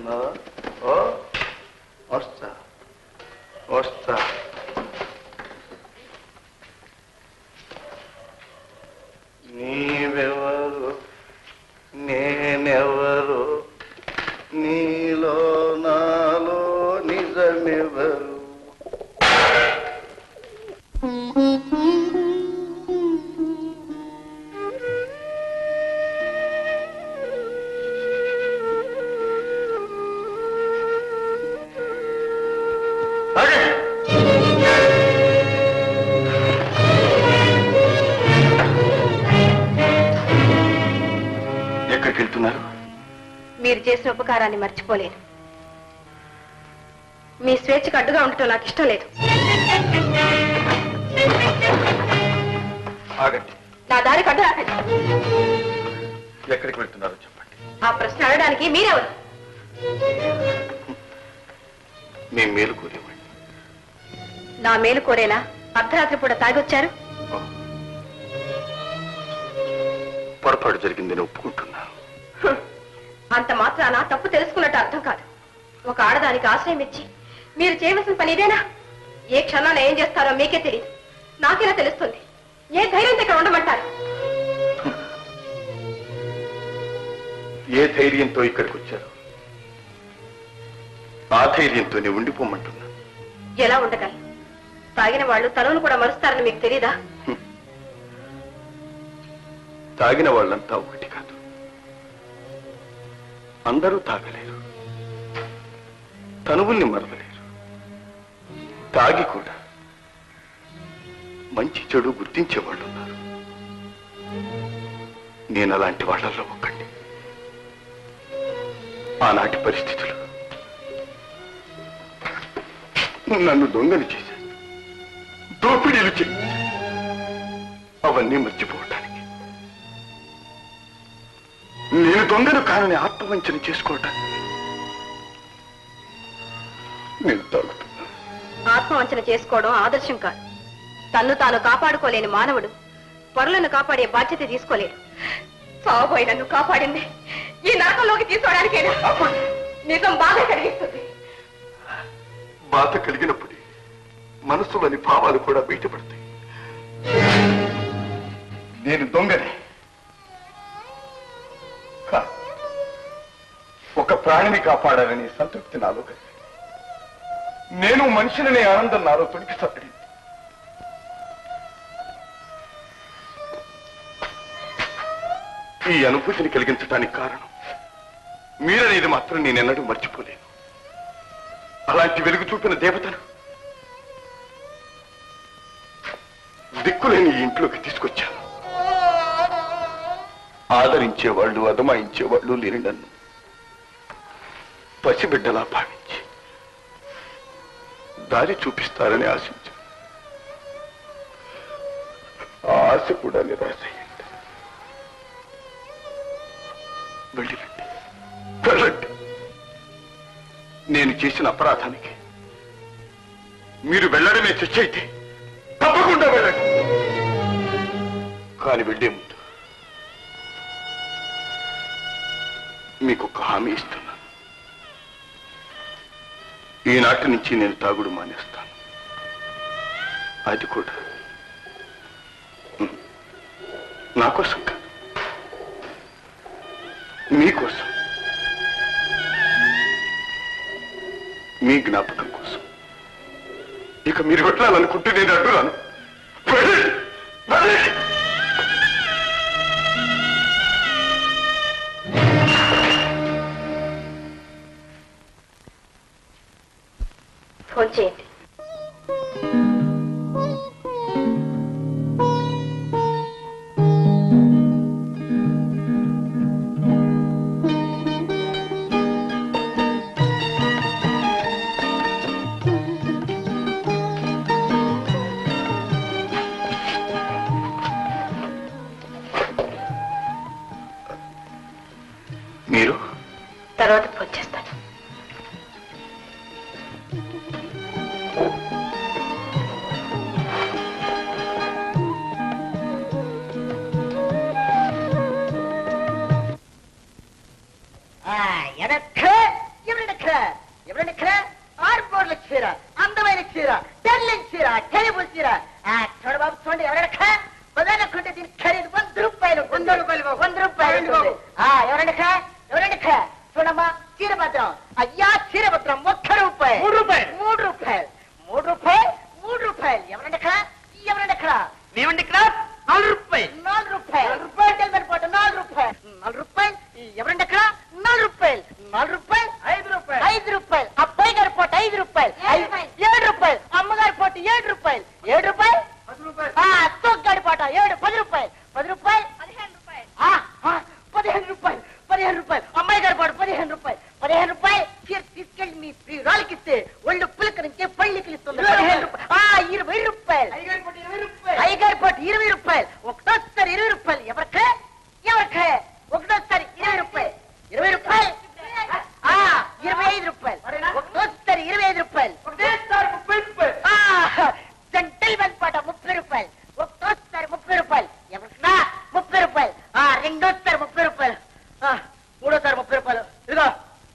వస్తున్నావా ఓ వస్తా వస్తా నీవెవరు నేనెవరు నీలో నాలో నిజమెవరు ఎక్కడికి వెళ్తున్నారు మీరు చేసిన ఉపకారాన్ని మర్చిపోలేను మీ స్వేచ్ఛకు అడ్డుగా ఉండటం నాకు ఇష్టం లేదు ఆగండి నా దారికి అడ్డు రాకండి ఎక్కడికి వెళ్తున్నారో చెప్పండి ఆ ప్రశ్న అడగడానికి మీరెవరు మీ మేలు కోరేవాడిని నా మేలు కోరేలా అర్ధరాత్రి పూట తాగొచ్చారు పొరపాటు జరిగిందని ఒప్పుకుంటున్నాను హ్మ్. అంత మాత్రాన తప్పు తెలుసుకున్నట్టు అర్థం కాదు ఒక ఆడదానికి ఆశ్రయం ఇచ్చి మీరు చేయవలసిన పని ఇదేనా ఏ క్షణాన ఏం చేస్తారో మీకే తెలియదు నాకెలా తెలుస్తుంది ఏ ధైర్యంతో ఇక్కడ ఉండమంటారు ఏ ధైర్యంతో ఇక్కడికి వచ్చారు ఆ ధైర్యంతోనే ఉండిపోమంటున్నా ఎలా ఉండగలరు తాగిన వాళ్ళు తనువును కూడా మరుస్తారని మీకు తెలీదా తాగిన వాళ్ళంతా ఒకటి కాదు అందరూ తాగలేరు తనువుల్ని మరవలేరు తాగి కూడా మంచి చెడు గుర్తించే వాళ్ళు ఉన్నారు నేను అలాంటి వాళ్ళల్లో ఒకండి ఆనాటి పరిస్థితులు నన్ను దొంగలు చేశారు దోపిడీలు చేశారు అవన్నీ మర్చిపోవటానికి నేను దొంగను కానని ఆత్మవంచన చేసుకోవటానికి నేను తాగుతున్నా ఆత్మవంచన చేసుకోవడం ఆదర్శం కాదు తన్ను తాను కాపాడుకోలేని మానవుడు పరులను కాపాడే బాధ్యత తీసుకోలేడు సాగుపోయి నన్ను కాపాడింది ఈ నరకంలోకి తీసుకోవడానికేనా నిజం బాగా కలిగిస్తుంది బాధ కలిగినప్పుడే మనసులోని భావాలు కూడా బయటపడతాయి నేను దొంగనే కా- ఒక ప్రాణిని కాపాడాలని సంతృప్తి నాలో కలిగింది నేను మనిషిని ఆనందం నాలో తొలికి సత్తడింది ఈ అనుభూతిని కలిగించడానికి కారణం మీరనేది మాత్రం నేనెన్నడూ మర్చిపోలేను అలాంటి వెలుగు చూపిన దేవతను దిక్కులేని ఈ ఇంట్లోకి తీసుకొచ్చాను ఆదరించేవాళ్ళు అదమాయించేవాళ్ళు లేని నన్ను పసిబిడ్డలా భావించి దారి చూపిస్తారని ఆశించాను ఆ ఆశ కూడా నిరాశయ్యింది వెళ్ళిరండి వెళ్ళండి నేను చేసిన అపరాధానికి మీరు వెళ్ళడమే శిక్ష అయితే తప్పకుండా వెళ్ళండి కానీ వెళ్ళే ముందు మీకు ఒక హామీ ఇస్తున్నాను ఈనాటి నుంచి నేను తాగుడు మానేస్తాను అది కూడా ఉమ్, నా కోసం కాదు మీకోసం మీ జ్ఞాపకం కోసం ఇక మీరు వెళ్ళాలనుకుంటే నేను అడ్డురాను వెళ్ళండి, వెళ్ళండి. ఫోన్ చేయండి మీరు తర్వాత ఫోన్ చేస్తాను எனக்கு జరుగుతుంది. ఆ, ఎవరండి ఇక్కడ? ఎవరండి ఇక్కడ? చూడమ్మా చీరభద్రం అయ్యా చీరభద్రం ఒక్క రూపాయి మూడు రూపాయలు. మూడు రూపాయలు మూడు రూపాయలు మూడు రూపాయలు ఎవరండి ఇక్కడ ఎవరండి ఇక్కడ మేమండి ఇక్కడ నాలుగు రూపాయలు నాలుగు రూపాయలు నాలుగు రూపాయలు డెలివరీ పోట నాలుగు రూపాయలు నాలుగు రూపాయలు ఎవరండి అక్కడ నాలుగు రూపాయలు నాలుగు రూపాయలు ఐదు రూపాయలు ఐదు రూపాయలు అబ్బాయి గారి పోట ఐదు రూపాయలు ఐదు- ఏడు రూపాయలు అమ్మగారి పోట ఏడు రూపాయలు ఏడు రూపాయలు ఆ, తొగ్గాడి పోట ఏడు పది రూపాయలు పది రూపాయలు ఆ, ఆ, పదిహేను రూపాయలు పదిహేను రూపాయలు అమ్మాయి గారి పాటు పదిహేను రూపాయలు పదిహేను రూపాయలు చీర తీసుకెళ్లి మీ ప్రియురాలకి ఇస్తే ఒళ్ళు పులకరించి పళ్ళికి ఇస్తుంది పదిహేను రూపాయలు ఆ, ఇరవై రూపాయలు అయ్యగారి పాటు ఇరవై రూపాయలు ఒకటోసారి ఇరవై రూపాయలు ఎవరికే ఎవరికే ఒకటోసారి ఇరవై రూపాయలు ఇరవై రూపాయలు ఆ, ఇరవై ఐదు రూపాయలు ఒకటోసారి ఇరవై ఐదు రూపాయలు ఆ, జంటల్మెన్ పాట ముప్పై రూపాయలు ఒకటోసారి ముప్పై రూపాయలు ఎవరికినా ముప్పై రూపాయలు ఆ రెండోసారి ముప్పై రూపాయలు ఆ, మూడోసారి ముప్పై రూపాయలు ఇదిగో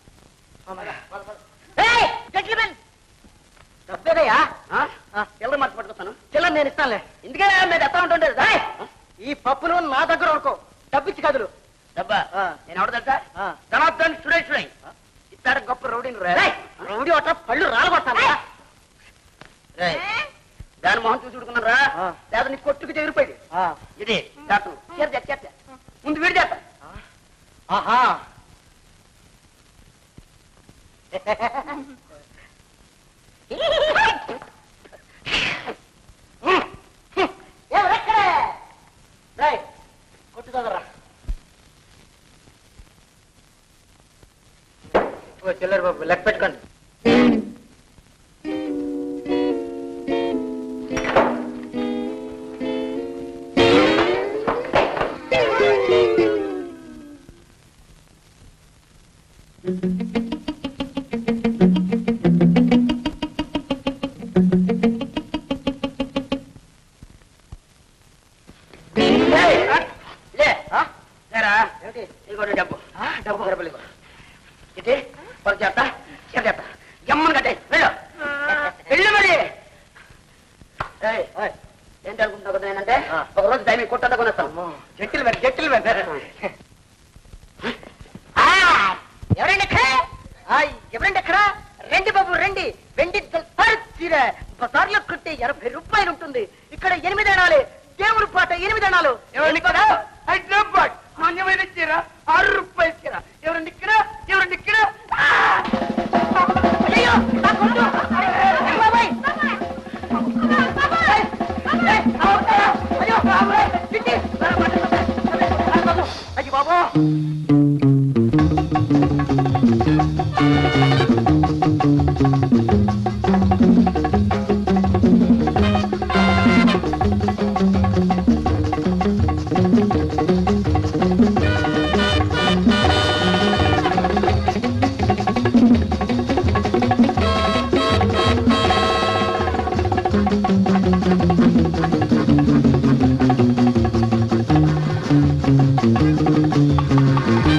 ఏయ్, జెంటిల్మెన్ డబ్బేదయ్యా చిల్లర మార్చి పట్టుకొస్తాను చిల్లర నేను ఇస్తానులే ఎందుకే మీరు ఎత్తా ఉంటుండేది ఏయ్, ఈ పప్పులు నా దగ్గర అనుకో డబ్బిచ్చి కదులు డబ్బా ఆ. నేను ఎవడ తెలుసా ఆ. ధనార్దన్ సురేష్ రై ఇస్తాడు గొప్ప రౌడీని రా ఏయ్, రౌడీ ఒకట పళ్ళు రాలగొట్టాను రేయ్, దాని మొహం చూసి ఉడుకున్నాను రా ఆ. లేదా నీ కొట్టుకు చెదిరిపోయింది ఇది డాక్టర్ చేత చేత ముందు వీడి చేత ఆహా ఎవరెక్కడే రేయ్, కొట్టు చదవరా ఓ చిల్లర బాబు లెక్క పెట్టుకోండి ఏయ్, ఇదే ఆ? లేరా ఏమిటి ఇదిగోండి డబ్బు ఆ, డబ్బు డబ్బులు ఇదిగో ఇది పది చేత చిన్న చేత ఎమ్మని కట్టే వెళ్ళు వెళ్ళు మరి ఏయ్, ఏయ్, ఏంటి అనుకుంటున్నావు కదా నేనంటే ఆ. ఒక రోజు టైం కొట్టదా కొనేస్తాను అమ్మో, జట్టిల్ మరి జట్టిల్ మరి ఎవరండి ఇక్కడ ఆ, ఎవరండి ఇక్కడ రండి బాబు రండి వెండి చీర బజార్లో కొట్టి ఎనభై రూపాయలు ఉంటుంది ఇక్కడ ఎనిమిది అణాలే దేవుడి పాట ఎనిమిది అణాలు ఎవరండి ఇక్కడ హైదరాబాద్ నాణ్యమైన చీర ఆరు రూపాయల చీర ఎవరండి ఇక్కడ ఎవరండి ఇక్కడ ఆ! అయ్యో, నా కొట్టు! అయ్యో, బాబాయ్! ఏయ్, ఏయ్, ఆవుతారా? అయ్యో, బాబాయ్! చిట్టి! అయ్యో బాబు ఆ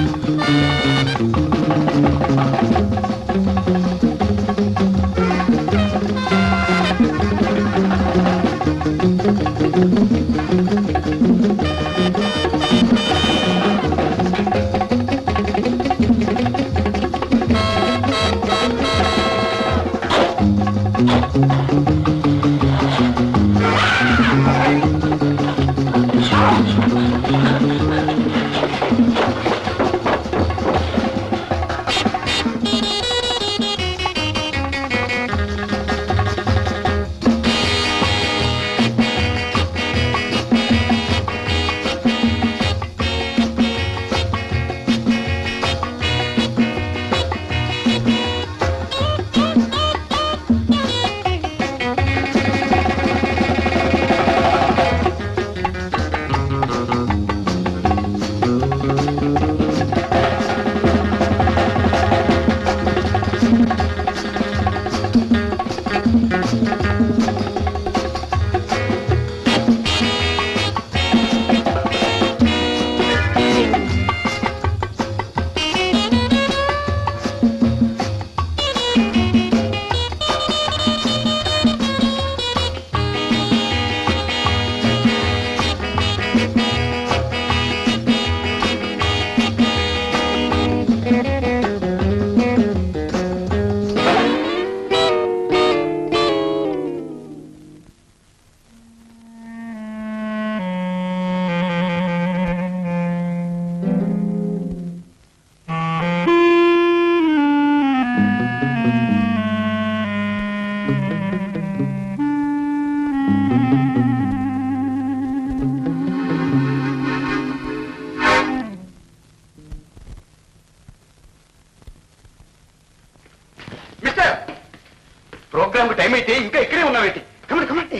ప్రోగ్రామ్ టైం అయితే ఇంకా ఇక్కడే ఉన్నావేంటి come on come on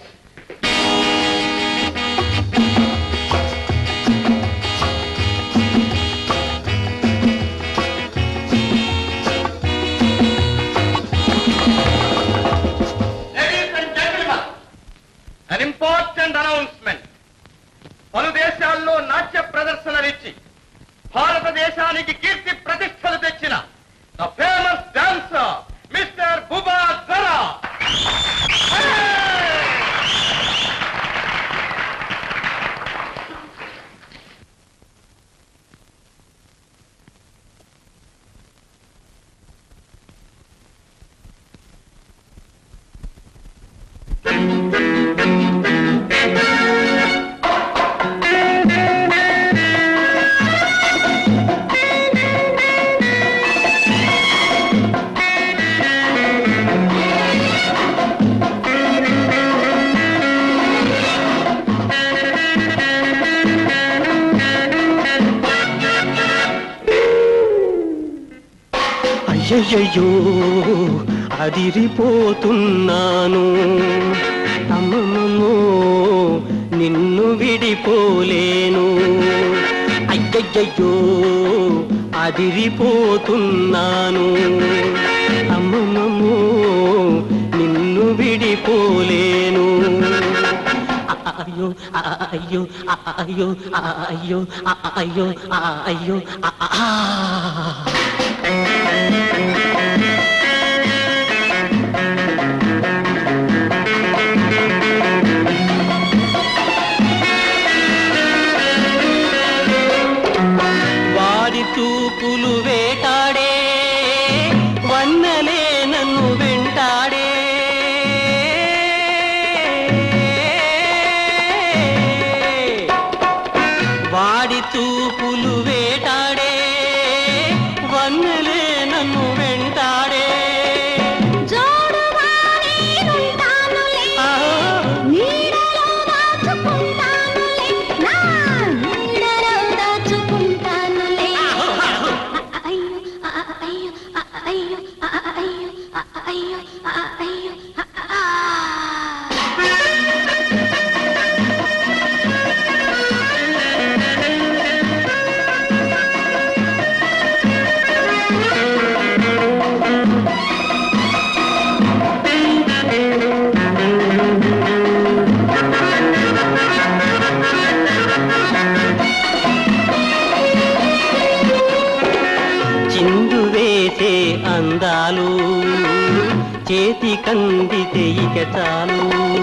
an important announcement పలు దేశాల్లో నాట్య ప్రదర్శనలిచ్చి భారతదేశానికి కీర్తి ప్రతిష్టలు తెచ్చిన the famous dancer mister Buba జరా అయ్యయ్యో అదిరిపోతున్నాను అమ్మమ్మో నిన్ను విడిపోలేను అయ్యయ్యో అదిరిపోతున్నాను అమ్మమ్మో నిన్ను విడిపోలేను అయ్యో అయ్యో అయ్యో అయ్యో అయ్యో అయ్యో ఆ వారి చూపులు వేటాడే వన్నలే నన్ను వెంటాడే వాడి చూపులు వేటాడే వన్నలే నన్ను వెంటాడే జోడుగా నేనుంటానులే, నీడలో దాచుకుంటానులే, నా నీడలో దాచుకుంటానులే. అయ్యో, అయ్యో, అయ్యో, అయ్యో, అయ్యో, అయ్యో, ఆ. చిందు వేసే అందాలు చేతి కందితే ఇక చాలు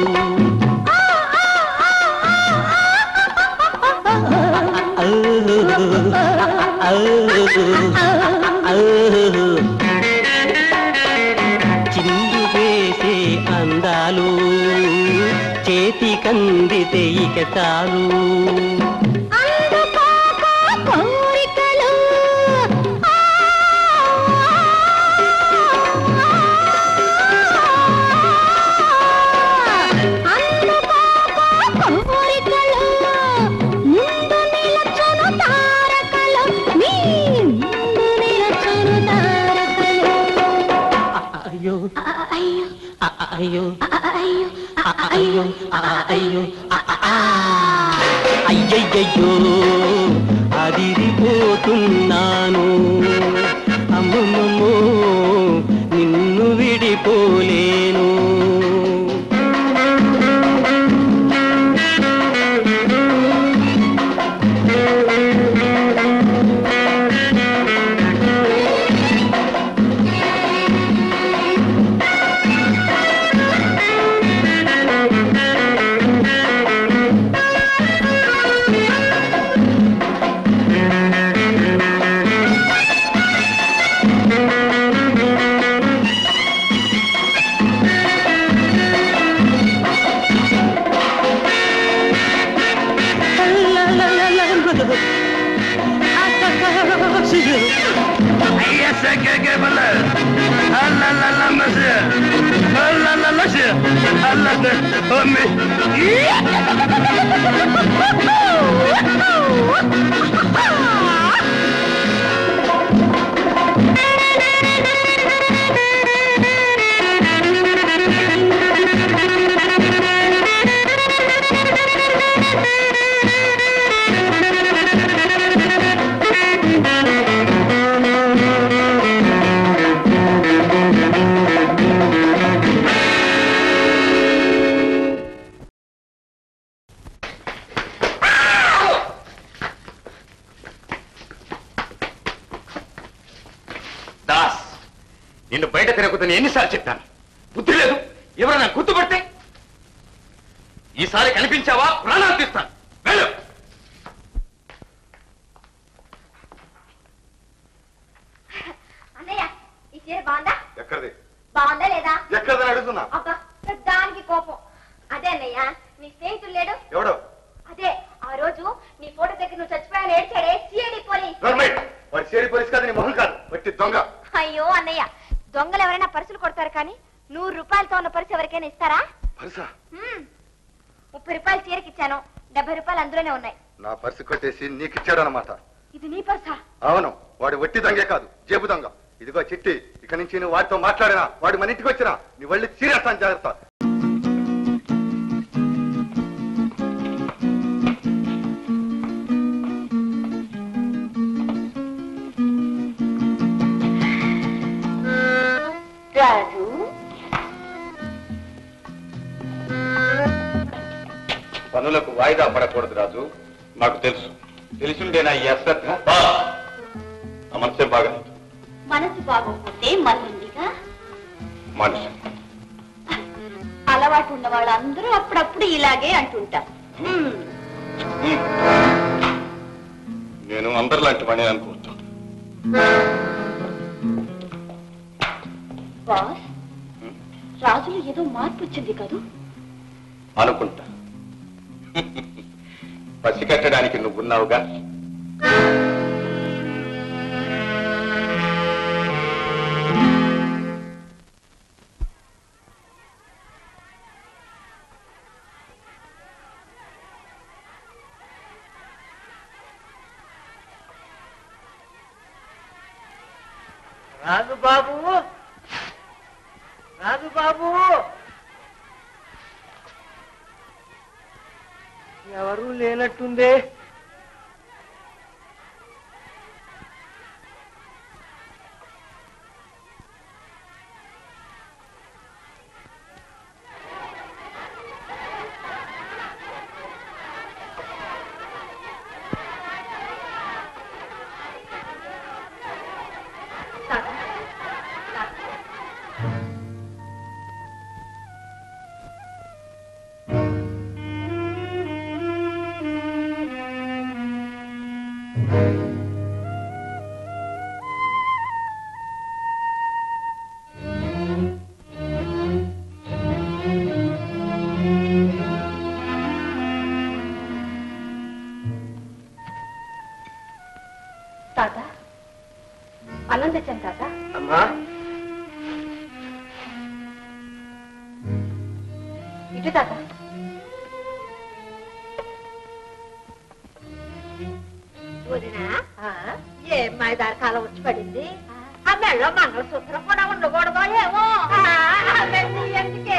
చిందు వేసే అందాలు చేతి కందితే ఇక చాలు అందుకోక కోరికలు ఆ, అందుకోక కోరికలు ముందు నిలచును తారకలు నీ ముందు నిలచును తారకలు అయ్యో అయ్యో అయ్యో అయ్యో అయ్యో అయ్యో అయ్యయ్యో అదిరిపోతున్నాను అమ్మమ్మో నిన్ను విడిపోలేను ఆ నిన్ను బయట తిరగదని ఎన్నిసార్లు చెప్పాను బుద్ధి లేదు ఎవరైనా గుర్తుపడితే ఈసారి కనిపించావా ప్రాణాలు తీస్తాను వెళ్ళు అన్నయ్య ఈ చీర బాగుందా ఎక్కడిది బాగుందా లేదా ఎక్కడదని అడుగుతున్నా అబ్బా దానికి కోపం అదే అన్నయ్య నీ స్నేహితుడు లేడు ఎవడో అదే ఆ రోజు నీ ఫోటో దగ్గర నువ్వు చచ్చిపోయాను ఏడ్చాడే సిఐడి పోలీస్ గవర్నమెంట్ వాడు చేరి పోలీస్ కాదు నీ మొహం కాదు వట్టి దొంగ అయ్యో అన్నయ్య దొంగలు ఎవరైనా పర్సులు కొడతారు కానీ నూరు రూపాయలతో ఉన్న పర్సు ఎవరికైనా ఇస్తారా పరుసా హ్మ్. ముప్పై రూపాయలు చీరకి ఇచ్చాను డెబ్బై రూపాయలు అందులోనే ఉన్నాయి నా పర్సు కొట్టేసి నీకు ఇచ్చాడనమాట ఇది నీ పర్సా అవును వాడు వట్టి దొంగే కాదు జేబు దొంగ ఇదిగో చిట్టి ఇక నుంచి నువ్వు వాడితో మాట్లాడినా వాడు మన ఇంటికి వచ్చినా నీ వెళ్ళి చీరేస్తాను జాగ్రత్త రాజు పనులకు వాయిదా పడకూడదు రాజు నాకు తెలుసు తెలిసిండేనా ఈ అశ్రద్ధ ఆ మనసే బాగా మనసు బాగోకపోతే మనుందిగా మనిషి అలవాటు ఉన్న వాళ్ళందరూ అప్పుడప్పుడు ఇలాగే అంటుంటారు హ్మ్. ఉమ్. నేను అందరిలాంటి వాడిని అనుకోవచ్చు బాస్ రాజులో ఏదో మార్పు వచ్చింది కదూ అనుకుంటా పసిగట్టడానికి నువ్వున్నావుగా రాజు బాబు రాజు బాబు ఎవరు లేనట్టుందే తాత అన్నం తెచ్చాను తాత అమ్మా ఇటు తాత వదినా ఏ మైదారు కాలం వచ్చి పడింది ఆ మెళ్ళో మంగళసూత్రం కూడా ఉండకూడదో ఏమో అవన్నీ ఎందుకే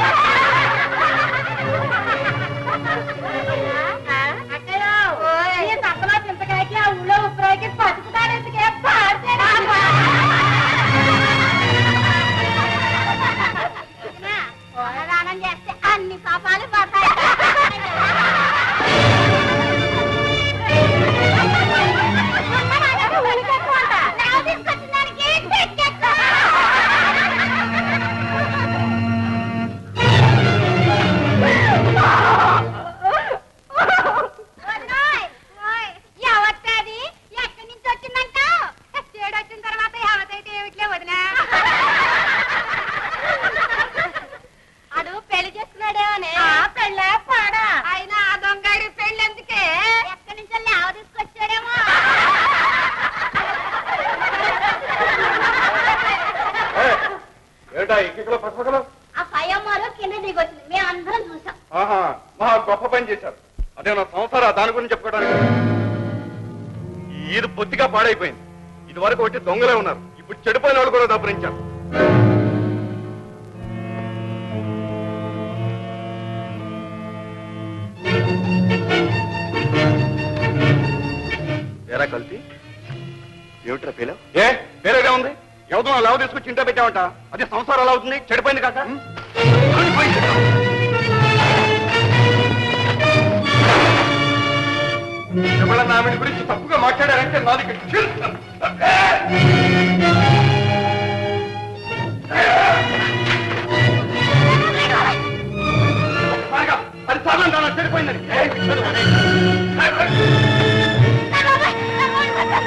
ఈ సంతలో చింతకాయకి ఆ ఊళ్ళో ఉప్పురాయికి బతుకుతాడు ఎందుకే దానం చేస్తే అన్ని పాపాలు పడతాయి ఎవరిది ఎక్కడి నుంచి వచ్చిందంట చెడు వచ్చిన తర్వాత ఎవరైతే ఏమిట్లే వదినా అడు పెళ్లి చేసుకున్నాడేమోనే పెళ్ళే పాడా అయినా ఆ దొంగడి పెళ్లి ఎందుకే ఎక్కడి నుంచి లేవ తీసుకొచ్చాడేమో ఏటా ఇంటిలో పసగలు ఆ పైమ్మలో కింద దిగొచ్చింది మేము అందరం చూసాం ఆహా మహా గొప్ప పని చేశారు అదే నా సంసార దాని గురించి చెప్పుకోవడానికి ఈ ఈదు పొత్తిగా పాడైపోయింది ఇది వరకు వచ్చి దొంగలే ఉన్నారు ఇప్పుడు చెడిపోయిన వాళ్ళు కూడా దాపురించారు ఎరా కల్తీ ఏమిట్రా పేలో ఏ పేరేగా ఉంది ఎవరితో లావు తీసుకొచ్చి ఇంట్లో పెట్టావట అది సంసారం ఎలా అవుతుంది చెడిపోయింది కాక చెడిపోయింది. ఎవరన్నా ఆమె గురించి తప్పుగా మాట్లాడారంటే నాది ఇక్కడ చీల్స్తాను.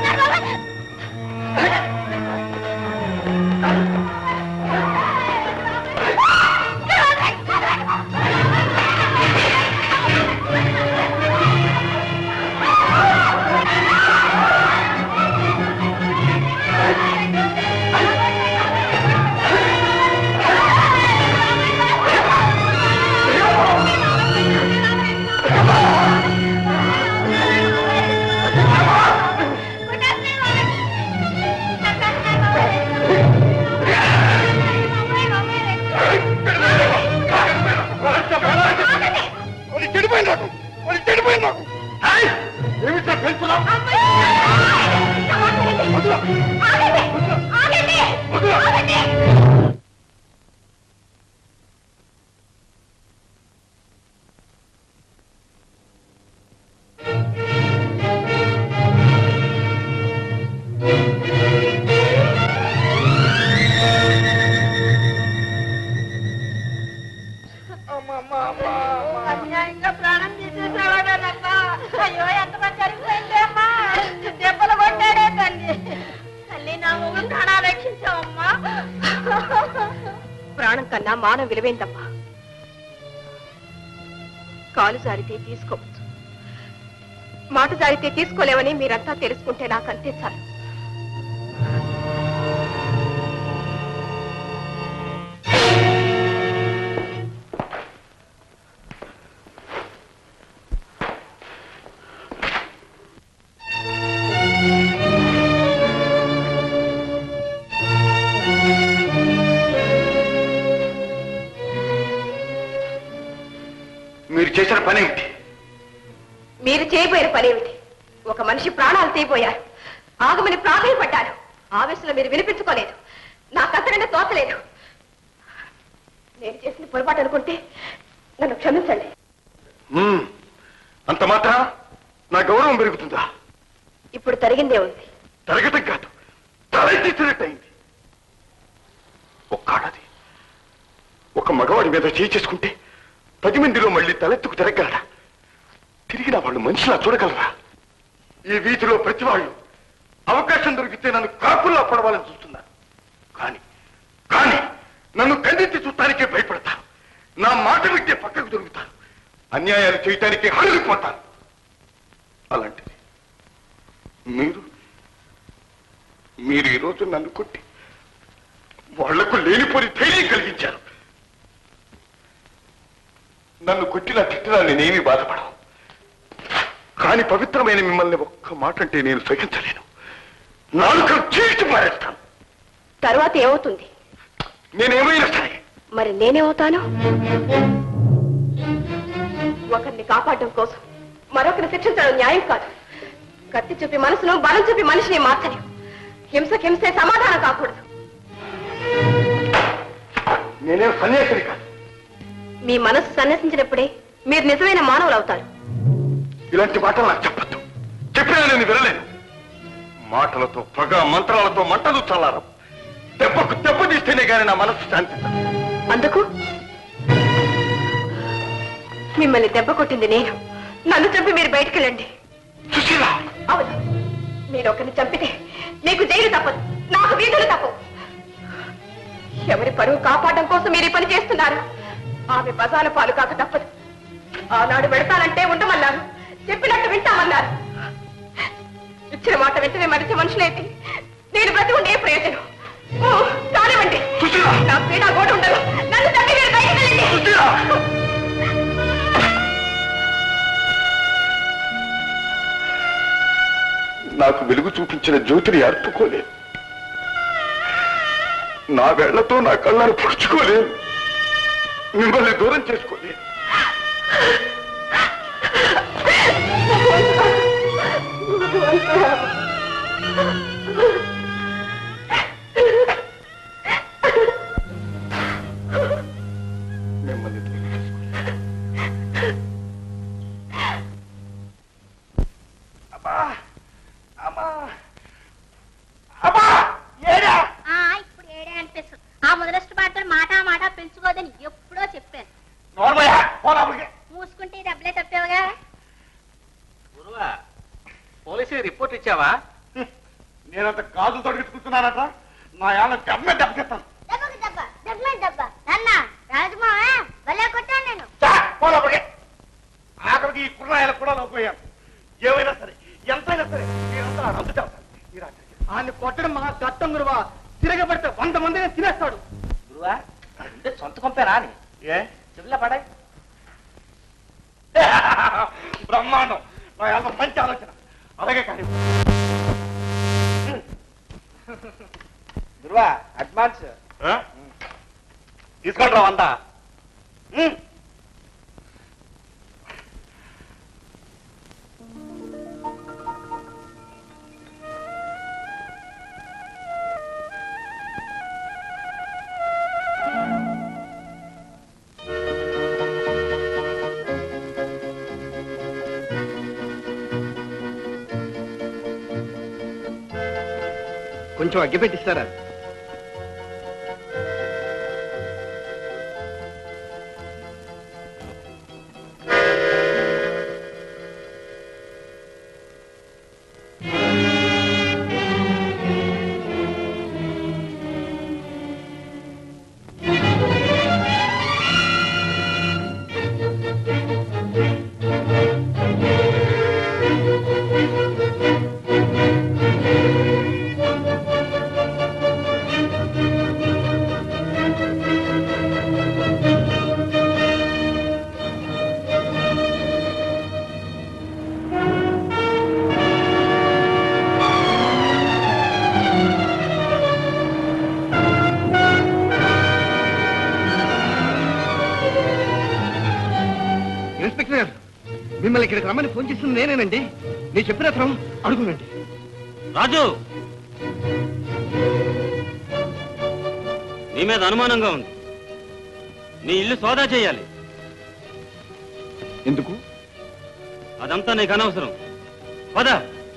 వాళ్ళు చెడిపోయింది నాకు వాళ్ళు చెడిపోయింది నాకు ఏయ్! ఏమి సార్ పెంచులా అన్యాయంగా ప్రాణం తీసేసావాడనమ్మా అయ్యో ఎంత మంది జరిగిపోయింది అమ్మా దెబ్బలు కొట్టాడే తల్లి తల్లి నా మొగుడు ప్రాణాలు రక్షించావమ్మా ప్రాణం కన్నా మానవ విలువైందమ్మా కాలు జారితే తీసుకోవచ్చు మాట జారితే తీసుకోలేవని మీరంతా తెలుసుకుంటే నాకు అంతే చాలు మీరు చేసిన పని ఏమిటి మీరు చేయబోయిన పనేమిటి ఒక మనిషి ప్రాణాలు తీయబోయారు ఆగమని ప్రాధాయపడ్డారు ఆవేశంలో మీరు వినిపించుకోలేదు నాకు అసలు తోచలేదు నేను చేసిన పొరపాటు అనుకుంటే నన్ను క్షమించండి మ్మ్. అంత మాత్ర నా గౌరవం పెరుగుతుందా ఇప్పుడు తరిగిందే ఉంది తరగతం కాదు తలెత్తినట్టయింది ఒక్క ఆడది ఒక మగవాడి మీద చేయి చేసుకుంటే పది మందిలో మళ్ళీ తలెత్తుకు తిరగలరా తిరిగిన వాళ్ళు మనిషిలా చూడగలరా ఈ వీధిలో ప్రతి వాళ్ళు అవకాశం దొరికితే నన్ను కాపుల్లా పడవాలని చూస్తున్నారు కానీ కానీ నన్ను ఖండించి చూడటానికే భయపడతారు నా మాట వింటే పక్కకు దొరుకుతారు అన్యాయాలు చేయటానికి హడలిపోతారు అలాంటిది మీరు మీరు ఈరోజు నన్ను కొట్టి వాళ్లకు లేనిపోని ధైర్యం కలిగించారు నన్ను కొట్టినా తిట్టినా నేనేమీ బాధపడను కానీ పవిత్రమైన మిమ్మల్ని ఒక్క మాట అంటే నేను సహించలేను నాలుక చీల్చి పారేస్తాను తరువాత ఏమవుతుంది నేనేమైనా సరే మరి నేనేమవుతాను ఒకరిని కాపాడడం కోసం మరొకరిని శిక్షించడం న్యాయం కాదు కత్తి చూపి మనసును బలం చూపి మనిషిని మార్చలేం హింసకి హింసే సమాధానం కాకూడదు నేనేం సన్యాసిని కాదు మీ మనసు సన్యసించినప్పుడే మీరు నిజమైన మానవులు అవుతారు ఇలాంటి మాటలు నాకు చెప్పద్దు చెప్పినా నేను వినలేను మాటలతో పగ మంత్రాలతో మంటలు చల్లారం దెబ్బకు దెబ్బ తీస్తేనే గాని నా మనసు శాంతించదు అందుకు మిమ్మల్ని దెబ్బ కొట్టింది నేను నన్ను చంపి మీరు బయటికెళ్ళండి సుశీల అవును మీరు ఒకరిని చంపితే నీకు జైలు తప్పదు నాకు వీధులు తప్పవు ఎవరి పరువు కాపాడడం కోసం మీరు ఈ పని చేస్తున్నారు ఆమె బజాల పాలు కాక తప్పదు ఆనాడు పెడతానంటే ఉండమన్నారు చెప్పినట్టు వింటామన్నారు ఇచ్చిన మాట వెంటనే మరిచే మనుషులైతే నేను బ్రతి ఉండే ప్రయోజనం ఓ, కానివ్వండి నా పీడ గోడు ఉండదు నన్ను తప్పి మీరు బయటికి వెళ్ళండి నాకు వెలుగు చూపించిన జ్యోతిని అర్పుకోలేదు నా వేళ్లతో నా కళ్ళను పుడుచుకోలేను మిమ్మల్ని దూరం చేసుకోలేదు మిమ్మల్ని దూరం చేసుకోలేదు. ఆ ఇప్పుడు ఏడే అనిపిస్తుంది ఆ మొదలస్ట్ పాటలు మాట మాట పెంచుకోదని ఎప్పుడో చెప్పాను మూసుకుంటే డబ్బులే తప్పేవుగా గురువా పోలీసు రిపోర్ట్ ఇచ్చావా నేనంత గాజులు తొడిగించుకుంటున్నానట నా యాళ్ళ దెబ్బ దెబ్బతిస్తాను దెబ్బకి దెబ్బ దెబ్బ దెబ్బ నాన్న రాజమావ భలే కొట్టాను నేను పోలప్పటికే ఆఖరికి ఈ కుర్రాయిలకు కూడా లోపోయాను ఏమైనా సరే ఎంతైనా సరే నేనంతా రద్దు చేస్తాను ఈ రాత్రికి ఆయన కొట్టడం మా చట్టం గురువా తిరగబడితే వంద మందిని తినేస్తాడు గురువా అంటే సొంత కొంపేనా అని ఏ చెవిలో పడాయి బ్రహ్మాండం నా యాళ్ళ మంచి ఆలోచన అలాగే కానీ గురువా అడ్వాన్స్ తీసుకుంటారా వంద కొంచెం అగ్గి పెట్టిస్తారా ఇన్స్పెక్టర్ గారు మిమ్మల్ని ఇక్కడికి రమ్మని ఫోన్ చేసింది నేనేనండి నేను చెప్పిన అతను అడుగునండి రాజు నీ మీద అనుమానంగా ఉంది నీ ఇల్లు సోదా చేయాలి ఎందుకు అదంతా నీకు అనవసరం పద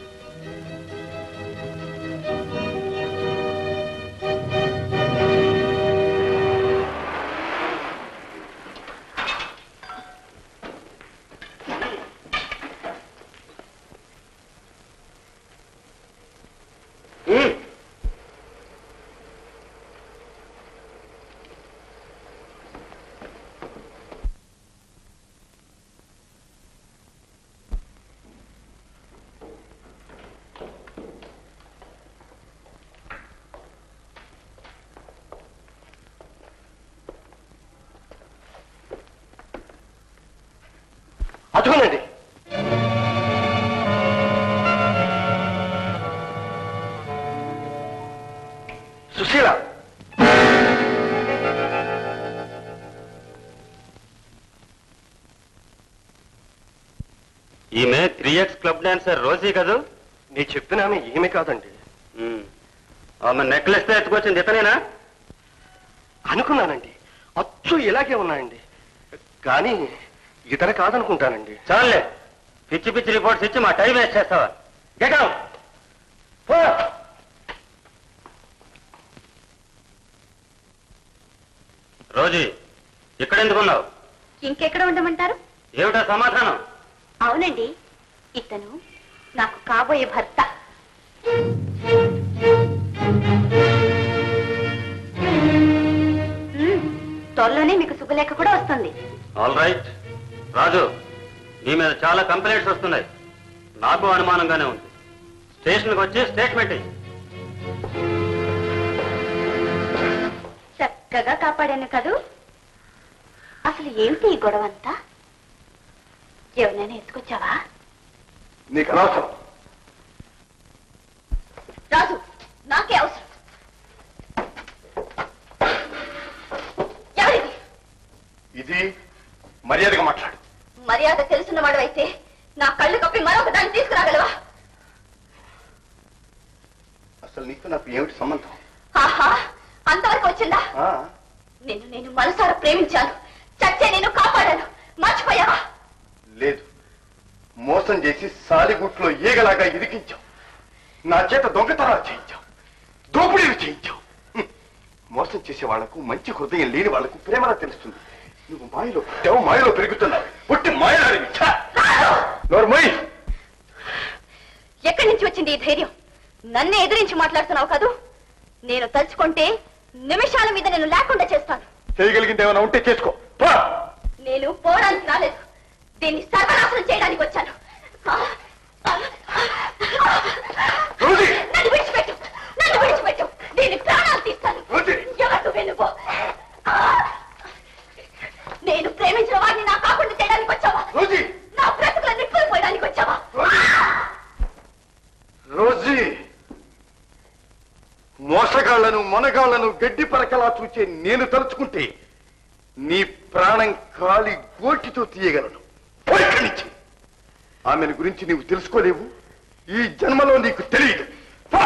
అటునండి సుశీల ఈమె three X club dancer Rosy కదూ నీ చెప్పిన ఆమె ఈమె కాదండి ఉమ్. ఆమె నెక్లెస్ తో ఎత్తుకొచ్చింది ఇతనేనా అనుకున్నానండి అచ్చు ఇలాగే ఉన్నాయండి కానీ ఇతర కాదనుకుంటానండి చాలే పిచ్చి పిచ్చి రిపోర్ట్స్ ఇచ్చి మా టైం వేస్ట్ చేస్తావా గెట్ అవుట్ రోజీ ఇక్కడ ఎందుకున్నావు ఇంకెక్కడ ఉండమంటారు ఏమిటా సమాధానం అవునండి ఇతను నాకు కాబోయే భర్త మ్మ్. త్వరలోనే మీకు శుభలేఖ కూడా వస్తుంది ఆల్ రైట్ రాజు నీ మీద చాలా కంప్లైంట్స్ వస్తున్నాయి నాకు అనుమానంగానే ఉంది స్టేషన్కి వచ్చి స్టేట్మెంట్ ఇయ్యి చక్కగా కాపాడాను కదూ అసలు ఏమిటి ఈ గొడవ అంతా ఎవరినైనా ఎత్తుకొచ్చావా నీకు అనవసరం రాజు నాకే అవసరం ఎవరిది ఇది మర్యాదగా మాట్లాడు మర్యాద తెలుసున్నవాడు అయితే నా కళ్ళు కప్పి మరొక దాన్ని తీసుకురాగలవా అసలు నీకు నాకు ఏమిటి సంబంధం ఆహా అంతవరకు వచ్చిందా ఆ, నిన్ను నేను మనసారా ప్రేమించాను చచ్చే నేను కాపాడాను మర్చిపోయావా లేదు మోసం చేసి సాలిగుట్లో ఈగలాగా ఇరికించావు నా చేత దొంగతనాలు చేయించావు దోపిడీలు చేయించావు హ్మ్. మోసం చేసే వాళ్లకు మంచి హృదయం లేని వాళ్లకు ప్రేమలా తెలుస్తుంది నువ్వు మాయలో పుట్టావు మాయలో పెరుగుతున్నావు పుట్టి మాయలాడివి ఛ! నోరు మొయ్. ఎక్కడి నుంచి వచ్చింది ఈ ధైర్యం నన్నే ఎదిరించి మాట్లాడుతున్నావు కదూ నేను తలుచుకుంటే నిమిషాల మీద నేను లేకుండా చేస్తాను చేయగలిగింది ఏమైనా ఉంటే చేసుకో పో. నేను పోవడానికి రాలేదు దీన్ని సర్వనాశనం చేయడానికి వచ్చాను ఆ, ఆ, నన్ను విడిచిపెట్టు నన్ను విడిచిపెట్టు దీన్ని ప్రాణాలు తీస్తాను ఎవరు వెనుకో నేను ప్రేమించిన వాడిని నా కాకుండా చేయడానికి వచ్చావా నా బ్రతుకుల నిప్పులు పోయడానికి వచ్చావా రోజీ మోసగాళ్లను మొనగాళ్లను గడ్డి పరకలా చూచే నేను తలుచుకుంటే నీ ప్రాణం కాలి గోటితో తీయగలను పో ఇక్కడి నుంచి ఆమెను గురించి నీవు తెలుసుకోలేవు ఈ జన్మలో నీకు తెలియదు పో.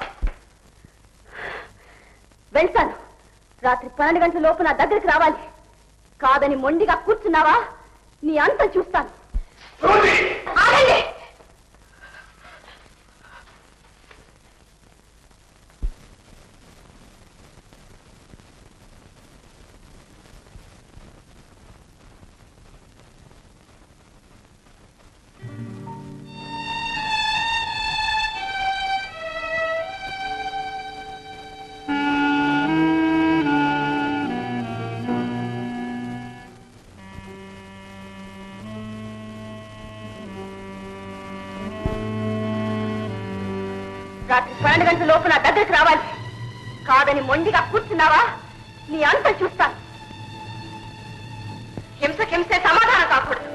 వెళ్తాను రాత్రి పన్నెండు గంటల లోపు నా దగ్గరికి రావాలి కాదని మొండిగా కూర్చున్నావా నీ అంతం చూస్తాను ఆగండి రాత్రి పన్నెండు గంటల లోపు నా దగ్గరికి రావాలి కాదని మొండిగా కూర్చున్నావా నీ అంతం చూస్తాను హింస హింసే సమాధానం కాకూడదు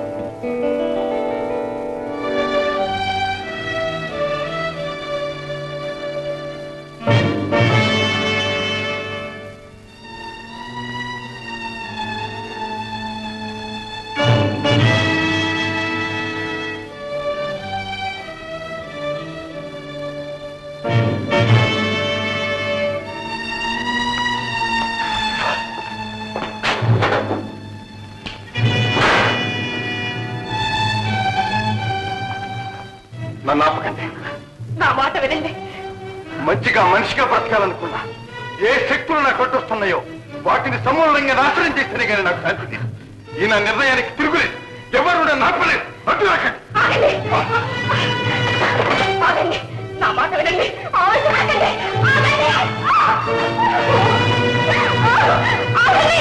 నన్ను ఆపకండి నా మాట వినండి మంచిగా మనిషిగా బ్రతకాలనుకున్నా ఏ శక్తులు నాకు అడ్డొస్తున్నాయో వాటిని సమూలంగా నాశనం చేస్తేనే కానీ నాకు శాంతి లేదు. ఈ నా నిర్ణయానికి తిరుగులేదు ఎవరు నన్ను ఆపలేదు అడ్డు రాకండి ఆగండి ఆగండి నా మాట వినండి ఆగండి ఆగండి ఆగండి ఆగండి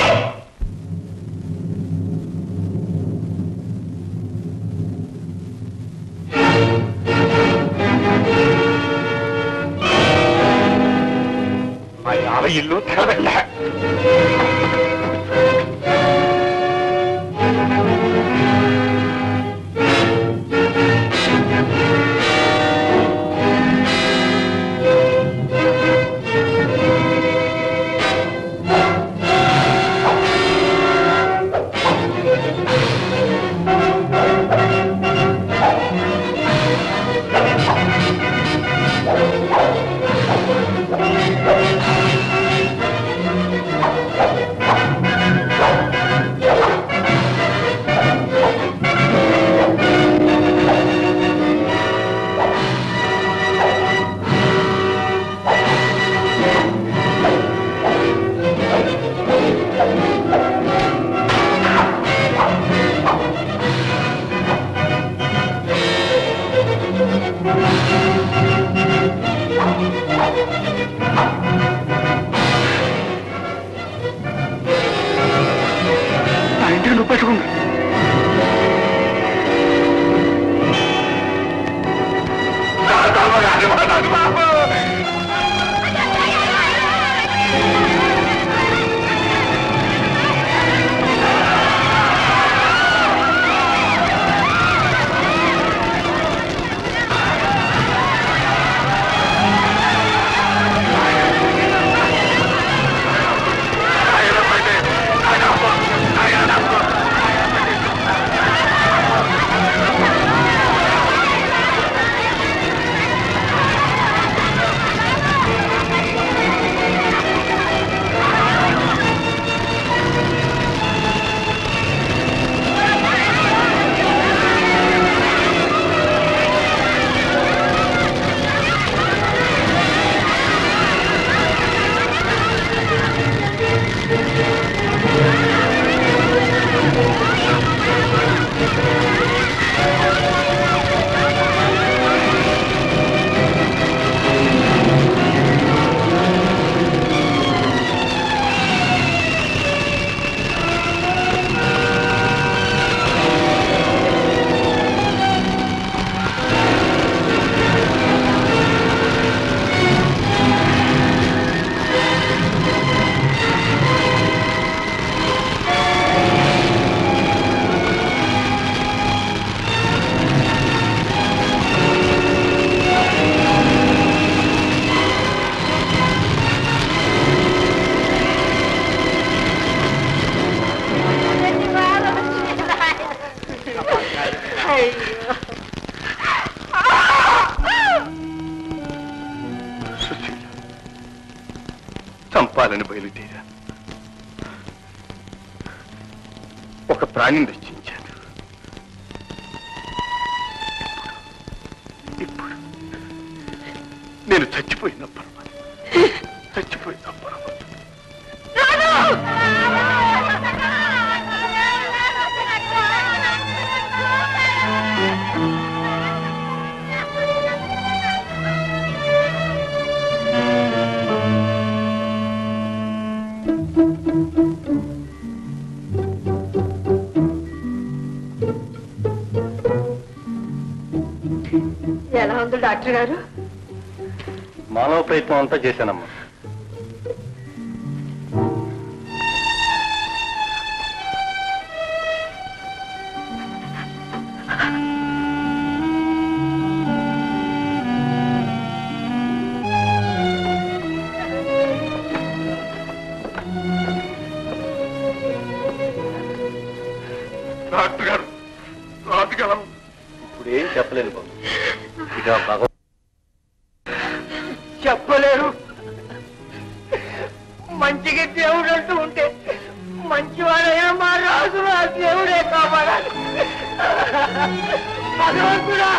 మా యావ ఇల్లు తెరబెట్ట నా ఇంటికి నువ్వు పెట్టుకుంది ఆ చంపాలని బయలుదేరాను ఒక ప్రాణిని రక్షించాను ఇప్పుడు ఇప్పుడు నేను చచ్చిపోయిన పర్వాలేదు చచ్చిపోయిన పర్వాలేదు ఎలా ఉంది డాక్టర్ గారు మానవ ప్రయత్నం అంతా చేశానమ్మా డాక్టర్ గారు రాజుగలం ఇప్పుడు ఏం చెప్పలేను బాబు ఇక భగవ చెప్పలేరు మంచిగా దేవుడు అంటూ ఉంటే మంచివాడైనా మా రాజు ఆ దేవుడే కాపాడాలి భగవంతుడా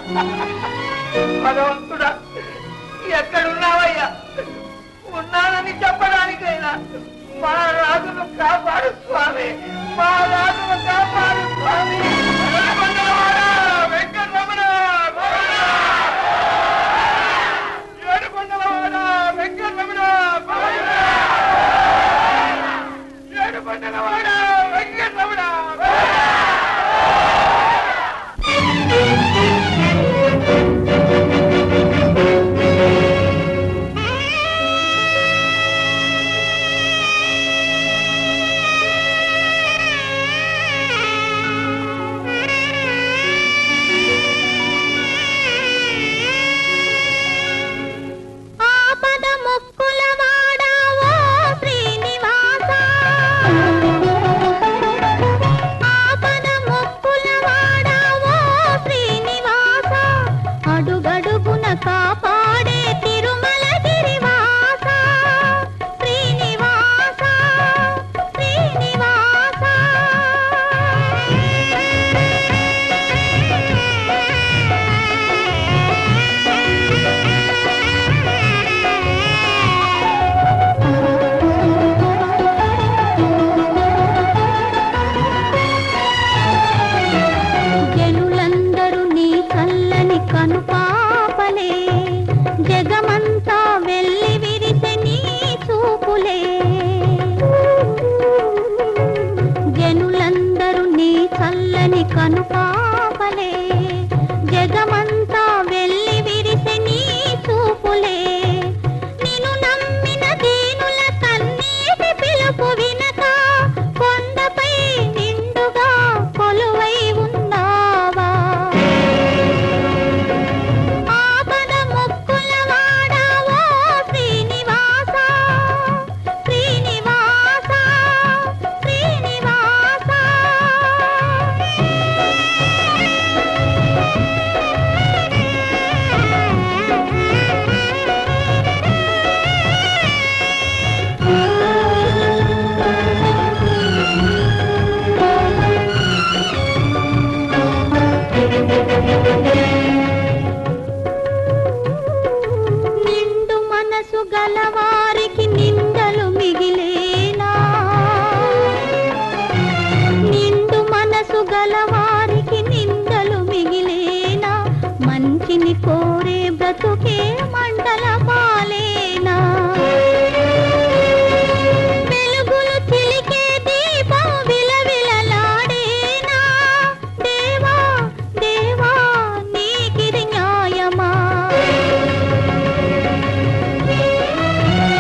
భగవంతుడా ఎక్కడున్నావయ్యా ఉన్నానని చెప్పడానికైనా మా రాజును కాపాడు స్వామి మా రాజును కాపాడు స్వామి ఏడుకొండలవాడా, వెంకటరమణ, గోవిందా! ఏడుకొండలవాడా, వెంకటరమణ, గోవిందా! ఏడుకొండలవాడా, వెంకటరమణ, గోవిందా! ఆపద మొక్కుల వాడావో శ్రీనివాస ఆపద మొక్కుల వాడావో శ్రీనివాస అడుగడుగున కాపాడే తిరుమల గిరివాస శ్రీనివాస శ్రీనివాస జనులందరూ నీ చల్లని కనుపాపలే జగమంతా వెళ్ళి విరిసె నీ చూపులే జనులందరూ నీ చల్లని కనుపాపలే జగమంతా వెళ్ళి విరిసె నీ చూపులే నిన్ను నమ్మిన దీనుల కన్నీటి పిలుపు వినక కొండపై నిండుగా కొలువై ఉన్నావా ఆపద ముక్కుల వాడావో శ్రీనివాస శ్రీనివాస శ్రీనివాస నిండు మనసు గలవారికి నిందలు మిగిలేనా నిండు మనసు గలవారికి నిందలు మిగిలేనా మంచిని కోరే బ్రతుకే మండల పాలేనా వెలుగులు చిలికే దీపం విలవిలలాడేనా దేవా దేవా నీకిది న్యాయమా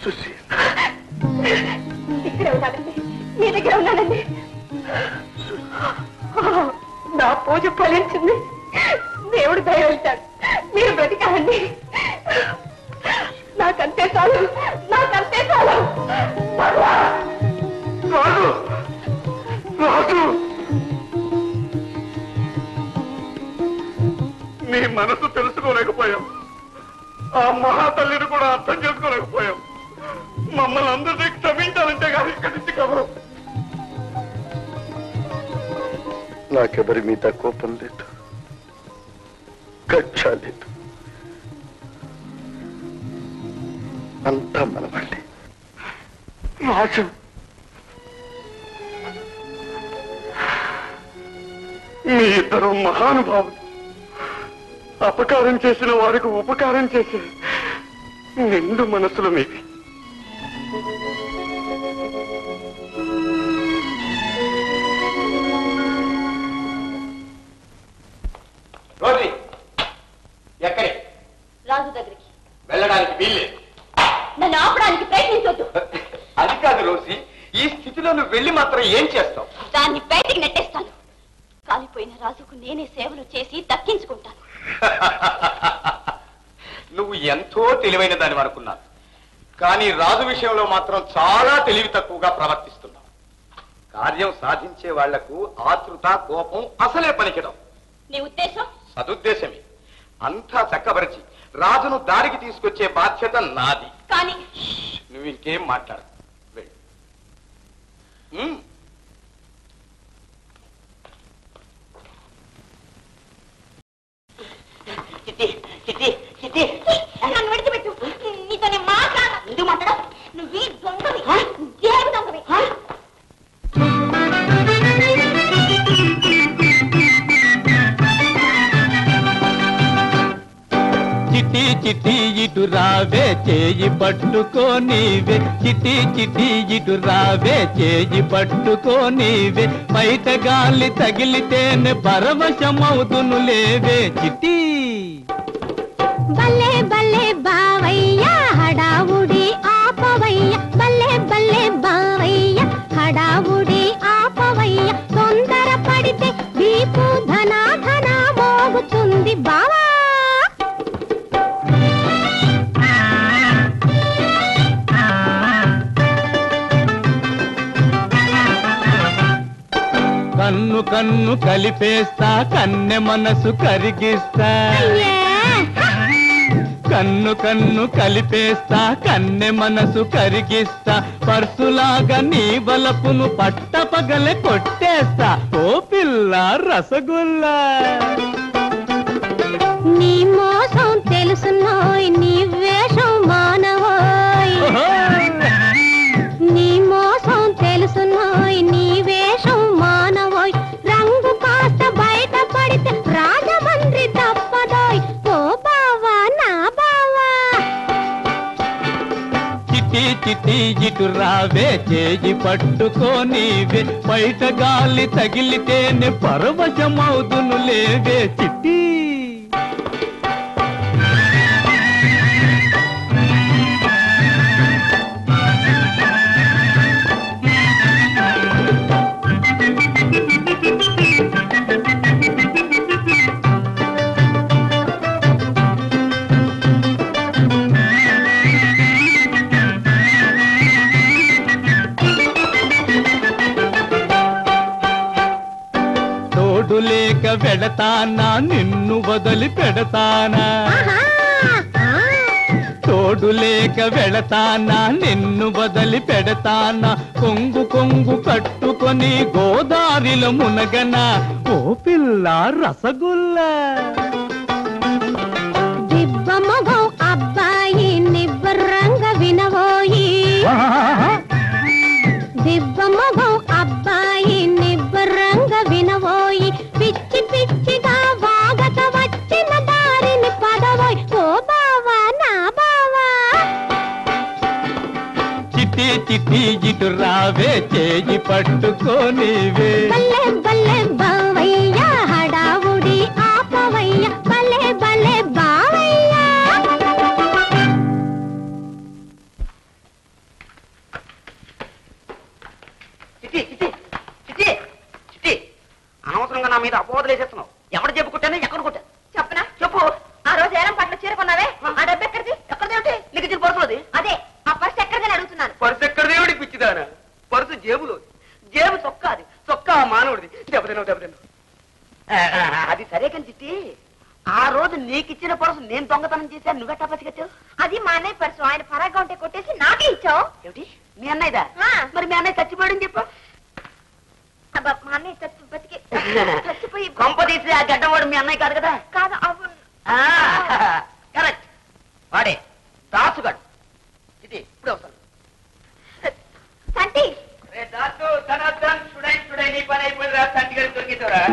దగ్గర ఉన్నానండి మీ దగ్గర ఉన్నానండి నా పూజ ఫలించింది దేవుడు దయ వెళ్తాడు మీరు బ్రతికాలండి నాకంతే చాలు నాకంతే చాలు రాజు రాజు నీ మనసు తెలుసుకోలేకపోయాం ఆ మహాతల్లిని కూడా అర్థం చేసుకోలేకపోయాం మమ్మల్ని అందరినీ క్షమించాలంటే కానీ ఇక్కడి నుంచి కవరం నాకెవరి మీద కోపం లేదు కక్ష లేదు అంతా మనవాళ్ళే రాజు మీ ఇద్దరు మహానుభావులు అపకారం చేసిన వారికి ఉపకారం చేసే నిండు మనసులు మీవి రోజీ ఎక్కడే రాజు దగ్గరికి వెళ్ళడానికి వీల్లేదు నన్ను ఆపడానికి ప్రయత్నించొద్దు అది కాదు రోజీ ఈ స్థితిలో నువ్వు వెళ్ళి మాత్రం ఏం చేస్తావు దాన్ని బయటికి నెట్టేస్తాను కాలిపోయిన రాజుకు నేనే సేవలు చేసి దక్కించుకుంటాను నువ్వు ఎంతో తెలివైన దాని అనుకున్నాను కానీ రాజు విషయంలో మాత్రం చాలా తెలివి తక్కువగా ప్రవర్తిస్తున్నావు కార్యం సాధించే వాళ్లకు ఆతృత కోపం అసలే పనికిడం నీ ఉద్దేశం సదుద్దేశమే అంతా చక్కబరిచి రాజును దారికి తీసుకొచ్చే బాధ్యత నాది కానీ నువ్వు ఇంకేం మాట్లాడు వెళ్ళు ఉమ్. చిట్టి చిట్టి చిట్టి నన్ను విడిచిపెట్టు నీతో నేను మాట్లాడ ఎందుకు మాట్లాడ నువ్వు ఈ దొంగవి దేవి దొంగవి చిట్టి చిట్టి ఇటు రావే చేయి పట్టుకోనివే చిట్టి చిట్టి ఇటు రావే చేయి పట్టుకోనివే బయట గాలి తగిలితేనే పరవశమవుతును లేవే చిట్టి బల్లే బల్లే బావయ్య హడావుడి ఆపవయ్య బల్లే బల్లే బావయ్య హడావుడి ఆపవయ్య తొందర పడితే వీపు ధన ధన మోగుతుంది బావా కన్ను కన్ను కలిపేస్తా కన్నె మనసు కరిగిస్తా కన్ను కన్ను కలిపేస్తా కన్నె మనసు కరిగిస్తా పర్సులాగా నీ వలపును పట్టపగలే కొట్టేస్తా ఓ పిల్ల రసగుల్లా నీ మోసం తెలుసునోయ్ నీ వేషం మానవోయ్ నీ మోసం తెలుసునోయ్ నీ వేషం మానవోయ్ రంగు కాస్త బయట పడితే రాజమండ్రి తప్పదోయ్ ఓ బావా నా బావా చిట్టి చిట్టి ఇటు రావే చేయి పట్టుకోనివే బయట గాలి తగిలితేనే పరవశమవుదును లేవే చిట్టి తోడు లేక వెడతానా నిన్ను వదిలి పెడతానా తోడు లేక వెళతానా నిన్ను వదిలి పెడతానా కొంగు కొంగు కట్టుకొని గోదారిలో మునగనా ఓ పిల్ల రసగుల్లా దిబ్బ మొగం అబ్బాయి నిబ్బరంగ వినవోయి దిబ్బ మొగం అబ్బాయి నిబ్బరంగ వినవోయి పిచ్చి పిచ్చిగా వాగత వచ్చిన దారిని పదవోయ్ ఓ బావా నా బావా చిట్టి చిట్టి ఇటు రావే చేయి పట్టుకోనివే బల్లే బల్లే బావయ్య హడావుడి ఆపవయ్య బల్లే బల్లే బావయ్య నేను దొంగతనం చేశాను నువ్వెట్టా పసిగట్టావు అది మా అన్నయ్య పర్సు ఆయన పరాగా ఉంటే కొట్టేసి నాకే ఇచ్చావు ఏమిటి మీ అన్నయ్యదా మరి మీ అన్నయ్య చచ్చిపోయాడని చెప్పు అబ్బా మా అన్నయ్య చచ్చి బతికి చచ్చిపోయి కొంప తీసి ఆ గడ్డవాడు మీ అన్నయ్య కాదు కదా కాదు అవును కరెక్ట్ వాడే దాసుగాడు ఇది ఇప్పుడు వస్తాను సంటి రే దాసు ధనార్దన్ చూడై చూడై నీ పని అయిపోయిందిరా సంటి గారికి దొరికిందిరా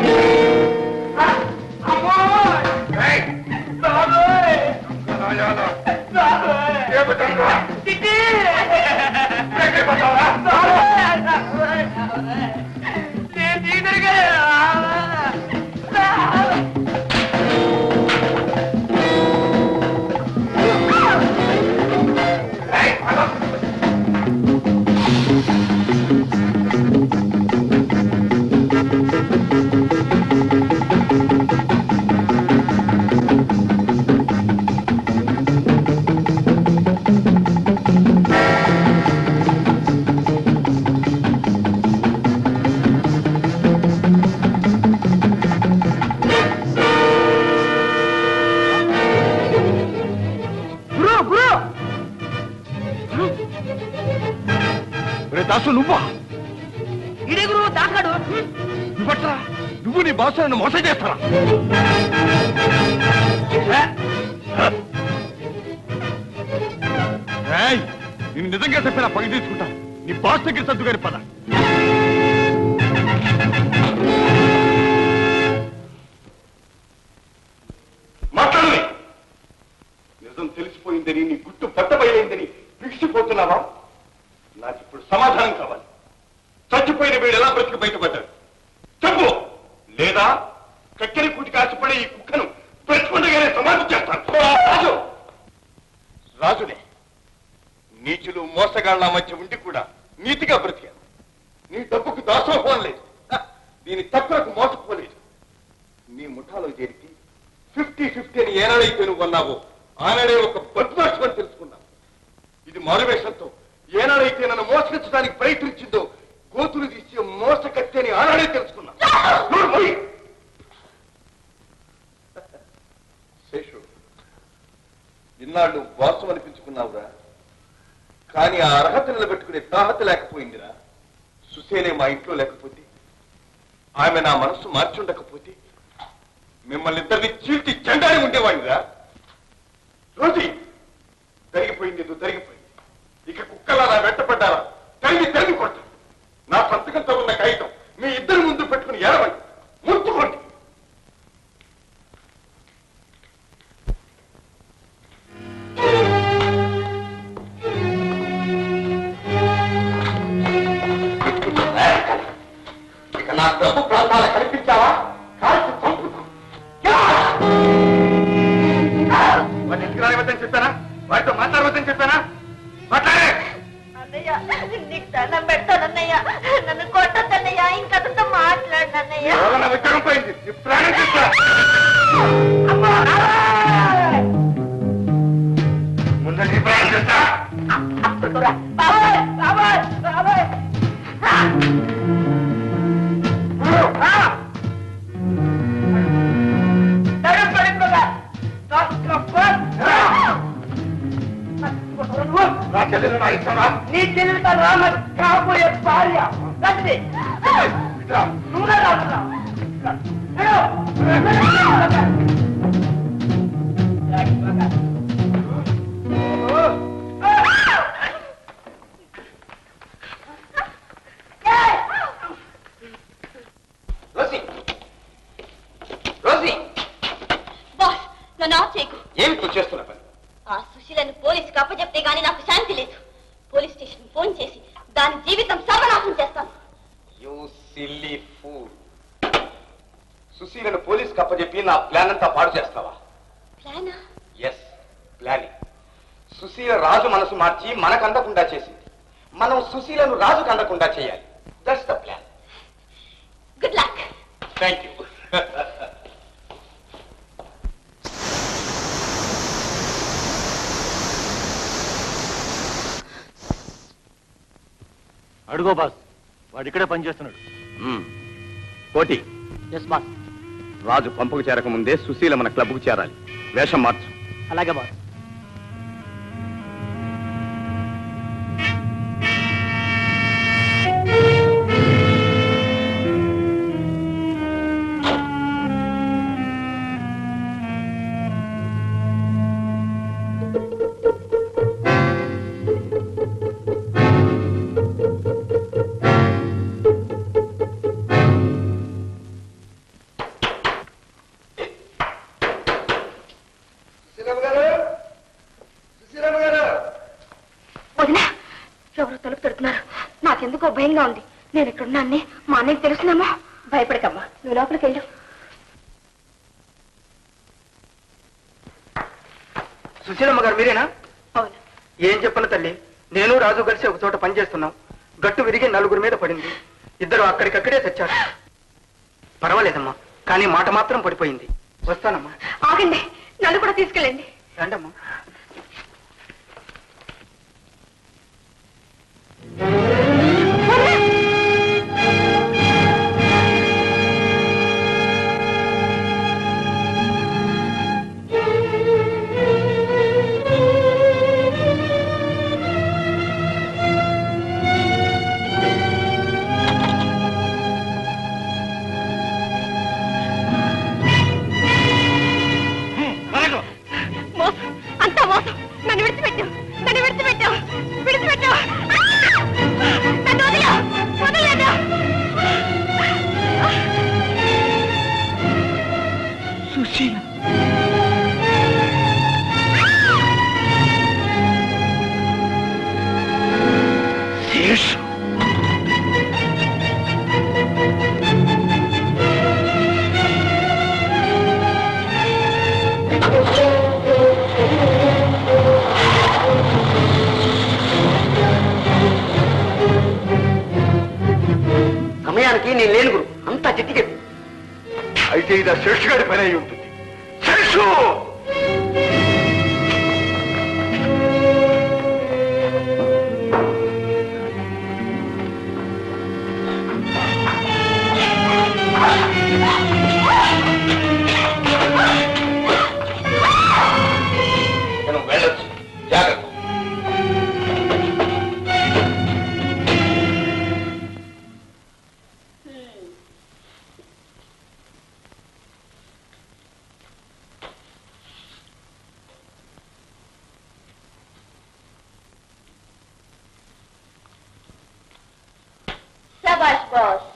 గురు గురు ఒరే దాసు నువ్వా ఇడే గురు దాసుగాడు నువ్వట్రా నువ్వు నీ బాసు నన్ను మోసం చేస్తారా ఏయ్, నేను నిజంగా చెప్పినా పగి తీసుకుంటా నీ బాస్ దగ్గర సర్దుగారి పద మాట్లాడు నిజం తెలిసిపోయిందని నీ గుట్టు పట్టబయలైందని బిగిసిపోతున్నావా నాకు ఇప్పుడు సమాధానం కావాలి చచ్చిపోయిన వీడు ఎలా బ్రతికి బయటపడ్డాడు చెప్పు లేదా కక్కెరి కూటికి ఆశపడే ఈ కుక్కను బ్రతికుండగానే సమాధి చేస్తాను రాజు రాజునే నీచులు మోసగాళ్ల మధ్య ఉండి కూడా నీతిగా బ్రతికాను నీ డబ్బుకు దాసోహం లేదు హ, దీని తక్కువకు మోసపోలేదు నీ ముఠాలో చేరికి ఫిఫ్టీ ఫిఫ్టీ అని ఏనాడైతే నువ్వు అన్నావో ఆనాడే ఒక బద్మాషం అని తెలుసుకున్నావు ఇది మారువేషంతో ఏనాడైతే నన్ను మోసగించడానికి ప్రయత్నించిందో గోతులు తీసి మోసకత్తి అని ఆనాడే తెలుసుకున్నా నోరు మూయి. శేషు ఇన్నాళ్ళు వాసం అనిపించుకున్నావురా కానీ ఆ అర్హత నిలబెట్టుకునే తాహత లేకపోయిందిరా సుసేనే మా ఇంట్లో లేకపోతే ఆమె నా మనస్సు మార్చుండకపోతే మిమ్మల్ని ఇద్దరిని చీల్చి చెండాడి ఉండేవాడిరా రోజు జరిగిపోయింది ఏదో జరిగిపోయింది ఇక కుక్కలా నా వెంటపడ్డారా తరిగి తరిగి కొట్ట నా సంతకంతో ఉన్న కాగితం మీ ఇద్దరి ముందు పెట్టుకుని ఏడవండి ముట్టుకోండి ఇక నా డబ్బు ప్రాంతాల కనిపించావా కాల్చి చంపుతా వాడిని ఎందుకు రానివద్దని చెప్పానా వాడితో మాట్లాడవద్దని చెప్పానా మాట్లాడే అన్నయ్య నీకు దండం పెడతానన్నయ్య నన్ను కొట్టద్దన్నయ్య ఇంకతతో మాట్లాడనన్నయ్య ఎవరో నా విగ్రహం పోయింది నీ ప్రాణం తీస్తా ముందు నీ ప్రాణం తీస్తా బాబాయ్ బాబాయ్ బాబాయ్ నా చెల్లెలు నా ఇష్టమా నీ చెల్లెలతో రామ కాబోయే భార్య రండి నువ్వే రాదురా రోసి రోసి బాస్ నన్ను ఆఫ్ చేయకు ఏమి నువ్వు చేస్తున్నా పని ఆ సుశీలను పోలీసుకి అప్పచెప్తే గానీ నాకు శాంతి లేదు పోలీస్ స్టేషన్ ఫోన్ చేసి దాని జీవితం సర్వనాశనం చేస్తాను యూ సిల్లీ ఫూల్ సుశీలను పోలీస్ కప్పచెప్పి నా ప్లాన్ అంతా పాడు చేస్తావా ప్లానా ఎస్ ప్లానింగ్ సుశీల రాజు మనసు మార్చి మనకు అందకుండా చేసింది మనం సుశీలను రాజుకు అందకుండా చేయాలి that's the plan good luck thank you అడుగో బాస్ వాడు ఇక్కడే పనిచేస్తున్నాడు కోటి ఎస్ బాస్ రాజు పంపుకు చేరక ముందే సుశీల మన క్లబ్కు చేరాలి వేషం మార్చు అలాగే బాస్ సుశీలమ్మ గారు సుశీలమ్మ గారు వదినా ఎవరో తలుపు తడుతున్నారు నాకెందుకో భయంగా ఉంది నేను ఇక్కడున్నాన్ని మా అన్నయ్యకి తెలుసునేమో భయపడకమ్మా నువ్వు లోపలికి వెళ్ళు సుశీలమ్మ గారు మీరేనా అవును ఏం చెప్పను తల్లి నేను రాజు కలిసి ఒక చోట పనిచేస్తున్నాం గట్టు విరిగి నలుగురి మీద పడింది ఇద్దరు అక్కడికక్కడే తెచ్చారు పర్వాలేదమ్మా కానీ మాట మాత్రం పడిపోయింది వస్తానమ్మా ఆగండి నన్ను కూడా తీసుకెళ్ళండి రండమ్మా మోసం అంతా మోసం నన్ను విడిచిపెట్టు నన్ను విడిచిపెట్టు విడిచిపెట్టు ఆ! నన్ను వదిలా వదలేదు సుశీల శేషు సమయానికి నేను లేను గురు అంతా చిట్టి చెప్పి అయితే ఇది ఆ శేషు గారి పని అయి ఉంటుంది శేషు మనం వెళ్ళొచ్చు జాగ్రత్త శబాష్ బాస్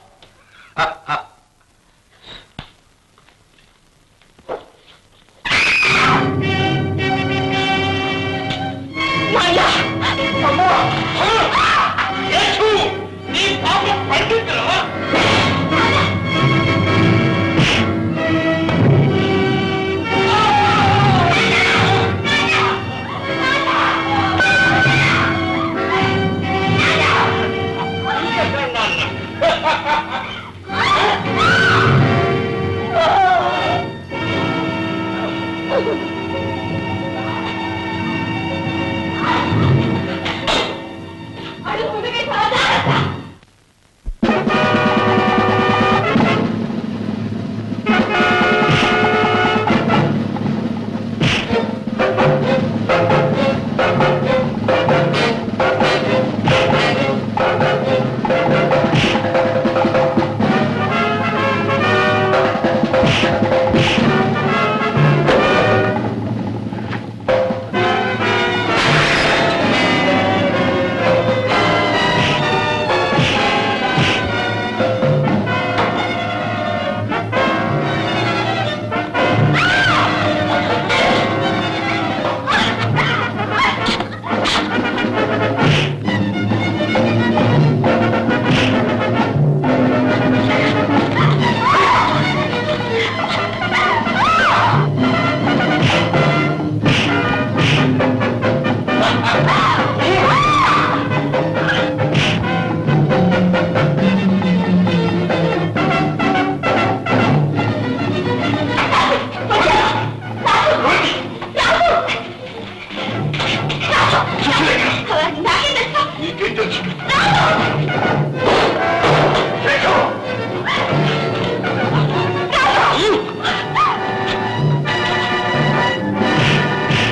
నీకేం తెలుసు ఆ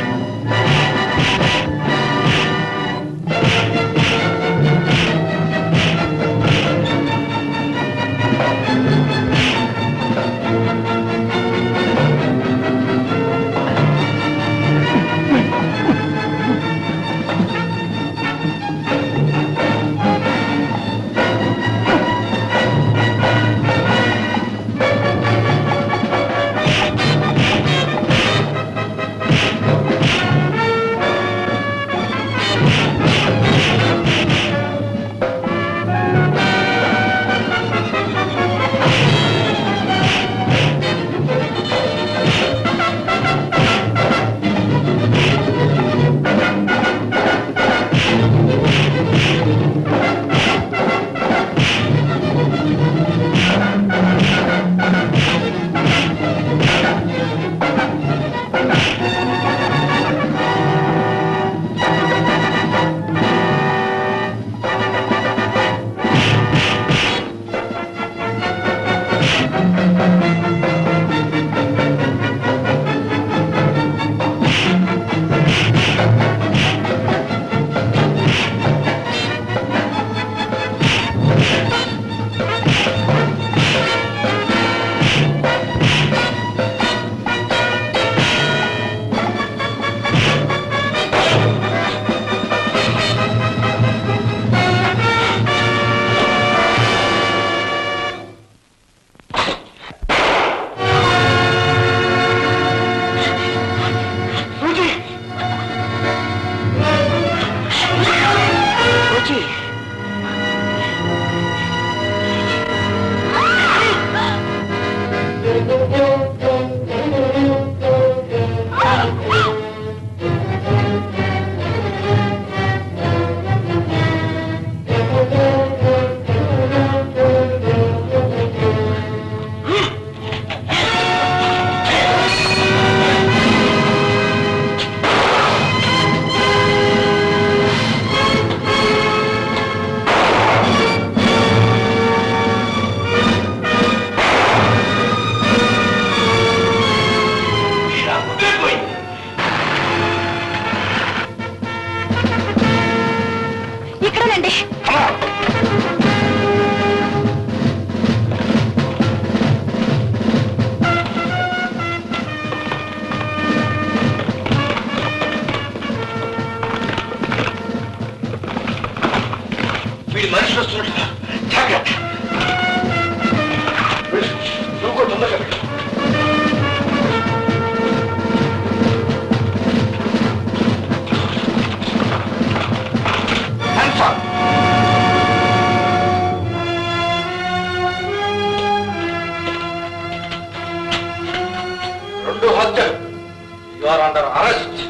శశి ఇక్కడనండి వీడి మనిషి వస్తున్నట్టు జాగ్రత్త వెళ్ళు. నువ్వు కూడా తొందరగా వెళ్ళు. Hands up. రెండు హత్యలు యు ఆర్ అండర్ అరెస్ట్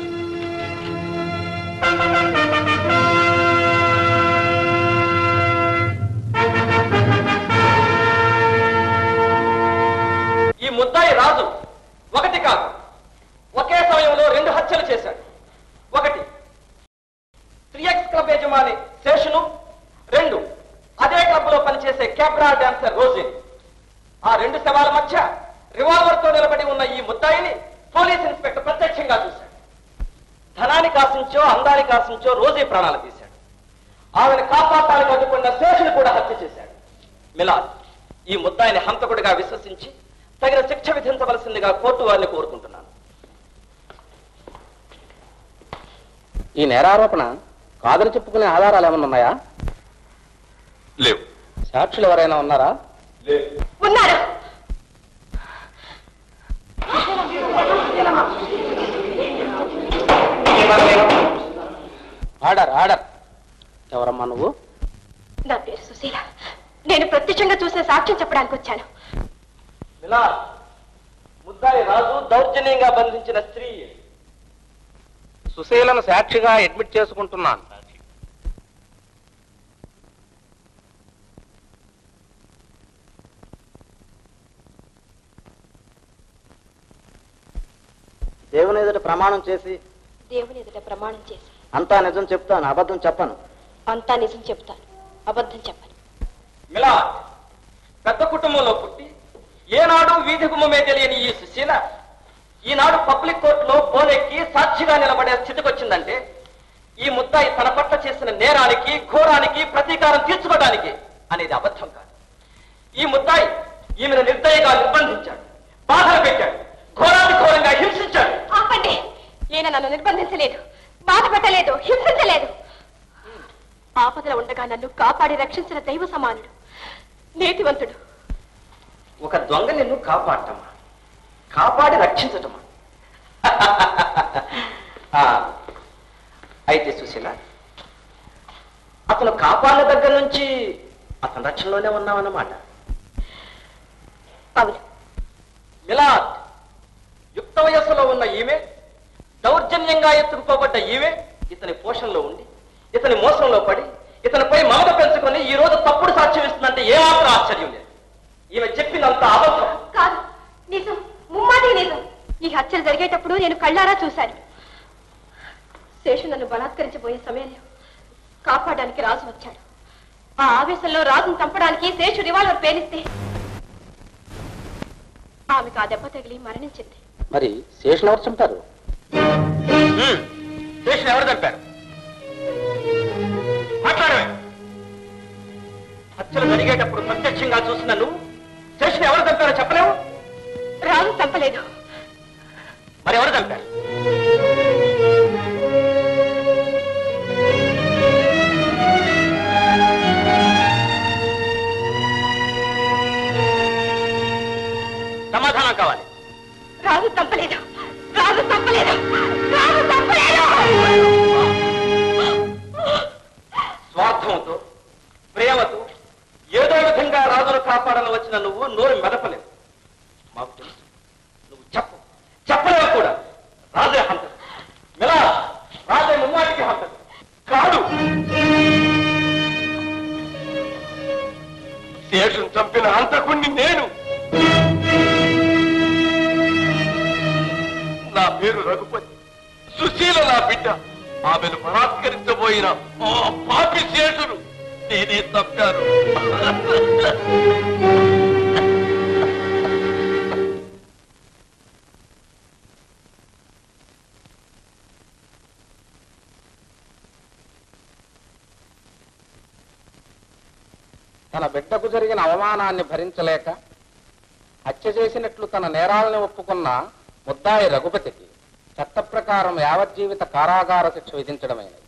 ఈ ముద్దాయి రాజు ఒకటి కాదు ఒకే సమయంలో రెండు హత్యలు చేశాడు ఒకటి త్రీ ఎక్స్ క్లబ్ యజమాని శేషును రెండు అదే క్లబ్ లో పనిచేసే క్యాబ్రా డాన్సర్ రోజీని ఆ రెండు శవాల మధ్య రివాల్వర్ తో నిలబడి ఉన్న ఈ ముద్దాయిని పోలీస్ ఇన్స్పెక్టర్ ప్రత్యక్షంగా చూశాడు ధనానికి ఆశించో అందానికి ఆశించో రోజీ ప్రాణాలు తీశాడు ఆమెను కాపాడటానికి అడ్డుకున్న శేషుని కూడా హత్య చేశాడు మిలాద్ ఈ ముద్దాయిని హంతకుడిగా విశ్వసించి తగిన శిక్ష విధించవలసిందిగా కోర్టు వారిని కోరుకుంటున్నాను ఈ నేరారోపణ కాదని చెప్పుకునే ఆధారాలు ఏమైనా ఉన్నాయా లేవు సాక్షులు ఎవరైనా ఉన్నారా ఉన్నారు ఆర్డర్ ఆర్డర్ ఎవరమ్మా నువ్వు నా పేరు సుశీల నేను ప్రత్యక్షంగా చూసే సాక్ష్యం చెప్పడానికి వచ్చాను మిలాద్ ముద్దాయి రాజు దౌర్జన్యంగా బంధించిన స్త్రీ సుశీలను సాక్షిగా అడ్మిట్ చేసుకుంటున్నాను దేవుని ఎదుట ప్రమాణం చేసి దేవుని ఎదుట ప్రమాణం చేసి అంతా నిజం చెప్తాను అబద్ధం చెప్పను అంతా నిజం చెప్తాను అబద్ధం చెప్పను మిలాద్ పెద్ద కుటుంబంలో పుట్టి ఏనాడు వీధి గుమ్మమే తెలియని ఈ సుశీల ఈనాడు పబ్లిక్ కోర్టులో బోనెక్కి సాక్షిగా నిలబడే స్థితికొచ్చిందంటే ఈ ముద్దాయి తన పట్ల చేసిన నేరానికి ఘోరానికి ప్రతీకారం తీర్చుకోవడానికి అనేది అబద్ధం కాదు ఈ ముద్దాయి ఈమెను నిర్దయగా నిర్బంధించాడు బాధలు పెట్టాడు ఘోరాతి ఘోరంగా హింసించాడు ఆపండి ఈయన నన్ను నిర్బంధించలేదు బాధ పెట్టలేదు హింసించలేదు ఆపదలో ఉండగా నన్ను కాపాడి రక్షించిన దైవ సమానుడు నీతివంతుడు ఒక దొంగ నిన్ను కాపాడటమా కాపాడి రక్షించటమా ఆ, అయితే సుశీల అతను కాపాడిన దగ్గర నుంచి అతని రక్షణలోనే ఉన్నావన్నమాట అవును మిలాద్ యుక్త వయస్సులో ఉన్న ఈమె దౌర్జన్యంగా ఎత్తుకుపోబడ్డ ఈమె ఇతని పోషణలో ఉండి ఇతని మోసంలో పడి ఇతనిపై మమత పెంచుకొని ఈ రోజు తప్పుడు సాక్ష్యం ఇస్తుందంటే ఏమాత్రం ఆశ్చర్యం లేదు ఈమె చెప్పినంత అబద్ధం కాదు నిజం ముమ్మాటి నిజం ఈ హత్యలు జరిగేటప్పుడు నేను కళ్ళారా చూశాను శేషు నన్ను బలాత్కరించబోయే సమయంలో కాపాడడానికి రాజు వచ్చాడు ఆ ఆవేశంలో రాజును చంపడానికి శేషు రివాల్వర్ పేలిస్తే ఆమెకు ఆ దెబ్బ తగిలి మరణించింది మరి శేషుని ఎవరు చంపారు శేషుని ఎవరు చంపారు మాట్లాడవే హత్యలు జరిగేటప్పుడు ప్రత్యక్షంగా చూసిన నువ్వు శేషుని ఎవరు చంపారో చెప్పలేవు రాజు చంపలేదు మరి ఎవరు చంపారు సమాధానం కావాలి రాజు చంపలేదు రాజు చంపలేదు రాజు చంపలేదు స్వార్థం నమ్మకంతో ప్రేమతో ఏదో విధంగా రాజును కాపాడని వచ్చిన నువ్వు నోరు మెదపలేవు మాకు తెలుసు నువ్వు చెప్పు చెప్పలేవు కూడా రాజే హంత మిలా రాజే ముమ్మాటికి హంత కాదు శేషుని చంపిన హంతకుణ్ణి నేను నా పేరు రఘుపతి సుశీల నా బిడ్డ ఆమెను బలాత్కరించబోయిన ఆ పాపి శేషుడు నేనే తప్పాను తన బిడ్డకు జరిగిన అవమానాన్ని భరించలేక హత్య చేసినట్లు తన నేరాలను ఒప్పుకున్న ముద్దాయి రఘుపతికి చట్ట ప్రకారం యావజ్జీవిత కారాగార శిక్ష విధించడమైనది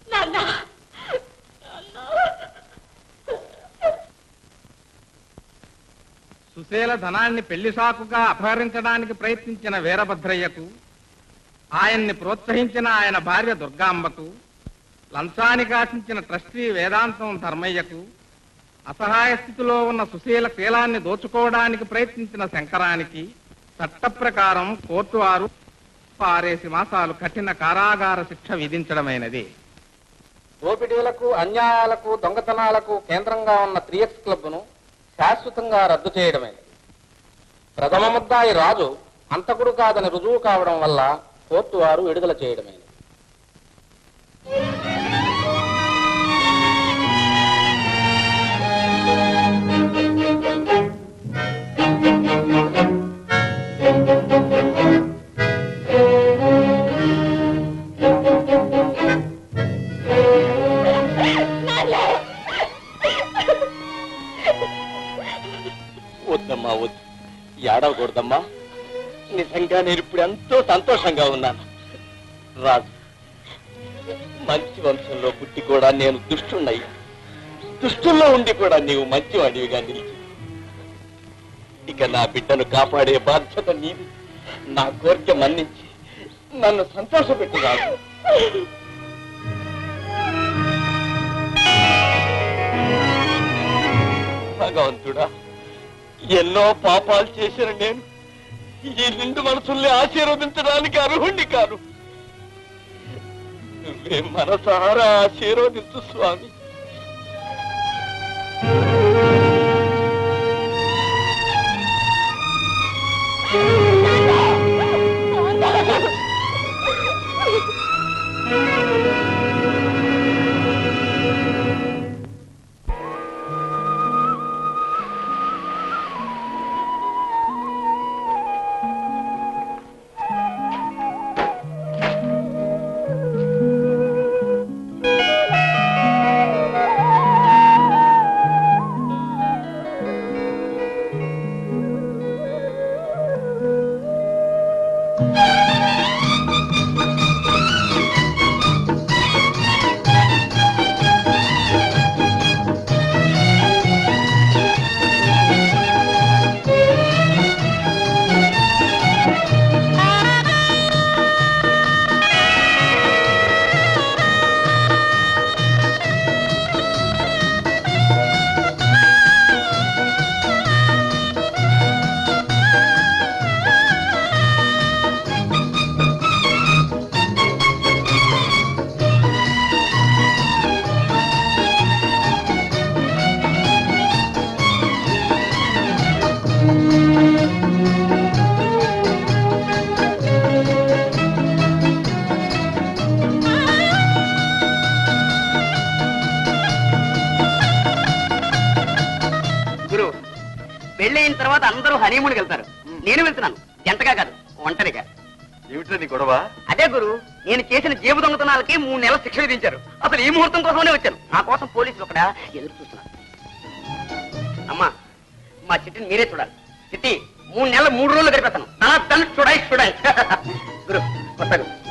సుశీల ధనాన్ని పెళ్లి సాకుగా అపహరించడానికి ప్రయత్నించిన వీరభద్రయ్యకు ఆయన్ని ప్రోత్సహించిన ఆయన భార్య దుర్గాంబకు లంచానికి ఆశించిన ట్రస్టీ వేదాంతం ధర్మయ్యకు అసహాయ స్థితిలో ఉన్న సుశీల శీలాన్ని దోచుకోవడానికి ప్రయత్నించిన శంకరానికి చట్ట ప్రకారం కోర్టు వారు ఆరేసి మాసాలు కఠిన కారాగార శిక్ష విధించడమైనది దోపిడీలకు అన్యాయాలకు దొంగతనాలకు కేంద్రంగా ఉన్న త్రీ ఎక్స్ క్లబ్ను శాశ్వతంగా రద్దు చేయడమైనది ప్రథమ ముద్దాయి రాజు అంతకుడు కాదని రుజువు కావడం వల్ల కోర్టు వారు విడుదల చేయడమైనది వద్దమ్మా వద్దు ఏడవకూడదమ్మా నిజంగా నేను ఇప్పుడు ఎంతో సంతోషంగా ఉన్నాను రాజు మంచి వంశంలో పుట్టి కూడా నేను దుష్టున్నయ్యా దుష్టుల్లో ఉండి కూడా నీవు మంచి వాడివిగా నిలిచి ఇక నా బిడ్డను కాపాడే బాధ్యత నీది నా కోరిక మన్నించి నన్ను సంతోషపెట్టు రాజు భగవంతుడా ఎన్నో పాపాలు చేసిన నేను ఈ నిండు మనసుల్ని ఆశీర్వదించడానికి అర్హుణ్ణి కాను నువ్వే మనసారా ఆశీర్వదించు స్వామి గురు పెళ్ళైన తర్వాత అందరూ హనీమూన్కి వెళ్తారు నేను వెళ్తున్నాను జంటగా కాదు ఒంటరిగా ఏమిటో నీ గొడవ అదే గురు నేను చేసిన జేబు దొంగతనాలకి మూడు నెలల శిక్ష విధించారు అసలు ఈ ముహూర్తం కోసమే వచ్చాను నా కోసం పోలీసులు ఒకడ ఎదురు చూస్తున్నారు అమ్మా మా చిట్టిని మీరే చూడాలి చిట్టి మూడు నెలలు మూడు రోజులు గడిపేస్తాను నా తను చూడాయి చూడాయి గురు వస్తా గురు